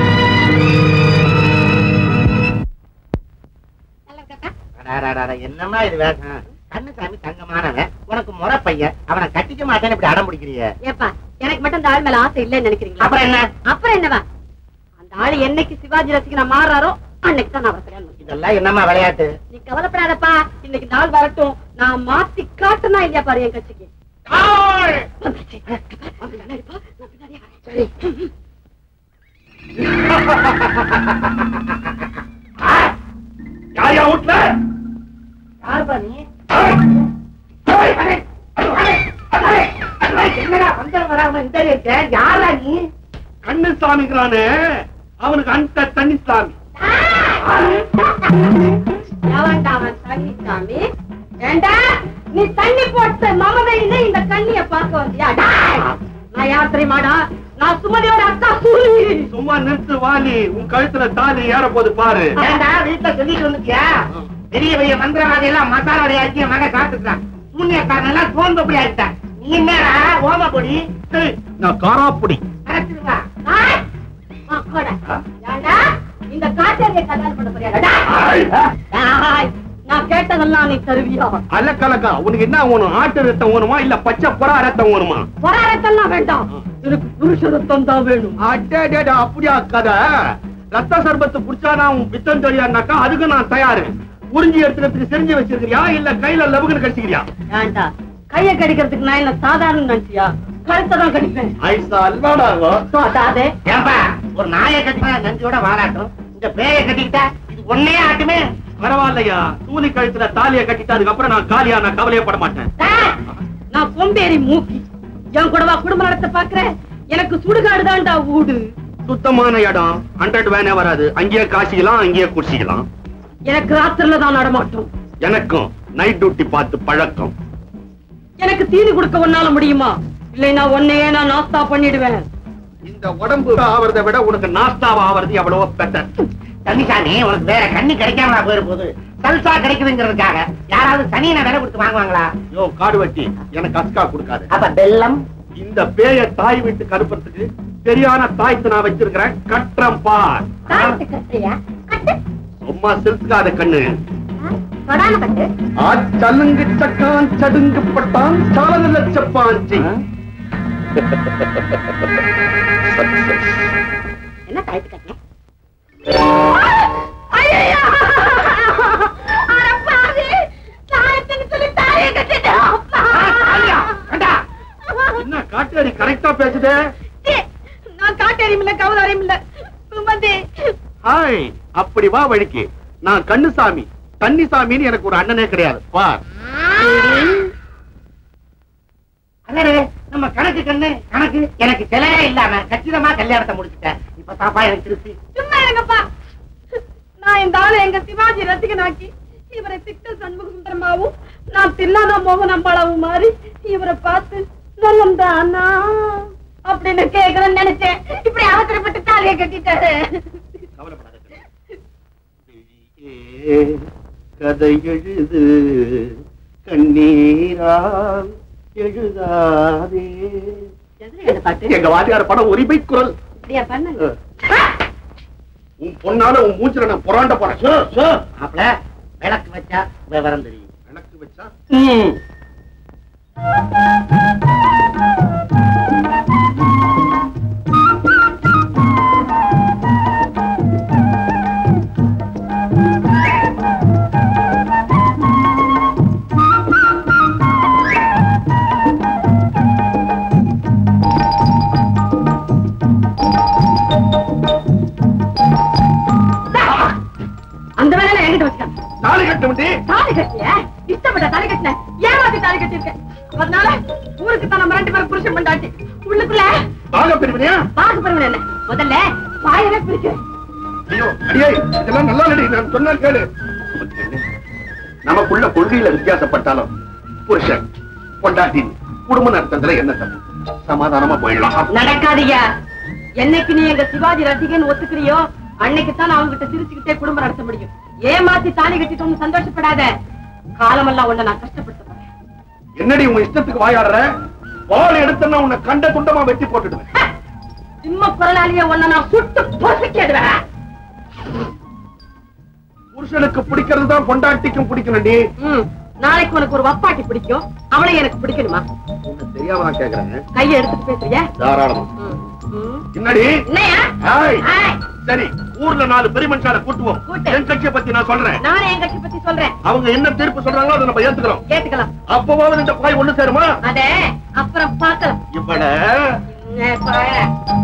என்னமா இது வேகம் கண்ணுசாமி தங்கமானவன் உனக்கு முறை பையன் அவனை கட்டிக்க மாட்டேன்னு இப்படி அடம் பிடிக்கிறிய ஏப்பா எனக்கு மட்டும் இந்த ஆள் மேல ஆசை இல்லைன்னு நினைக்கிறீங்களா அப்புறம் என்ன அப்புறம் என்னவா அந்த ஆளு என்னைக்கு சிவாஜி ரசிகனா மாறுறாரோ அன்னைக்கு தான் நான் அவரை கல்யாணம் பண்ணிக்கிறேன். இதெல்லாம் என்னமா விளையாட்டு நீ கவலைப்படாதப்பா இன்னைக்கு நாள் வரட்டும் நான் மாத்தி காட்டுனா இல்லையா பாரு என் கட்சிக்கு வந்துருச்சு. வந்து பின்னாடிப்பா, நான் பின்னாடியே வரேன். யாரையா வீட்டுல யாருப்பா நீ என்னடா வந்தவன் வராம இந்த இருக்க யாரா நீ கண்ணு சாமிங்கிறானே அவனுக்கு அந்த தண்ணி சாமி எவன்டா அவன் தண்ணி சாமி ஏண்டா நீ தண்ணி போட்ட மமதையில இந்த கண்ணிய பார்க்க வந்தியா டேய்! நான் யார் தெரியுமாடா நான் சுமதியோட அக்கா சூரி சும்மா நிறுத்து வாலி உன் கழுத்துல தாலி ஏற போது பாரு ஏண்டா வீட்டுல சொல்லிட்டு வந்துட்டியா பெரிய பெரிய மந்திரவாதி எல்லாம் மசாலா வடையாக்கி மக காத்துட்டான் சூன்யக்காரன் எல்லாம் சோன்பப்படி ஆயிட்டான் நீ என்னடா ஓம பொடி டேய், நான் காராப்புடி கரெக்டுவா டேய்! மக்கோட. ஏண்டா இந்த காட்டேரியை கல்யாணம் பண்ண போறியாடா ஐய். டேய்! நான் கேட்டதெல்லாம் நீ தருவியா அல்லக்கலக்கா உனக்கு என்ன வேணும் ஆட்டு ரத்தம் வேணுமா இல்ல பச்சை புறா ரத்தம் வேணுமா போராட்டத்தெல்லாம் வேண்டாம் எனக்கு புருஷ ரத்தம் தான் வேணும் அடேடேடா, அப்படியா கதை ரத்த சர்பத்து குடிச்சா நான் உன் பித்தம் தெரியாதுனாக்கா அதுக்கு நான் தயாரு உறிஞ்சி எடுத்துக்கிறதுக்கு செஞ்சு வச்சிருக்கிறியா இல்ல கையில லபுக்குன்னு கடிச்சுக்கிறியா ஏண்டா கைய கடிக்கிறதுக்கு நான் என்ன சாதாரண நினைச்சியா கழுத்தை தான் கடிப்பேன் ஐசா அல்வாடாங்கோ அதாதே ஏன்பா ஒரு நாயை கட்டினா நஞ்சியோட வாழாட்டும் இந்த பேயை கட்டிக்கிட்டா இது ஒன்னே ஆட்டுமே பரவாயில்லையா தூணி கழுத்துல தாலியை கட்டிட்டு அதுக்கப்புறம் நான் காலியா நான் கவலையப்பட மாட்டேன் டேய்! நான் கொம்பேறி மூக்கி என் கூடவா குடும்ப நடத்த பாக்குறேன் எனக்கு சுடுகாடு தான்டா ஊடு சுத்தமான இடம் ஹண்ட்ரட் வேனே வராது அங்கேயே காசிக்கலாம் அங்கேயே குடிச்சிக்கலாம் எனக்கு ராத்திரில தான் நடமாட்டோம் எனக்கும் நைட் டியூட்டி பார்த்து பழக்கம் எனக்கு தீனி கொடுக்க ஒன்னால முடியுமா இல்லைன்னா ஒன்னையே நான் நாஸ்தா பண்ணிடுவேன் இந்த உடம்பு ஆவறதை விட உனக்கு நாஸ்தாவா ஆவறது எவ்வளவோ பெட்டர் தண்ணிசாமி உனக்கு வேற கண்ணி கிடைக்காமலா போயிரு போது சல்சா கிடைக்குதுங்கிறதுக்காக யாராவது சனியனை விலை கொடுத்து வாங்குவாங்களா யோ காடு வெட்டி எனக்கு அஸ்கா கொடுக்காது அப்ப வெல்லம் இந்த பேய தாய் வீட்டு கருப்பறதுக்கு சரியான தாய்த்து நான் வச்சிருக்கிறேன் கட்டுறம் பார் தாயத்து கட்டுறியா கட்டு சும்மா சிரிச்சுக்காத கண்ணு தொடாம கட்டு ஆ சலுங்கு சக்கான் சடுங்கு பட்டான் சாலன லட்சப்பாஞ்சி என்ன தாய்த்து கட்டின என்ன காட்டேரி கரெக்டா பேசுதே நான் காட்டேரியும் இல்ல கவுதாரியும் இல்ல சுமதி ஹாய் அப்படி வா வழிக்கு நான் கண்ணுசாமி தண்ணிசாமின்னு எனக்கு ஒரு அண்ணனே கிடையாது பார் அண்ணே நம்ம கணக்கு கண்ணு கணக்கு எனக்கு சிலையே இல்லாம கச்சிதமா கல்யாணத்தை முடிச்சுட்டேன் இப்ப தாப்பா எனக்கு திருப்தி சும்மா இருங்கப்பா நான் இந்த ஆளு எங்க சிவாஜி ரசிகனாக்கி இவரை சிக்கல் சண்முக சுந்தரமாவும் நான் தில்லாத மோகன் அம்பாளாவும் மாறி இவரை பார்த்து நல்லம் தானா அப்படின்னு கேட்கணும்னு நினைச்சேன் இப்படி அவசரப்பட்டு தாலியை கட்டிட்டாரு கவலைப்படாத கண்ணு. வெளியே கதை எழுது கண்ணீரால் எழுதாதே எதுல பாட்டு எங்க வாத்தியார் படம் உரிமை குரல் இப்படியா பண்ணுங்க உன் பொண்ணால உன் மூச்சுல நான் புறாண்ட போறேன் சோ, சோ. மாப்பிள விளக்கு வச்சா விவரம் தெரியும் எனக்கு வச்சா வேணும்டி தாலி கட்டிய இஷ்டப்பட்ட தாலி கட்டின ஏமாத்தி தாலி கட்டியிருக்கேன் அதனால ஊருக்கு தான் நம்ம ரெண்டு பேரும் புருஷன் பண்ணாச்சு உள்ளுக்குள்ள பாக பெருமையா பாக்கு பெருமை என்ன முதல்ல வாயவே பிடிக்கிறேன் ஐயோ அடியே இதெல்லாம் நல்லா நடி நான் சொன்னால் கேளு நமக்குள்ள கொள்கையில வித்தியாசப்பட்டாலும் புருஷன் பொண்டாட்டி குடும்ப நடத்ததுல என்ன தப்பு சமாதானமா போயிடலாம் நடக்காதீங்க என்னைக்கு நீ எங்க சிவாஜி ரசிகன் ஒத்துக்கிறியோ அன்னைக்கு தான் அவங்க கிட்ட சிரிச்சுக்கிட்டே குடும்பம் நடத்த முடியும் ஏமாத்தி தாலி கட்டிட்டு சந்தோஷப்படாத காலமெல்லாம் உன்னை நான் கஷ்டப்படுத்த போறேன் என்னடி உங்க இஷ்டத்துக்கு வாயாடுற வாள் எடுத்தனா உன்னை கண்ட துண்டமா வெட்டி போட்டுடுவேன் சிம்ம குரலாலேயே உன்னை நான் சுட்டு பொசுக்கிடுவேன் புருஷனுக்கு பிடிக்கிறது தான் பொண்டாட்டிக்கும் பிடிக்கணும்டி ம், நாளைக்கு உனக்கு ஒரு வப்பாட்டி பிடிக்கும் அவளை எனக்கு பிடிக்கணுமா உன்னை தெரியாம நான் கேக்குறேன் கையை எடுத்துட்டு பேசுறியா தாராளமா ம், ம். என்னடி என்னையா ஏய், ஏய், சரி ஊர்ல நாலு பெரிய மனுஷால கூட்டுவோம் கூட்டு. என் கட்சியை பத்தி நான் சொல்றேன் நானே என் கட்சி பத்தி சொல்றேன் அவங்க என்ன தீர்ப்பு சொல்றாங்களோ அதை நம்ம ஏத்துக்கிறோம் கேட்டுக்கலாம் அப்பவாவது இந்த பாய் ஒண்ணு சேருமா அத அப்புறம் பார்க்கலாம் இவள என்ன பாரு.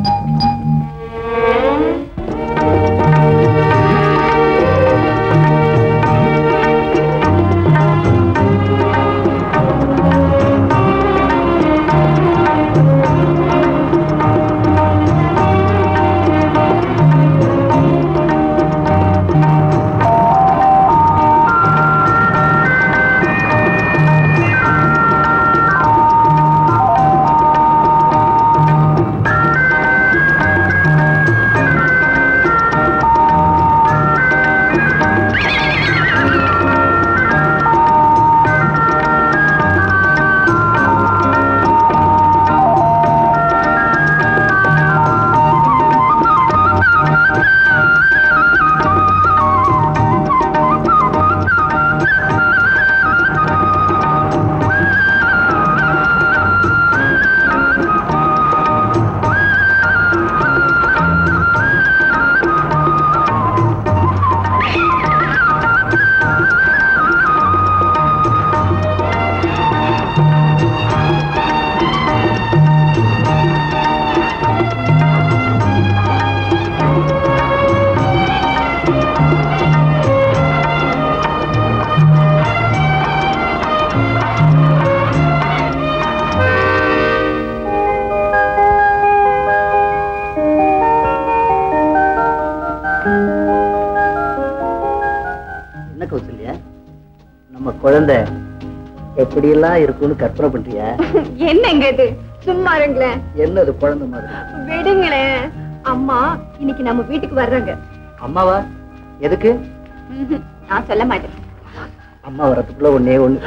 என்ன கௌசல்யா நம்ம குழந்தை எப்படியெல்லாம் இருக்கும்னு கற்பனை பண்றியா என்னங்க இது சும்மா இருங்களேன் என்னது குழந்தை மாதிரி விடுங்களேன் அம்மா இன்னைக்கு நம்ம வீட்டுக்கு வர்றாங்க அம்மாவா எதுக்கு ம்ஹும், நான் சொல்ல மாட்டேன் அம்மா வரதுக்குள்ள ஒண்ணே ஒண்ணு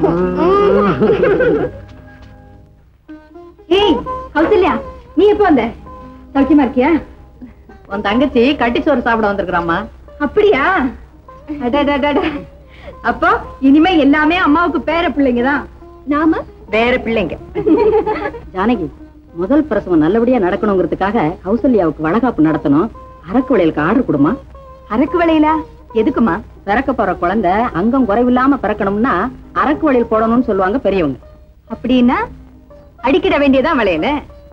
ஏய் கௌசல்யா நீ எப்போ வந்த சௌக்கியமா இருக்கியா உன் தங்கச்சி கட்டி சோறு சாப்பிட வந்திருக்கிறாம்மா அப்படியா அடடடட. அப்போ இனிமே எல்லாமே அம்மாவுக்கு பேர பிள்ளைங்க தான் நாம வேற பிள்ளைங்க ஜானகி முதல் பிரசவம் நல்லபடியா நடக்கணுங்கிறதுக்காக கௌசல்யாவுக்கு வளகாப்பு நடத்தணும் அரக்கு வளையலுக்கு ஆர்டர் கொடுமா அரக்கு வளையலா எதுக்குமா பிறக்க போற குழந்தை அங்கம் குறைவில்லாம பிறக்கணும்னா அரக்கு வளையல் போடணும்னு சொல்லுவாங்க பெரியவங்க அப்படின்னா அடிக்கிட வேண்டியதான் வளையல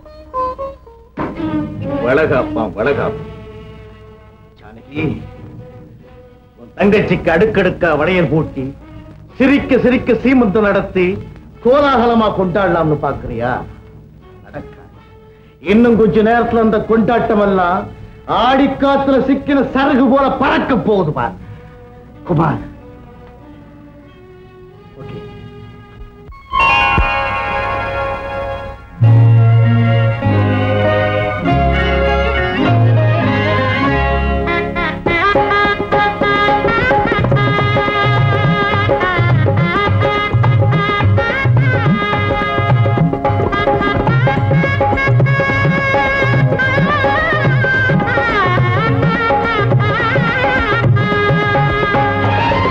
வளகாப்பா வளகாப்பு ஜானகி உன் தங்கச்சிக்கு அடுக்கடுக்கா வளையல் பூட்டி சிரிக்க சிரிக்க சீமந்தம் நடத்தி கோலாகலமா கொண்டாடலாம்னு பாக்குறியா நடக்காது இன்னும் கொஞ்ச நேரத்துல அந்த கொண்டாட்டம் எல்லாம் ஆடிக்காத்துல சிக்கின சருகு போல பறக்க போகுது பார் குமார் ஓகே ஆ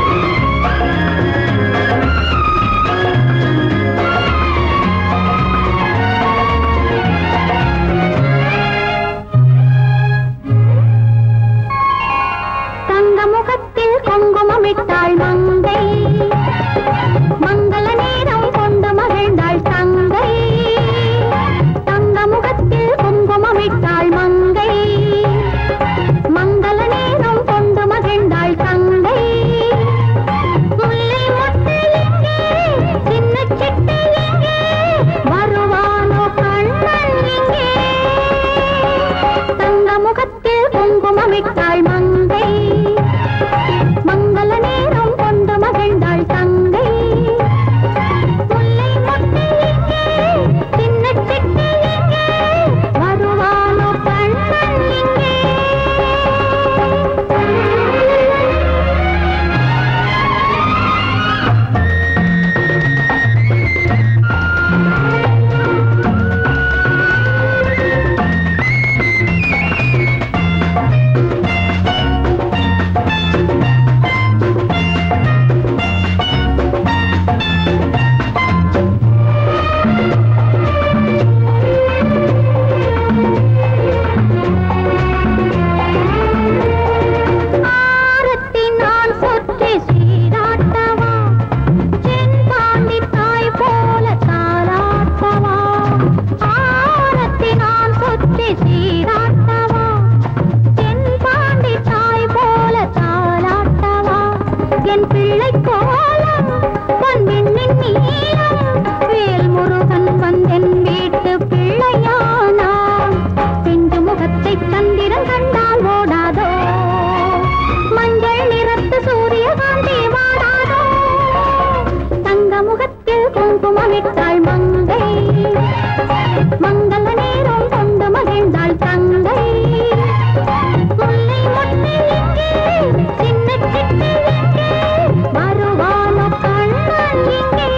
குங்குமமிட்டாள் மங்கை மங்கள நேரம் கொண்டு மகிழ்ந்தாள் தங்கை முல்லை மொட்டு எங்கே சின்ன சிட்டு எங்கே வருவானோ கண்ணன் எங்கே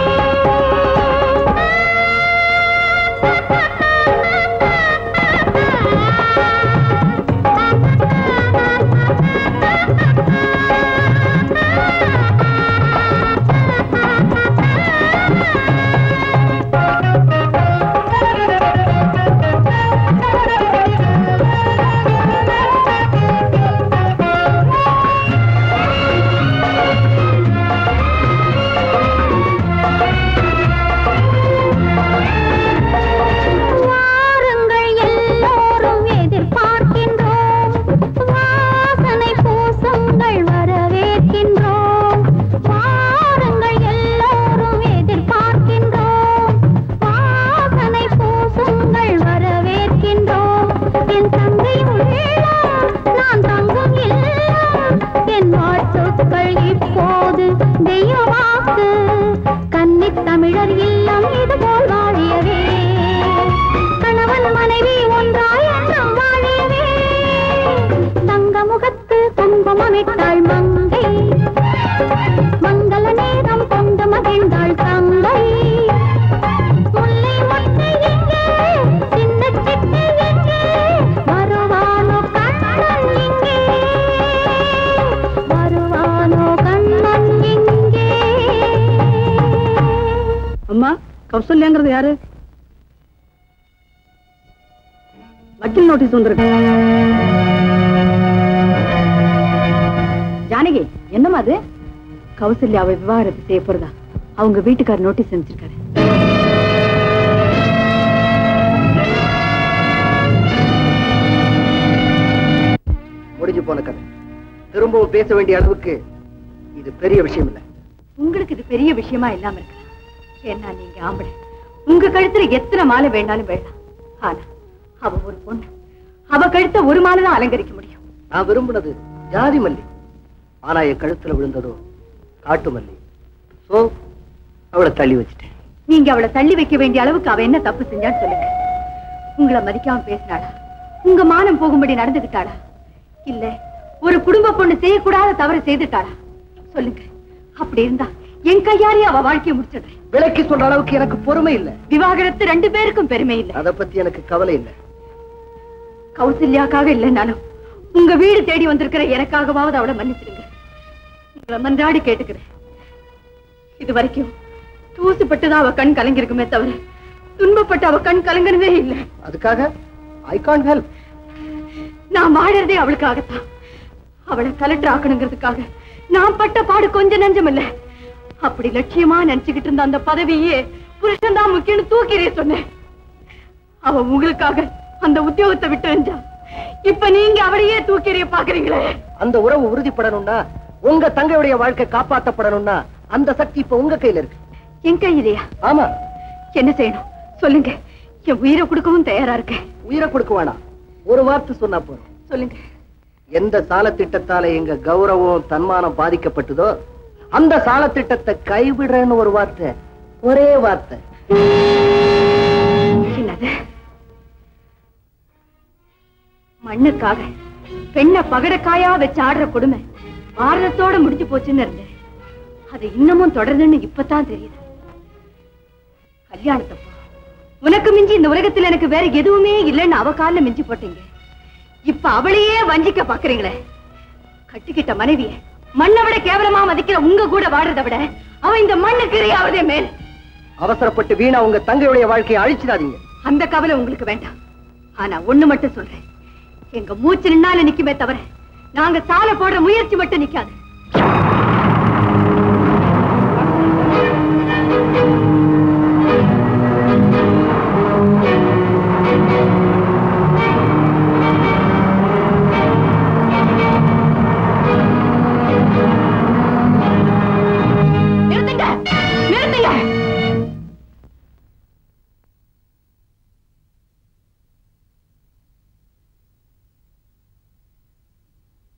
வாருங்கள் எல்லோரும் எதிர்பார்க்கின்றோம் வாசனை பூசங்கள் வரவேற்கின்றோம் வாருங்கள் எல்லோரும் எதிர்பார்க்கின்றோம் வாசனை பூசங்கள் வரவேற்கின்றோம் என் தங்கை உள்ளம் நான் தங்கும் இல்லம் என் வாழ்த்துக்கள் இப்போது தெய்வமாக்கு கன்னித் தமிழர் இல்லம் இதுபோல் வாழியவே கணவன் மனைவி ஒன்றாய் என்றும் வாழியவே தங்க முகத்து குங்குமமிட்டாள் மங்கை மங்கள நேரம் கொண்டு மகிழ்ந்தாள் தங்கை முல்லை மொட்டு எங்கே சின்ன சிட்டு எங்கே வருவானோ கண்ணன் எங்கே வருவானோ கண்ணன் எங்கே அம்மா கௌசல்யாங்கிறது யாரு வக்கீல் நோட்டீஸ் வந்திருக்கு ஜானகி என்னம்மா அது கௌசல்யாவை விவாகரத்து செய்ய போறதா அவங்க வீட்டுக்கார் நோட்டீஸ் அனுப்பிச்சிருக்காரு முடிஞ்சு போன கதை திரும்பவும் பேச வேண்டிய அளவுக்கு இது பெரிய விஷயம் இல்ல உங்களுக்கு இது பெரிய விஷயமா இல்லாம இருக்கலாம் ஏன்னா நீங்க ஆம்பளை உங்க கழுத்துல எத்தனை மாலை வேணாலும் வேண்டாம் ஆனா அவ ஒரு பொண்ணு அவ கழுத்த ஒரு மாலை தான் அலங்கரிக்க முடியும் நான் விரும்பினது ஜாதி மல்லி ஆனா என் கழுத்துல விழுந்ததோ காட்டு மல்லி சோ அவளை தள்ளி வச்சுட்டேன் நீங்க அவளை தள்ளி வைக்க வேண்டிய அளவுக்கு அவ என்ன தப்பு செஞ்சான்னு சொல்லுங்க உங்களை மதிக்காம பேசினாளா உங்க மானம் போகும்படி நடந்துகிட்டாளா இல்ல ஒரு குடும்ப பொண்ணு செய்யக்கூடாத தவறு செய்துட்டாளா சொல்லுங்க அப்படி இருந்தா என் கையாலே அவ வாழ்க்கையை முடிச்சிடுறேன் விலைக்கு சொல்ற அளவுக்கு எனக்கு பொறுமை இல்ல விவாகரத்து ரெண்டு பேருக்கும் பெருமை இல்ல அத பத்தி எனக்கு கவலை இல்ல கௌசல்யாக்காக இல்லைனாலும் உங்க வீடு தேடி வந்திருக்கிற எனக்காகவாவது அவளை மன்னிச்சிடுங்க உங்களை மன்றாடி கேட்டுக்கிறேன் இது வரைக்கும் தூசுப்பட்டுதான் அவ கண் கலங்கிருக்குமே தவிர துன்பப்பட்டு அவ கண் கலங்கினதே இல்லை அதுக்காக ஐ கான்ட் ஹெல்ப் நான் வாழறதே அவளுக்காகத்தான் அவளை கலெக்டர் ஆக்கணுங்கிறதுக்காக நான் பட்ட பாடு கொஞ்சம் நஞ்சம் இல்ல அப்படி லட்சியமா நினைச்சுக்கிட்டு இருந்த அந்த பதவியே புருஷன் தான் முக்கியம்னு தூக்கிறே சொன்னேன் அவ உங்களுக்காக அந்த உத்தியோகத்தை விட்டு எறிஞ்சா இப்ப நீங்க அவளையே தூக்கிறிய பாக்குறீங்களே அந்த உறவு உறுதிப்படணும்னா உங்க தங்கையுடைய வாழ்க்கை காப்பாற்றப்படணும்னா அந்த சக்தி இப்ப உங்க கையில இருக்கு என் கையிலையா ஆமா என்ன செய்யணும் சொல்லுங்க என் உயிரை கொடுக்கவும் தயாரா இருக்கேன் உயிரை கொடுக்க வேணாம் ஒரு வார்த்தை சொன்னா போதும் சொல்லுங்க எந்த சால திட்டத்தால எங்க கௌரவம் தன்மானம் பாதிக்கப்பட்டதோ அந்த சால திட்டத்தை கைவிடுறேன்னு ஒரு வார்த்தை ஒரே வார்த்தை என்னது மண்ணுக்காக பெண்ண பகடக்காயா வச்சு ஆடுற கொடுமை ஆடுறதோட முடிஞ்சு போச்சுன்னு இருந்தேன் அது இன்னமும் தொடருதுன்னு இப்பதான் தெரியுது கல்யாணத்தப்போ உனக்கு மிஞ்சி இந்த உலகத்துல எனக்கு வேற எதுவுமே இல்லைன்னு அவ கால்ல மிஞ்சி போட்டீங்க இப்ப அவளையே வஞ்சிக்க பாக்குறீங்களே கட்டிக்கிட்ட மனைவிய மண்ணை விட கேவலமா மதிக்கிற உங்க கூட வாடுறதை விட அவ இந்த மண்ணுக்கு இரையாவதே மேல் அவசரப்பட்டு வீணா உங்க தங்கையுடைய வாழ்க்கையை அழிச்சிடாதீங்க அந்த கவலை உங்களுக்கு வேண்டாம் ஆனா ஒண்ணு மட்டும் சொல்றேன் எங்க மூச்சு நின்னால நிக்குமே தவிர நாங்க சால போடுற முயற்சி மட்டும் நிக்காது நிறுத்துங்க நிறுத்துங்க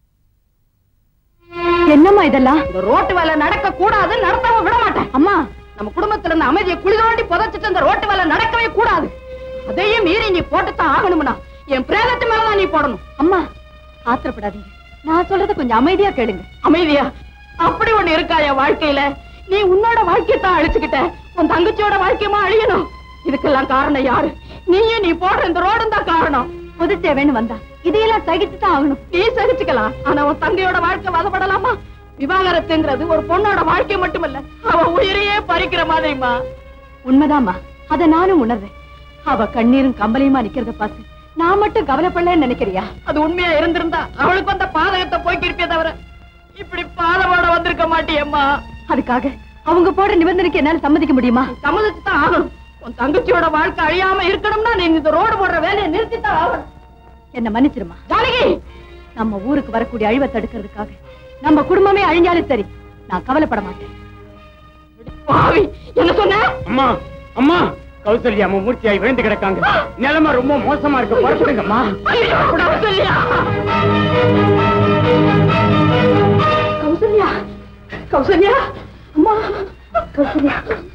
என்னம்மா இதெல்லாம் இந்த ரோட்டு வேலை நடக்க கூடாது நடத்தாம விட மாட்டேன் அம்மா நம்ம குடும்பத்துல இருந்த அமைதியை குளிதோண்டி புதைச்சிட்டு அந்த ரோட்டு வேலை நடக்கவே கூடாது அதையும் மீறி நீ போட்டுத்தான் ஆகணும்னா என் பிரேதத்து மேலதான் நீ போடணும் அம்மா ஆத்திரப்படாதீங்க நான் சொல்றத கொஞ்சம் அமைதியா கேளுங்க அமைதியா அப்படி ஒண்ணு இருக்கா என் வாழ்க்கையில நீ உன்னோட வாழ்க்கையை தான் அழிச்சுக்கிட்ட உன் தங்கச்சியோட வாழ்க்கையமா அழியணும் இதுக்கெல்லாம் காரணம் யாரு நீயும் நீ போடுற இந்த ரோடும் தான் காரணம் பொது தேவைன்னு வந்தா இதையெல்லாம் சகிச்சு தான் ஆகணும் நீ சகிச்சுக்கலாம் ஆனா உன் தங்கையோட வாழ்க்கை வதப்படலாமா விவாகரத்துங்கிறது ஒரு பொண்ணோட வாழ்க்கை மட்டுமல்ல அவ உயிரையே பறிக்கிற மாதிரிமா உண்மைதாம்மா அத நானும் உணர்றேன் அவ கண்ணீரும் கம்பலையுமா நிக்கிறத பார்த்து நான் மட்டும் கவலைப்படலன்னு நினைக்கிறியா அது உண்மையா இருந்திருந்தா அவளுக்கு வந்த பாதகத்தை போய்க்கிருப்பே தவிர இப்படி பாதவோட வந்திருக்க மாட்டியம்மா அதுக்காக அவங்க போடுற நிபந்தனைக்கு என்னால சம்மதிக்க முடியுமா சம்மதிச்சு தான் ஆகணும் உன் தங்கச்சியோட வாழ்க்கை அழியாம இருக்கணும்னா நீ இந்த ரோடு போடுற வேலையை நிறுத்தி தான் ஆகணும் என்ன மன்னிச்சிருமா ஜானகி நம்ம ஊருக்கு வரக்கூடிய அழிவை தடுக்கிறதுக்காக நம்ம குடும்பமே அழிஞ்சாலும் சரி நான் கவலைப்பட மாட்டேன் பாவி என்ன சொன்ன அம்மா அம்மா கௌசல்யா அம்மா மூர்த்தியாய் விழுந்து கிடக்காங்க நிலைமை ரொம்ப மோசமா இருக்கு புறப்படுங்கம்மா ஐயோ, கௌசல்யா கௌசல்யா கௌசல்யா அம்மா கௌசல்யா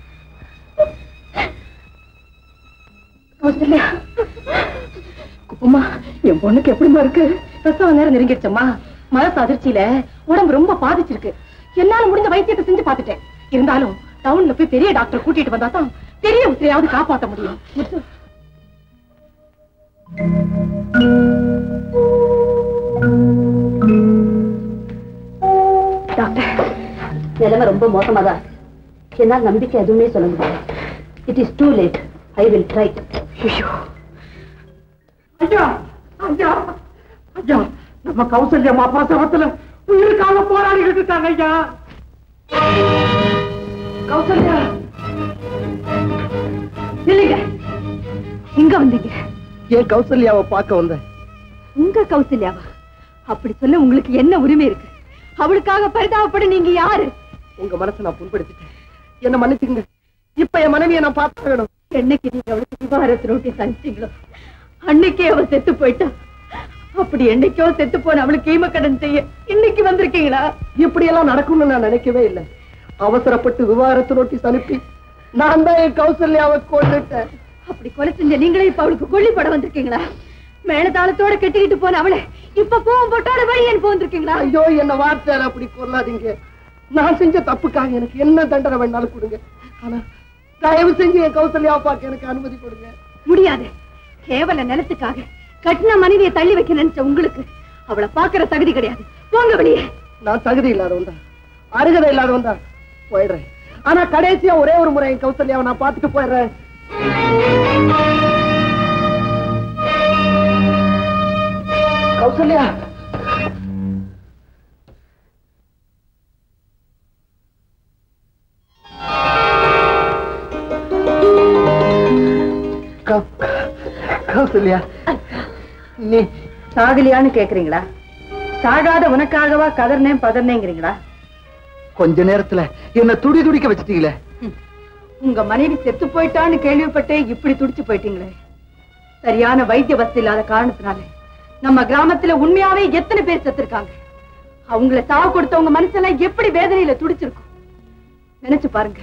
கௌசல்யா குப்பம்மா என் பொண்ணுக்கு எப்படிமா இருக்கு பிரசவ நேரம் நெருங்கிடுச்சம்மா மனசு அதிர்ச்சியில உடம்பு ரொம்ப பாதிச்சிருக்கு என்னால முடிஞ்ச வைத்தியத்தை செஞ்சு பார்த்துட்டேன் இருந்தாலும் டவுன்ல போய் பெரிய டாக்டர் கூட்டிட்டு வந்தா தான் பெரிய உத்திரையாவது காப்பாத்த முடியும் முத்து. டாக்டர் நிலைமை ரொம்ப மோசமா தான் இருக்கு. என்னால் நம்பிக்கை எதுவுமே சொல்ல முடியாது it is too late I will try ஐயோ ஐயா ஐயா ஐயா நம்ம கௌசல்யா மாப்பா சவத்துல உயிருக்காக போராடிக்கிட்டு இருக்காங்க ஐயா கௌசல்யா இல்லைங்க இங்க வந்தீங்க ஏன் கௌசல்யாவை பார்க்க வந்தேன் உங்க கௌசல்யாவா அப்படி சொல்ல உங்களுக்கு என்ன உரிமை இருக்கு அவளுக்காக பரிதாபப்பட நீங்க யாரு உங்க மனசை நான் புண்படுத்திட்டேன் என்ன மன்னிச்சுங்க இப்ப என் மனைவியை நான் பார்த்து வேணும் என்னைக்கு நீங்க அவளுக்கு விவாகரத்து நோட்டீஸ் அனுப்பிச்சீங்களோ அன்னைக்கே அவ செத்து போயிட்டா அப்படி என்னைக்கோ செத்து போன அவளுக்கு ஈமக்கடன் செய்ய இன்னைக்கு வந்திருக்கீங்களா இப்படி எல்லாம் நடக்கும்னு நான் நினைக்கவே இல்லை அவசரப்பட்டு விவாகரத்து நோட்டீஸ் அனுப்பி நான் தான் என் கௌசல்யாவை கொண்டுட்டேன் அப்படி கொலை செஞ்ச நீங்களே இப்ப அவளுக்கு கொல்லிப்பட வந்திருக்கீங்களா மேலதாளத்தோட கட்டிக்கிட்டு போன அவளை இப்ப கோவம் போட்டோட வெளியே அனுப்ப வந்திருக்கீங்களா ஐயோ என்ன வார்த்தையால அப்படி கொல்லாதீங்க நான் செஞ்ச தப்புக்காக எனக்கு என்ன தண்டனை வேணாலும் கொடுங்க ஆனா தயவு செஞ்சு என் கௌசல்யாவை பார்க்க எனக்கு அனுமதி கொடுங்க முடியாது கேவல நிலத்துக்காக கட்டின மனைவியை தள்ளி வைக்க நினைச்ச உங்களுக்கு அவளை பாக்குற தகுதி கிடையாது போங்க வெளியே நான் தகுதி இல்லாதவன் தான் அருகதை இல்லாதவன் தான் போயிடுறேன் ஆனா கடைசியா ஒரே ஒரு முறை என் கௌசல்யாவை நான் பார்த்துட்டு போயிடுறேன் கௌசல்யா கௌ- கௌசல்யா நீ சாகலியான்னு கேக்குறீங்களா சாகாத உனக்காகவா கதர்னேன் பதர்னேங்கிறீங்களா கொஞ்ச நேரத்துல என்ன துடி துடிக்க வச்சிட்டீங்களே உங்க மனைவி செத்து போயிட்டான்னு கேள்விப்பட்டே இப்படி துடிச்சு போயிட்டீங்களே சரியான வைத்திய வசதி இல்லாத காரணத்தினால நம்ம கிராமத்துல உண்மையாவே எத்தனை பேர் செத்துருக்காங்க அவங்கள சாவு கொடுத்தவங்க மனசெல்லாம் எப்படி வேதனையில துடிச்சிருக்கும் நினைச்சு பாருங்க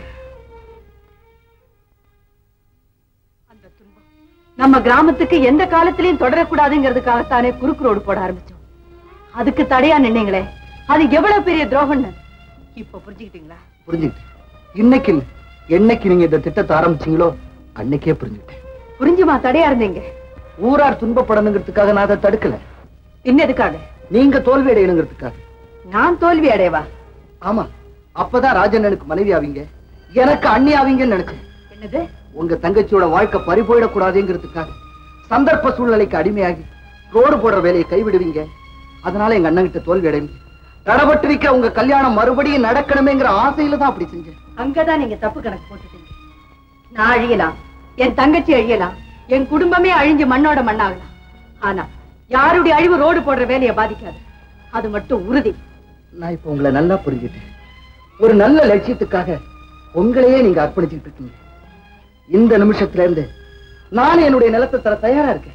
அந்த துன்பம் நம்ம கிராமத்துக்கு எந்த காலத்திலயும் தொடரக்கூடாதுங்கிறதுக்காகத்தானே குறுக்கு ரோடு போட ஆரம்பிச்சோம் அதுக்கு தடையா நின்னீங்களே அது எவ்வளவு பெரிய துரோகம்னு இப்ப புரிஞ்சுக்கிட்டீங்களா புரிஞ்சுக்கிட்டேன் இன்னைக்கு இல்ல. என்னைக்கு நீங்க இந்த திட்டத்தை ஆரம்பிச்சீங்களோ அன்னைக்கே புரிஞ்சுக்கிட்டேன் புரிஞ்சுமா தடையா இருந்தீங்க ஊரார் துன்பப்படணுங்கிறதுக்காக நான் அதை தடுக்கல பின்ன எதுக்காக நீங்க தோல்வி அடையணுங்கிறதுக்காக நான் தோல்வி அடையவா ஆமா அப்பதான் ராஜன் எனக்கு மனைவி ஆவீங்க எனக்கு அண்ணி ஆவீங்கன்னு நினைச்சேன் என்னது உங்க தங்கச்சியோட வாழ்க்கை பறி போயிடக்கூடாதுங்கிறதுக்காக சந்தர்ப்ப சூழ்நிலைக்கு அடிமையாகி ரோடு போடுற வேலையை கைவிடுவீங்க அதனால எங்க அண்ணன் கிட்ட தோல்வி அடைவீங்க தடபட்டு நிக்கிற உங்க கல்யாணம் மறுபடியும் நடக்கணுமேங்கிற ஆசையில தான் அப்படி செஞ்சேன் அங்கதான் நீங்க தப்பு கணக்கு போட்டுட்டீங்க நான் அழியலாம் என் தங்கச்சி அழியலாம் என் குடும்பமே அழிஞ்சு மண்ணோட மண்ணாகலாம் ஆனா யாருடைய அழிவு ரோடு போடுற வேலையை பாதிக்காது அது மட்டும் உறுதி நான் இப்ப உங்களை நல்லா புரிஞ்சுட்டேன் ஒரு நல்ல லட்சியத்துக்காக உங்களையே நீங்க அர்ப்பணிச்சுட்டு இருக்கீங்க இந்த நிமிஷத்துல இருந்து நான் என்னுடைய நிலத்தை தர தயாரா இருக்கேன்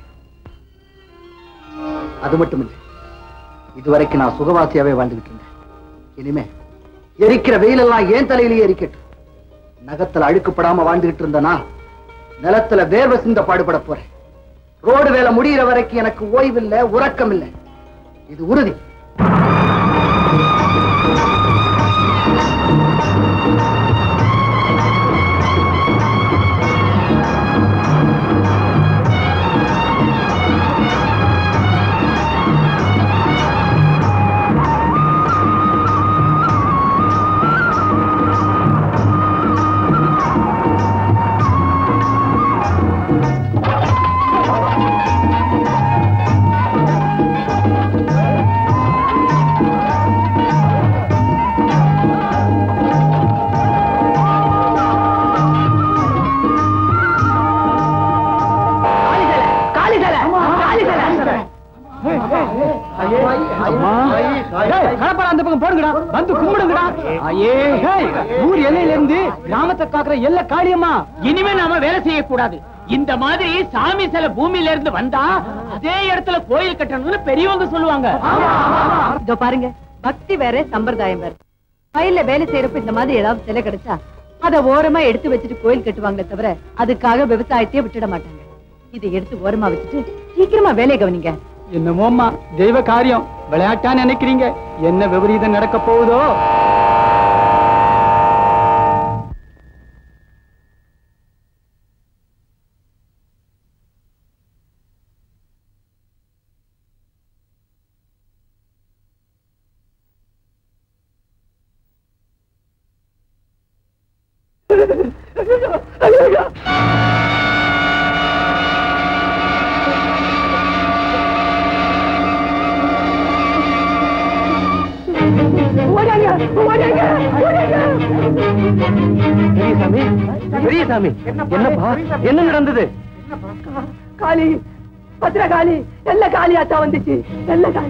அது மட்டும் இல்லை இதுவரைக்கும் நான் சுகவாசியாவே வாழ்ந்துகிட்டு இருந்தேன் இனிமே எரிக்கிற வெயிலெல்லாம் ஏன் தலையிலேயே எரிக்கட்டும் நகத்துல அழுக்குப்படாம வாழ்ந்துகிட்டு இருந்தனா நிலத்துல வேர்வை சிந்த பாடுபட போறேன் ரோடு வேலை முடியிற வரைக்கும் எனக்கு ஓய்வில்லை உறக்கம் இல்லை இது உறுதி கடப்பார அந்த பக்கம் போடுங்கடா வந்து கும்பிடுங்கடா ஐயே ஹேய், ஊர் எல்லையில இருந்து கிராமத்தை காக்குற எல்லை காளியம்மா இனிமே நாம வேலை செய்யக்கூடாது இந்த மாதிரி சாமி சில பூமியில இருந்து வந்தா அதே இடத்துல கோயில் கட்டணும்னு பெரியவங்க சொல்லுவாங்க இதோ பாருங்க பக்தி வேற சம்பிரதாயம் வேற வயல்ல வேலை செய்யறப்ப இந்த மாதிரி ஏதாவது சிலை கிடைச்சா அத ஓரமா எடுத்து வச்சுட்டு கோயில் கட்டுவாங்களே தவிர அதுக்காக விவசாயத்தையே விட்டுட மாட்டாங்க இதை எடுத்து ஓரமா வச்சுட்டு சீக்கிரமா வேலையை கவனிங்க என்னமோம்மா தெய்வ காரியம் விளையாட்டா நினைக்கிறீங்க என்ன விபரீதம் நடக்க போகுதோ பெரியசாமி பெரியசாமி என்னப்பா என்ன நடந்தது காளி பத்திர காளி எல்ல காளி ஆத்தா வந்துச்சு எல்ல காளி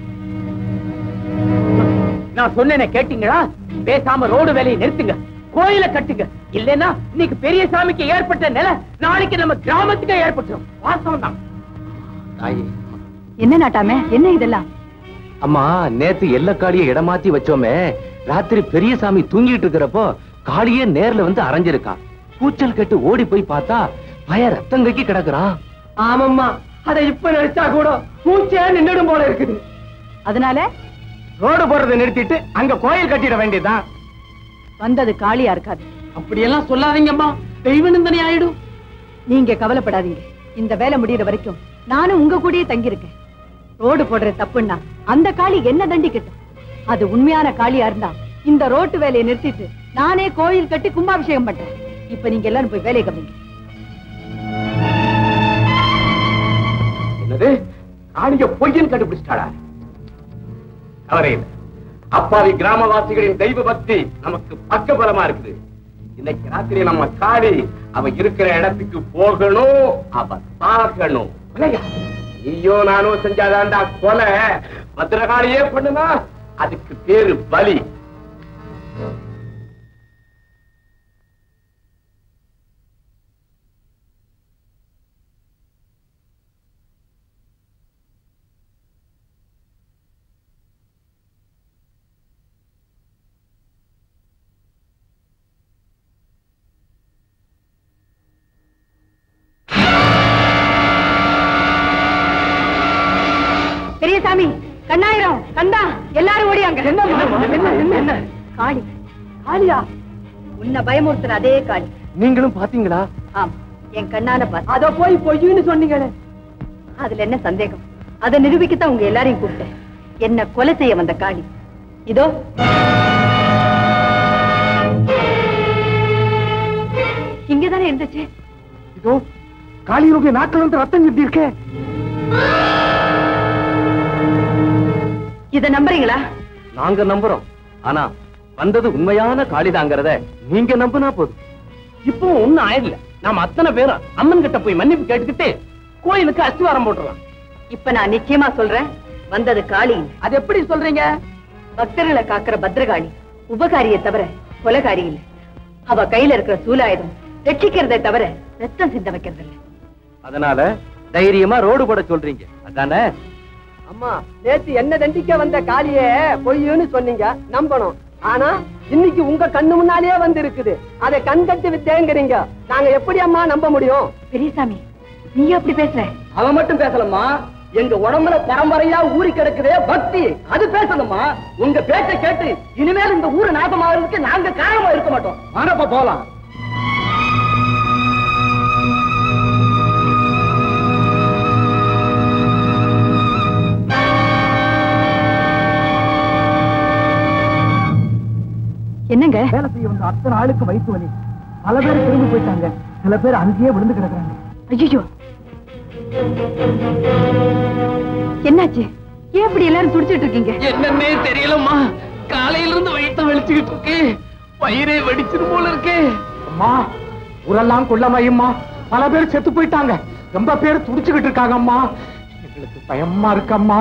நான் சொன்னேனே கேட்டீங்களா பேசாம ரோடு வேலையை நிறுத்துங்க கோயில கட்டுங்க இல்லைன்னா இன்னைக்கு பெரிய சாமிக்கு ஏற்பட்ட நிலை நாளைக்கு நம்ம கிராமத்துக்கு ஏற்பட்டுரும் வாஸ்தவம் தான் தாயே என்ன நாட்டாமே என்ன இதெல்லாம் அம்மா நேத்து எல்ல காளிய இடமாத்தி வச்சோமே ராத்திரி பெரிய சாமி தூங்கிட்டு இருக்கிறப்போ காளியே நேர்ல வந்து அரைஞ்சிருக்கான் கூச்சல் கட்டு ஓடி போய் பார்த்தா பய ரத்தம் கக்கி கிடக்குறான் ஆமாம்மா அதை இப்ப நினைச்சா கூட மூச்சே நின்னுடும் போல இருக்குது அதனால ரோடு போறதை நிறுத்திட்டு அங்க கோயில் கட்டிட வேண்டியதுதான் வந்தது காளியா இருக்காது அப்படியெல்லாம் சொல்லாதீங்கம்மா தெய்வ நிந்தனை ஆயிடும் நீங்க கவலைப்படாதீங்க இந்த வேலை முடியற வரைக்கும் நானும் உங்க கூடயே தங்கியிருக்கேன் ரோடு போடுற தப்புன்னா அந்த காளி என்ன தண்டிக்கட்டும் அது உண்மையான காளியா இருந்தா இந்த ரோட்டு வேலையை நிறுத்திட்டு நானே கோயில் கட்டி கும்பாபிஷேகம் பண்றேன் இப்ப நீங்க எல்லாரும் போய் வேலையை கவனிங்க என்னது காளிய பொய்யன் கண்டுபிடிச்சிட்டாடா கவலை இல்லை அப்பாவி கிராமவாசிகளின் தெய்வ பக்தி நமக்கு பக்கபலமா இருக்குது இன்னைக்கு ராத்திரி நம்ம காளி அவ இருக்கிற இடத்துக்கு போகணும் அவ பார்க்கணும் இல்லையா? நீயோ நானும் செஞ்சாதான்டா கொலை பத்திரகாளியே பண்ணுனா அதுக்கு பேரு பலி பெரியசாமி கண்ணாயிரம் கண்டா எல்லாரும் ஓடியாங்க என்ன என்ன காளி காளியா உன்னை பயமுறுத்துற அதே காளி நீங்களும் பாத்தீங்களா ஆம் என் கண்ணால பாத்து அத போய் பொய்ன்னு சொன்னீங்களே அதுல என்ன சந்தேகம் அதை நிரூபிக்கத்தான் உங்க எல்லாரையும் கூப்பிட்டேன் என்ன கொலை செய்ய வந்த காளி இதோ இங்கதானே இருந்துச்சு இதோ காளியனுடைய நாட்கள் வந்து ரத்தம் எப்படி இருக்கே இத நம்புறீங்களா நாங்க நம்புறோம் ஆனா வந்தது உண்மையான காளிதாங்கிறத நீங்க நம்பினா போதும் இப்போ ஒண்ணும் ஆயிடல நாம அத்தனை பேரும் அம்மன் கிட்ட போய் மன்னிப்பு கேட்டுக்கிட்டு கோயிலுக்கு அஸ்திவாரம் போட்டுறலாம் இப்ப நான் நிச்சயமா சொல்றேன் வந்தது காளி இல்ல. அது எப்படி சொல்றீங்க பக்தர்களை காக்கிற பத்ரகாளி உபகாரியை தவிர கொலகாரி இல்ல அவ கையில இருக்கிற சூலாயுதம் ரட்சிக்கிறதை தவிர ரத்தம் சிந்த வைக்கிறது இல்ல அதனால தைரியமா ரோடு போட சொல்றீங்க அதானே அம்மா நேத்து என்ன தண்டிக்க வந்த காளியே பொய்ன்னு சொன்னீங்க நம்பணும் ஆனா இன்னைக்கு உங்க கண்ணு முன்னாலேயே வந்து இருக்குது அதை கண் கட்டி வித்தேங்கிறீங்க நாங்க எப்படி அம்மா நம்ப முடியும் பெரியசாமி நீ அப்படி பேசுற அவன் மட்டும் பேசலம்மா எங்க உடம்புல பரம்பரையா ஊறி கிடக்குதே பக்தி அது பேசணுமா உங்க பேச்ச கேட்டு இனிமேல் இந்த ஊரு நாசமாகிறதுக்கு நாங்க காரணமா இருக்க மாட்டோம் வானப்பா போலாம் என்னங்க வேலை செய்ய வந்த அத்தனை ஆளுக்கு வயிற்று வலி பல பேர் திரும்பி போயிட்டாங்க சில பேர் அங்கேயே விழுந்து கிடக்குறாங்க ஐயோ என்னாச்சு ஏன் இப்படி எல்லாரும் துடிச்சிட்டு இருக்கீங்க என்னன்னே தெரியலம்மா காலையில இருந்து வயித்த வெளிச்சுக்கிட்டு இருக்கு வயிறே வெடிச்சிரும் போல இருக்கு அம்மா ஊரெல்லாம் கொள்ளமையும்மா பல பேர் செத்து போயிட்டாங்க ரொம்ப பேர் துடிச்சுக்கிட்டு இருக்காங்க அம்மா எங்களுக்கு பயமா இருக்கம்மா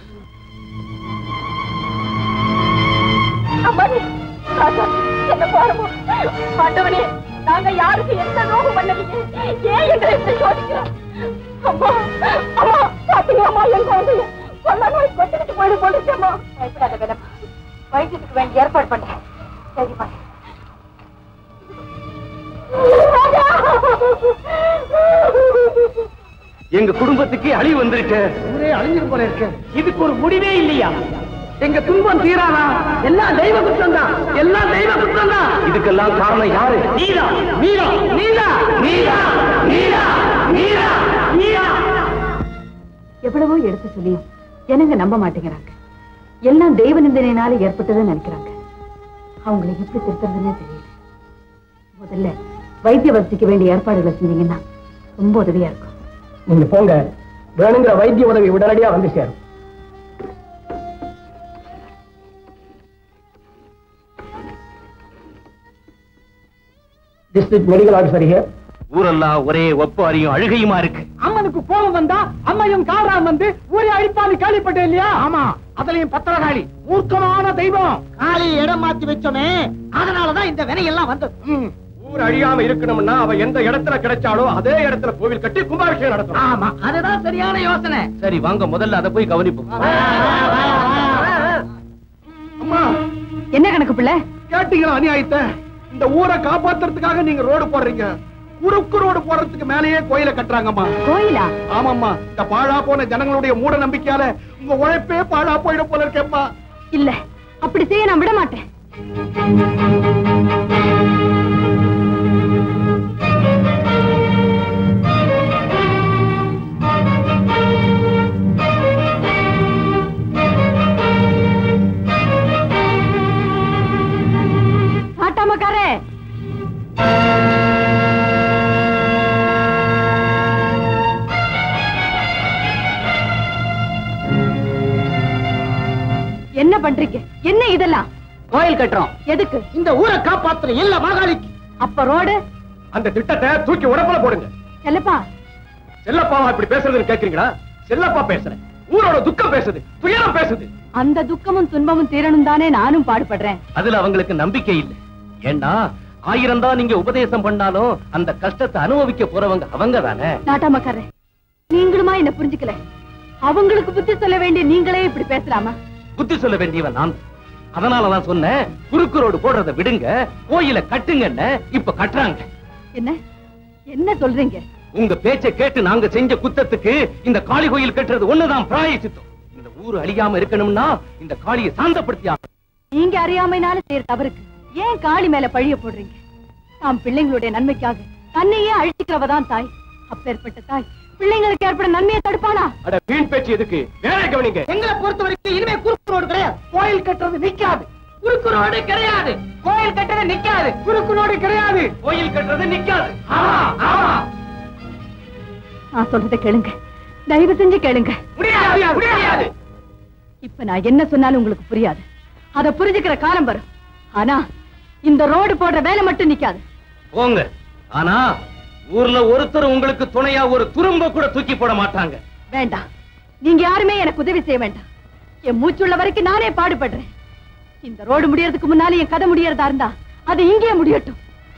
அம்மாடி, ராஜா, என்ன பாருமா ஆண்டவனே நாங்க யாருக்கு எந்த துரோகம் பண்ணலையே ஏன் எங்களை இப்படி சோதிக்கிறோம் அம்மா அம்மா பாத்தீங்களாம்மா என் குழந்தைய கொள்ள நோய் கொட்டிட்டு போயிடு போட்டுச்சம்மா பயப்படாத வேணாம் வைத்தியத்துக்கு வேண்டிய ஏற்பாடு பண்றேன் சரிம்மா எங்க குடும்பத்துக்கு அழிவு வந்திருக்கு ஊரே அழிஞ்சிரு போல இருக்கு இதுக்கு ஒரு முடிவே இல்லையா எங்க துன்பம் தீராதா எல்லாம் தெய்வ குற்றம் தான் எல்லாம் தெய்வ குற்றம் தான் இதுக்கெல்லாம் காரணம் யாரு நீதா நீதா நீதா நீதா நீதா நீதா நீதா எவ்வளவோ எடுத்து சொல்லியும் ஜனங்க நம்ப மாட்டேங்கிறாங்க எல்லாம் தெய்வ நிந்தனையினால ஏற்பட்டதுன்னு நினைக்கிறாங்க அவங்களை எப்படி திருத்துறதுன்னே தெரியல முதல்ல வைத்திய வசதிக்கு வேண்டிய ஏற்பாடுகளை செஞ்சீங்கன்னா ரொம்ப உதவியா இருக்கும் நீங்க போங்க வேணுங்கிற வைத்திய உதவி உடனடியா வந்து சேரும் டிஸ்ட்ரிக்ட் மெடிக்கல் ஆஃபீஸர் ஹியர் ஊரெல்லாம் ஒரே ஒப்பாரியும் அழுகையுமா இருக்கு அம்மனுக்கு கோபம் வந்தா அம்மையும் காராம் வந்து ஊரே அழிப்பான்னு கேள்விப்பட்டேன் இல்லையா ஆமா அதுலயும் பத்திரகாளி மூர்க்கமான தெய்வம் காளி இடம் மாத்தி வச்சோமே அதனாலதான் இந்த வினையெல்லாம் வந்தது ஊர் அழியாம இருக்கணும்னா அவ எந்த இடத்துல கிடைச்சாலோ அதே இடத்துல கோவில் கட்டி கும்பாபிஷேகம் நடத்தணும் ஆமா அதுதான் சரியான யோசனை சரி வாங்க முதல்ல அதை போய் கவனிப்போம் அம்மா என்ன கணக்கு பிள்ளை கேட்டீங்களா அநியாயத்தை இந்த ஊரை காப்பாத்துறதுக்காக நீங்க ரோடு போடுறீங்க குறுக்கு ரோடு போடுறதுக்கு மேலேயே கோயிலை கட்டுறாங்கம்மா கோயிலா ஆமாம்மா இந்த பாழா போன ஜனங்களுடைய மூட நம்பிக்கையால உங்க உழைப்பே பாழா போயிட போல இருக்கேம்மா இல்ல அப்படி செய்ய நான் விட மாட்டேன் காட்டாமக்காரே என்ன பண்றீங்க என்ன இதெல்லாம் கோயில் கட்டுறோம் எதுக்கு இந்த ஊரை காப்பாத்துற எல்லா மாகாளிக்கு அப்ப ரோடு அந்த திட்டத்தை தூக்கி உடம்புல போடுங்க செல்லப்பா செல்லப்பாவா இப்படி பேசுறதுன்னு கேக்குறீங்களா செல்லப்பா பேசுறேன் ஊரோட துக்கம் பேசுது துயரம் பேசுது அந்த துக்கமும் துன்பமும் தீரணும் தானே நானும் பாடுபடுறேன் அதுல அவங்களுக்கு நம்பிக்கை இல்லை ஏன்னா ஆயிரம் தான் நீங்க உபதேசம் பண்ணாலும் அந்த கஷ்டத்தை அனுபவிக்க போறவங்க அவங்க தானே நாட்டாமக்காரே நீங்களுமா என்ன புரிஞ்சுக்கல அவங்களுக்கு புத்தி சொல்ல வேண்டிய நீங்களே இப்படி பேசலாமா புத்தி சொல்ல வேண்டியவன் நான் அதனாலதான் சொன்னேன் குறுக்கு ரோடு போடுறதை விடுங்க கோயில கட்டுங்கன்னு இப்ப கட்டுறாங்க என்ன என்ன சொல்றீங்க உங்க பேச்சை கேட்டு நாங்க செஞ்ச குத்தத்துக்கு இந்த காளி கோயில் கட்டுறது ஒண்ணுதான் பிராயசித்தம் இந்த ஊர் அழியாம இருக்கணும்னா இந்த காளியை சாந்தப்படுத்தியா நீங்க அறியாமைனால செய்யற தவறுக்கு ஏன் காளி மேல பழிய போடுறீங்க தாம் பிள்ளைங்களுடைய நன்மைக்காக தன்னையே அழிச்சுக்கிறவ தான் தாய் அப்பேற்பட்ட தாய் பிள்ளைங்களுக்கு ஏற்பட நன்மையை தடுப்பானா அட வீண் பேச்சு எதுக்கு வேற கவனிங்க எங்களை பொறுத்த வரைக்கும் இனிமே குறுக்கு ரோடு கிடையாது கோயில் கட்டுறது நிக்காது குறுக்கு ரோடு கிடையாது கோயில் கட்டுறது நிக்காது குறுக்கு ரோடு கிடையாது கோயில் கட்டுறது நிக்காது ஆமா ஆமா நான் சொல்றதை கேளுங்க தயவு செஞ்சு கேளுங்க முடியாது முடியாது இப்ப நான் என்ன சொன்னாலும் உங்களுக்கு புரியாது அத புரிஞ்சுக்கிற காலம் வரும் ஆனா இந்த ரோடு போடுற வேலை மட்டும் நிக்காது போங்க ஆனா ஊர்ல ஒருத்தர் உங்களுக்கு துணையா ஒரு துரும்ப கூட தூக்கி போட மாட்டாங்க வேண்டாம் நீங்க யாருமே எனக்கு உதவி செய்ய வேண்டாம் என் மூச்சுள்ள வரைக்கும் நானே பாடுபடுறேன் இந்த ரோடு முடியறதுக்கு முன்னால என் கதை முடியறதா இருந்தா அது இங்கே முடியட்டும்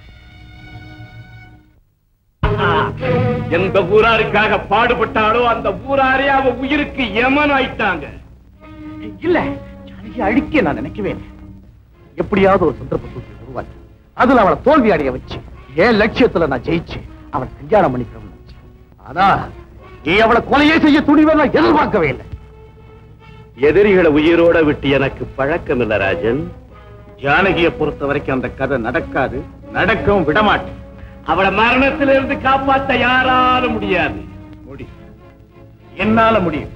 எந்த ஊராருக்காக பாடுபட்டாலோ அந்த ஊராரே அவ உயிருக்கு யமன் ஆயிட்டாங்க இல்ல ஜானகி அழிக்க நான் நினைக்கவே இல்லை. எப்படியாவது ஒரு சந்தர்ப்ப சூழ்நிலை உருவாக்கி அதுல அவளை தோல்வி அடைய வச்சு என் லட்சியத்துல நான் ஜெயிச்சு அவளை கல்யாணம் பண்ணிக்கிறோம்னு நினைச்சேன். ஆனா நீ அவளை கொலையே செய்ய துணிவை நான் எதிர்பார்க்கவே இல்லை எதிரிகளை உயிரோட விட்டு எனக்கு பழக்கம் இல்ல ராஜன் ஜானகியை பொறுத்த வரைக்கும் அந்த கதை நடக்காது நடக்கவும் விடமாட்டேன் அவளை மரணத்திலிருந்து காப்பாத்த யாராலும் முடியாது முடி என்னால முடியும்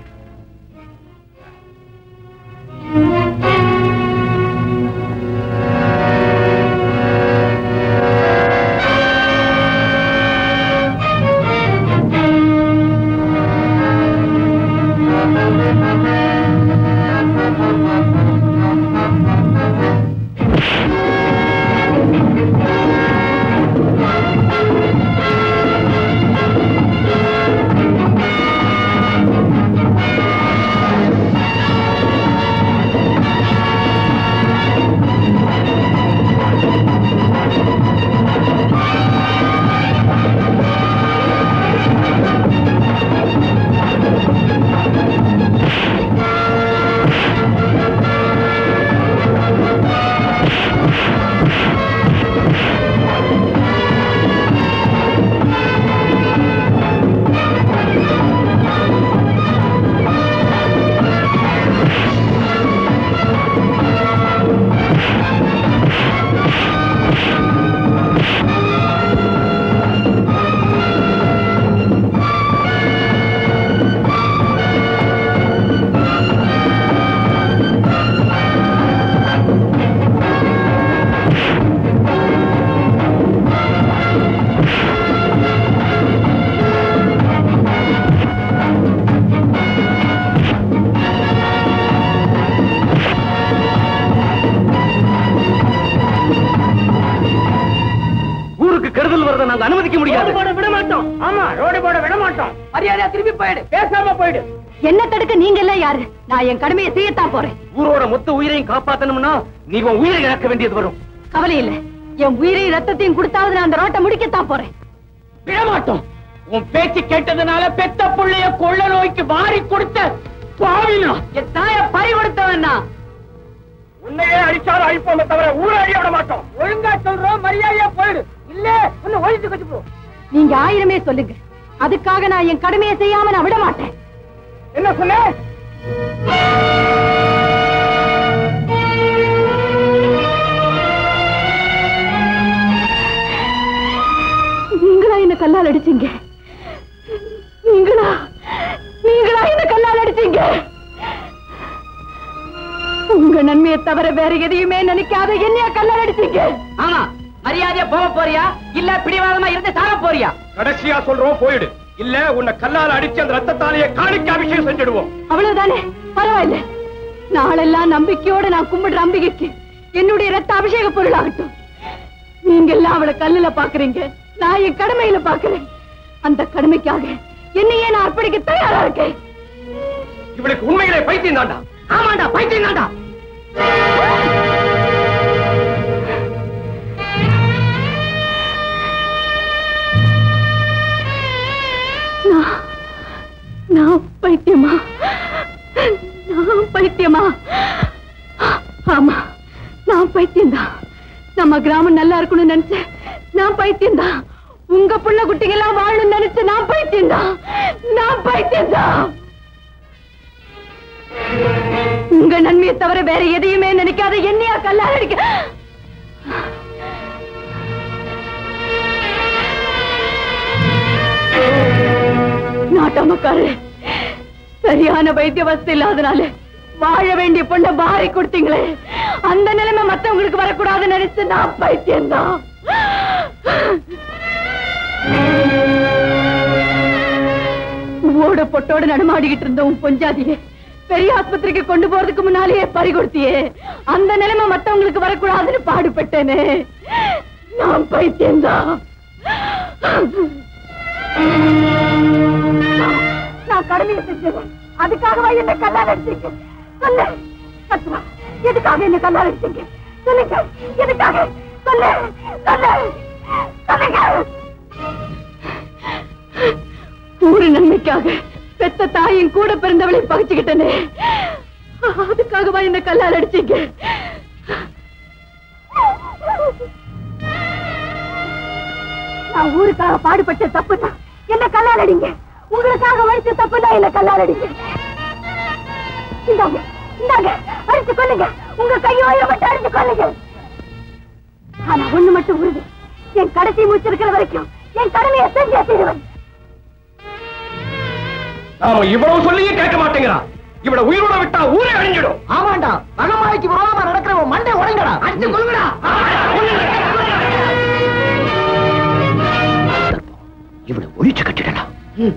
ஊருக்கு கெடுதல் வரதை நாங்க அனுமதிக்க முடியாது போட விட மாட்டோம் ஆமா ரோடு போட விட மாட்டோம் மரியாதையா திரும்பி போயிடு பேசாம போயிடு என்ன தடுக்க நீங்க எல்லாம் யாரு நான் என் கடமையை செய்யத்தான் போறேன் ஊரோட மொத்த உயிரையும் காப்பாத்தணும்னா நீ உன் உயிரை இழக்க வேண்டியது வரும் கவலை இல்ல என் உயிரையும் ரத்தத்தையும் கொடுத்தாவது நான் அந்த ரோட்டை முடிக்கத்தான் போறேன் விட மாட்டோம் உன் பேச்சு கேட்டதுனால பெத்த புள்ளைய கொள்ள நோய்க்கு வாரி கொடுத்த பாவினா என் தாய பறி கொடுத்தவன் நான் உன்னையே அடிச்சாலும் அழிப்போமே தவிர ஊரை அழிய விட மாட்டோம் ஒழுங்கா சொல்றோம் மரியாதையா போயிடு இல்ல உன்னை ஒழிச்சு கட்டி போ நீங்க ஆயிரமே சொல்லுங்க அதுக்காக நான் என் கடமையை செய்யாம நான் விட மாட்டேன் என்ன சொன்ன நீங்களா என்ன கல்லால் அடிச்சீங்க நீங்களா நீங்களா என்ன கல்லால் அடிச்சீங்க உங்க நன்மையை தவிர வேற எதையுமே நினைக்காத என்னையா கல்லால் அடிச்சீங்க ஆமா மரியாதையா போக போறியா இல்ல பிடிவாதமா இருந்து சாக போறியா கடைசியா சொல்றோம் போயிடு இல்ல உன்னை கல்லால அடிச்சு அந்த ரத்தத்தாலேயே காணிக்க அபிஷேகம் செஞ்சிடுவோம் அவ்வளவுதானே பரவாயில்ல நாளெல்லாம் நம்பிக்கையோட நான் கும்பிடுற அம்பிகைக்கு என்னுடைய ரத்த அபிஷேக பொருளாகட்டும் நீங்க எல்லாம் அவளை கல்லுல பாக்குறீங்க நான் என் கடமையில பாக்குறேன் அந்த கடமைக்காக என்னையே நான் அர்ப்பணிக்க தயாரா இருக்கேன் இவளுக்கு உண்மையிலே பைத்தியம் தாண்டா ஆமாண்டா பைத்தியம் தாண்டா நான் நான் பைத்தியமா நான் பைத்தியமா ஆமா நான் பைத்தியம்தான் நம்ம கிராமம் நல்லா இருக்கணும்னு நினைச்சேன் நான் பைத்தியம்தான் உங்க புள்ள குட்டிங்க எல்லாம் வாழணும்னு நினைச்ச நான் பைத்தியம்தான் நான் பைத்தியம்தான் உங்க நன்மையை தவிர வேற எதையுமே நினைக்காத என்னையா கல்லால் அடிக்க நாட்டாமக்காரு சரியான வைத்திய வசதி இல்லாதனால வாழ வேண்டிய பொண்ண பாரி கொடுத்தீங்களே அந்த நிலைமை மத்தவங்களுக்கு வரக்கூடாதுன்னு நினைச்சு நான் பைத்தியம்தான் ஓட பொட்டோட நடமாடிக்கிட்டு இருந்த உன் பொஞ்சாதியே பெரிய ஆஸ்பத்திரிக்கு கொண்டு போறதுக்கு முன்னாலேயே பறி கொடுத்தியே அந்த நிலைமை மத்தவங்களுக்கு வரக்கூடாதுன்னு பாடுபட்டேனே நான் பைத்தியம்தான் நான் கடமையை செஞ்சேன் அதுக்காகவா என்ன கல்லால் அடிச்சீங்க சொல்லு சத்மா எதுக்காக என்ன கல்லால் அடிச்சீங்க சொல்லுங்க எதுக்காக சொல்லு சொல்லு சொல்லுங்க ஊரு நன்மைக்காக பெத்த தாயின் கூட பிறந்தவளை பகிச்சுக்கிட்டனே அதுக்காகவா என்ன கல்லால் அடிச்சீங்க நான் ஊருக்காக பாடுபட்ட தப்பு தான் என்ன கல்லால் அடிங்க உங்களுக்காக வடிச்ச தப்பு தான் என்ன கல்லால் அடிங்க இந்தாங்க இந்தாங்க அடிச்சு கொல்லுங்க உங்க கையோட மட்டும் அடிச்சு கொல்லுங்க ஆனா ஒண்ணு மட்டும் உறுதி என் கடைசி மூச்சு இருக்கிற வரைக்கும் என் கடமையை செஞ்சே தீருவேன் நாம இவ்வளவு சொல்லியே கேட்க மாட்டேங்கிறான் இவள உயிரோட விட்டா ஊரே அழிஞ்சிடும் ஆமாண்டா மகமாய்க்கு விரோதமா நடக்கிற உன் மண்டை உடைங்கடா அடிச்சு கொள்ளுங்கடா இவளை ஒழிச்சு கட்டிடலாம்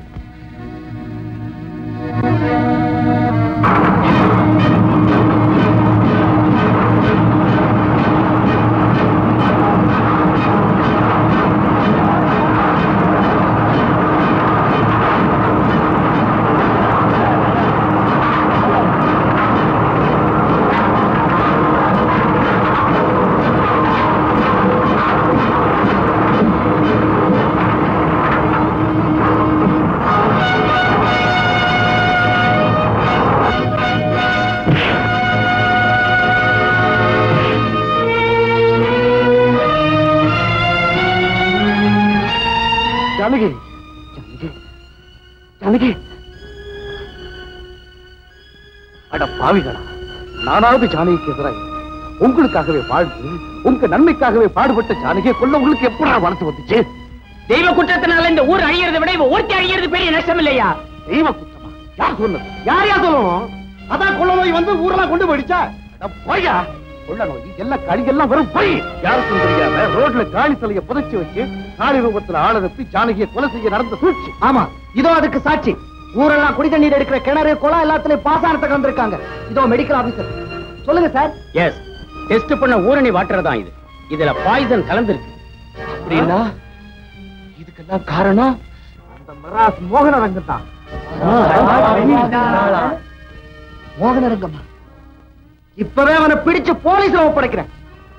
ஜானகி ஜானகி ஜானகி அட பாவிகளா நானாவது ஜானகிக்கு எதிராக உங்களுக்காகவே வாழ்ந்து உங்க நன்மைக்காகவே பாடுபட்ட ஜானகியை கொல்ல உங்களுக்கு எப்படா மனசு வந்துச்சு தெய்வ குற்றத்தினால இந்த ஊர் அழியறதை விட இவ ஒருத்தி அழியறது பெரிய நஷ்டம் இல்லையா தெய்வ குற்றமா யார் சொன்னது யார் யார் சொல்லணும் அதான் கொள்ள நோய் வந்து ஊரெல்லாம் கொண்டு போயிடுச்சா அட போயா கொள்ள நோய் எல்லாம் களி எல்லாம் வெறும் போய் யாருக்கும் தெரியாம ரோட்ல காளி தலையை புதைச்சு வச்சு காளி ரூபத்துல ஆள அனுப்பி ஜானகியை கொலை செய்ய நடந்த சூழ்ச்சி ஆமா இதோ அதுக்கு சாட்சி ஊரெல்லாம் குடி தண்ணீர் எடுக்கிற கிணறு குளம் எல்லாத்துலயும் பாசாரத்தை கலந்துருக்காங்க இதோ மெடிக்கல் ஆபீசர் சொல்லுங்க சார் எஸ் டெஸ்ட் பண்ண ஊரணி வாட்டர் தான் இது இதுல பாய்சன் கலந்துருக்கு அப்படின்னா இதுக்கெல்லாம் காரணம் அந்த மராஸ் மோகன ரங்கம் தான் மோகன ரங்கம்மா இப்பவே அவனை பிடிச்சு போலீஸ்ல ஒப்படைக்கிறேன்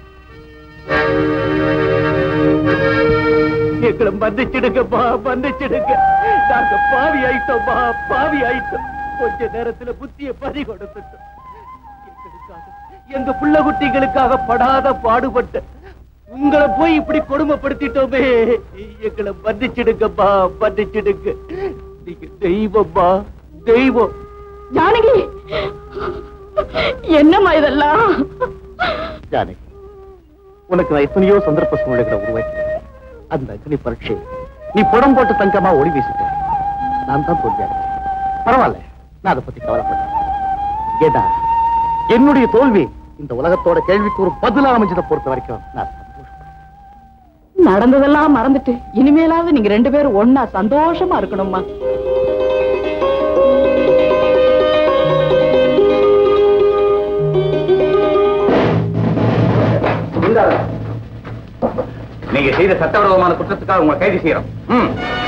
எங்களை மன்னிச்சிடுங்கப்பா மன்னிச்சிடுங்க நாங்க பாவி ஆயிட்டோம்ப்பா பாவி ஆயிட்டோம் கொஞ்ச நேரத்துல புத்திய பறி கொடுத்துட்டோம் எங்களுக்காக எங்க புள்ள குட்டிகளுக்காக படாத பாடுபட்ட உங்களை போய் இப்படி கொடுமைப்படுத்திட்டோமே எங்களை மன்னிச்சிடுங்கப்பா மன்னிச்சிடுங்க நீங்க தெய்வம்ப்பா தெய்வம் ஜானகி என்னம்மா இதெல்லாம் ஜானகி உனக்கு நான் எத்தனையோ சந்தர்ப்ப சூழ்நிலைகளை உருவாக்கினேன் அந்த அக்னி பரீட்சை நீ புடம் போட்டு தங்கமா ஒளி வீசிட்ட நான் தான் தோல்வியாக பரவாயில்ல நான் அதை பத்தி கவலைப்பட்டேன் ஏதா என்னுடைய தோல்வி இந்த உலகத்தோட கேள்விக்கு ஒரு பதிலா அமைஞ்சதை பொறுத்த வரைக்கும் நான் சந்தோஷம் நடந்ததெல்லாம் மறந்துட்டு இனிமேலாவது நீங்க ரெண்டு பேரும் ஒன்னா சந்தோஷமா இருக்கணும்மா நீங்க செய்த சட்டவிரோதமான குற்றத்துக்காக உங்களை கைது செய்யறோம் ம்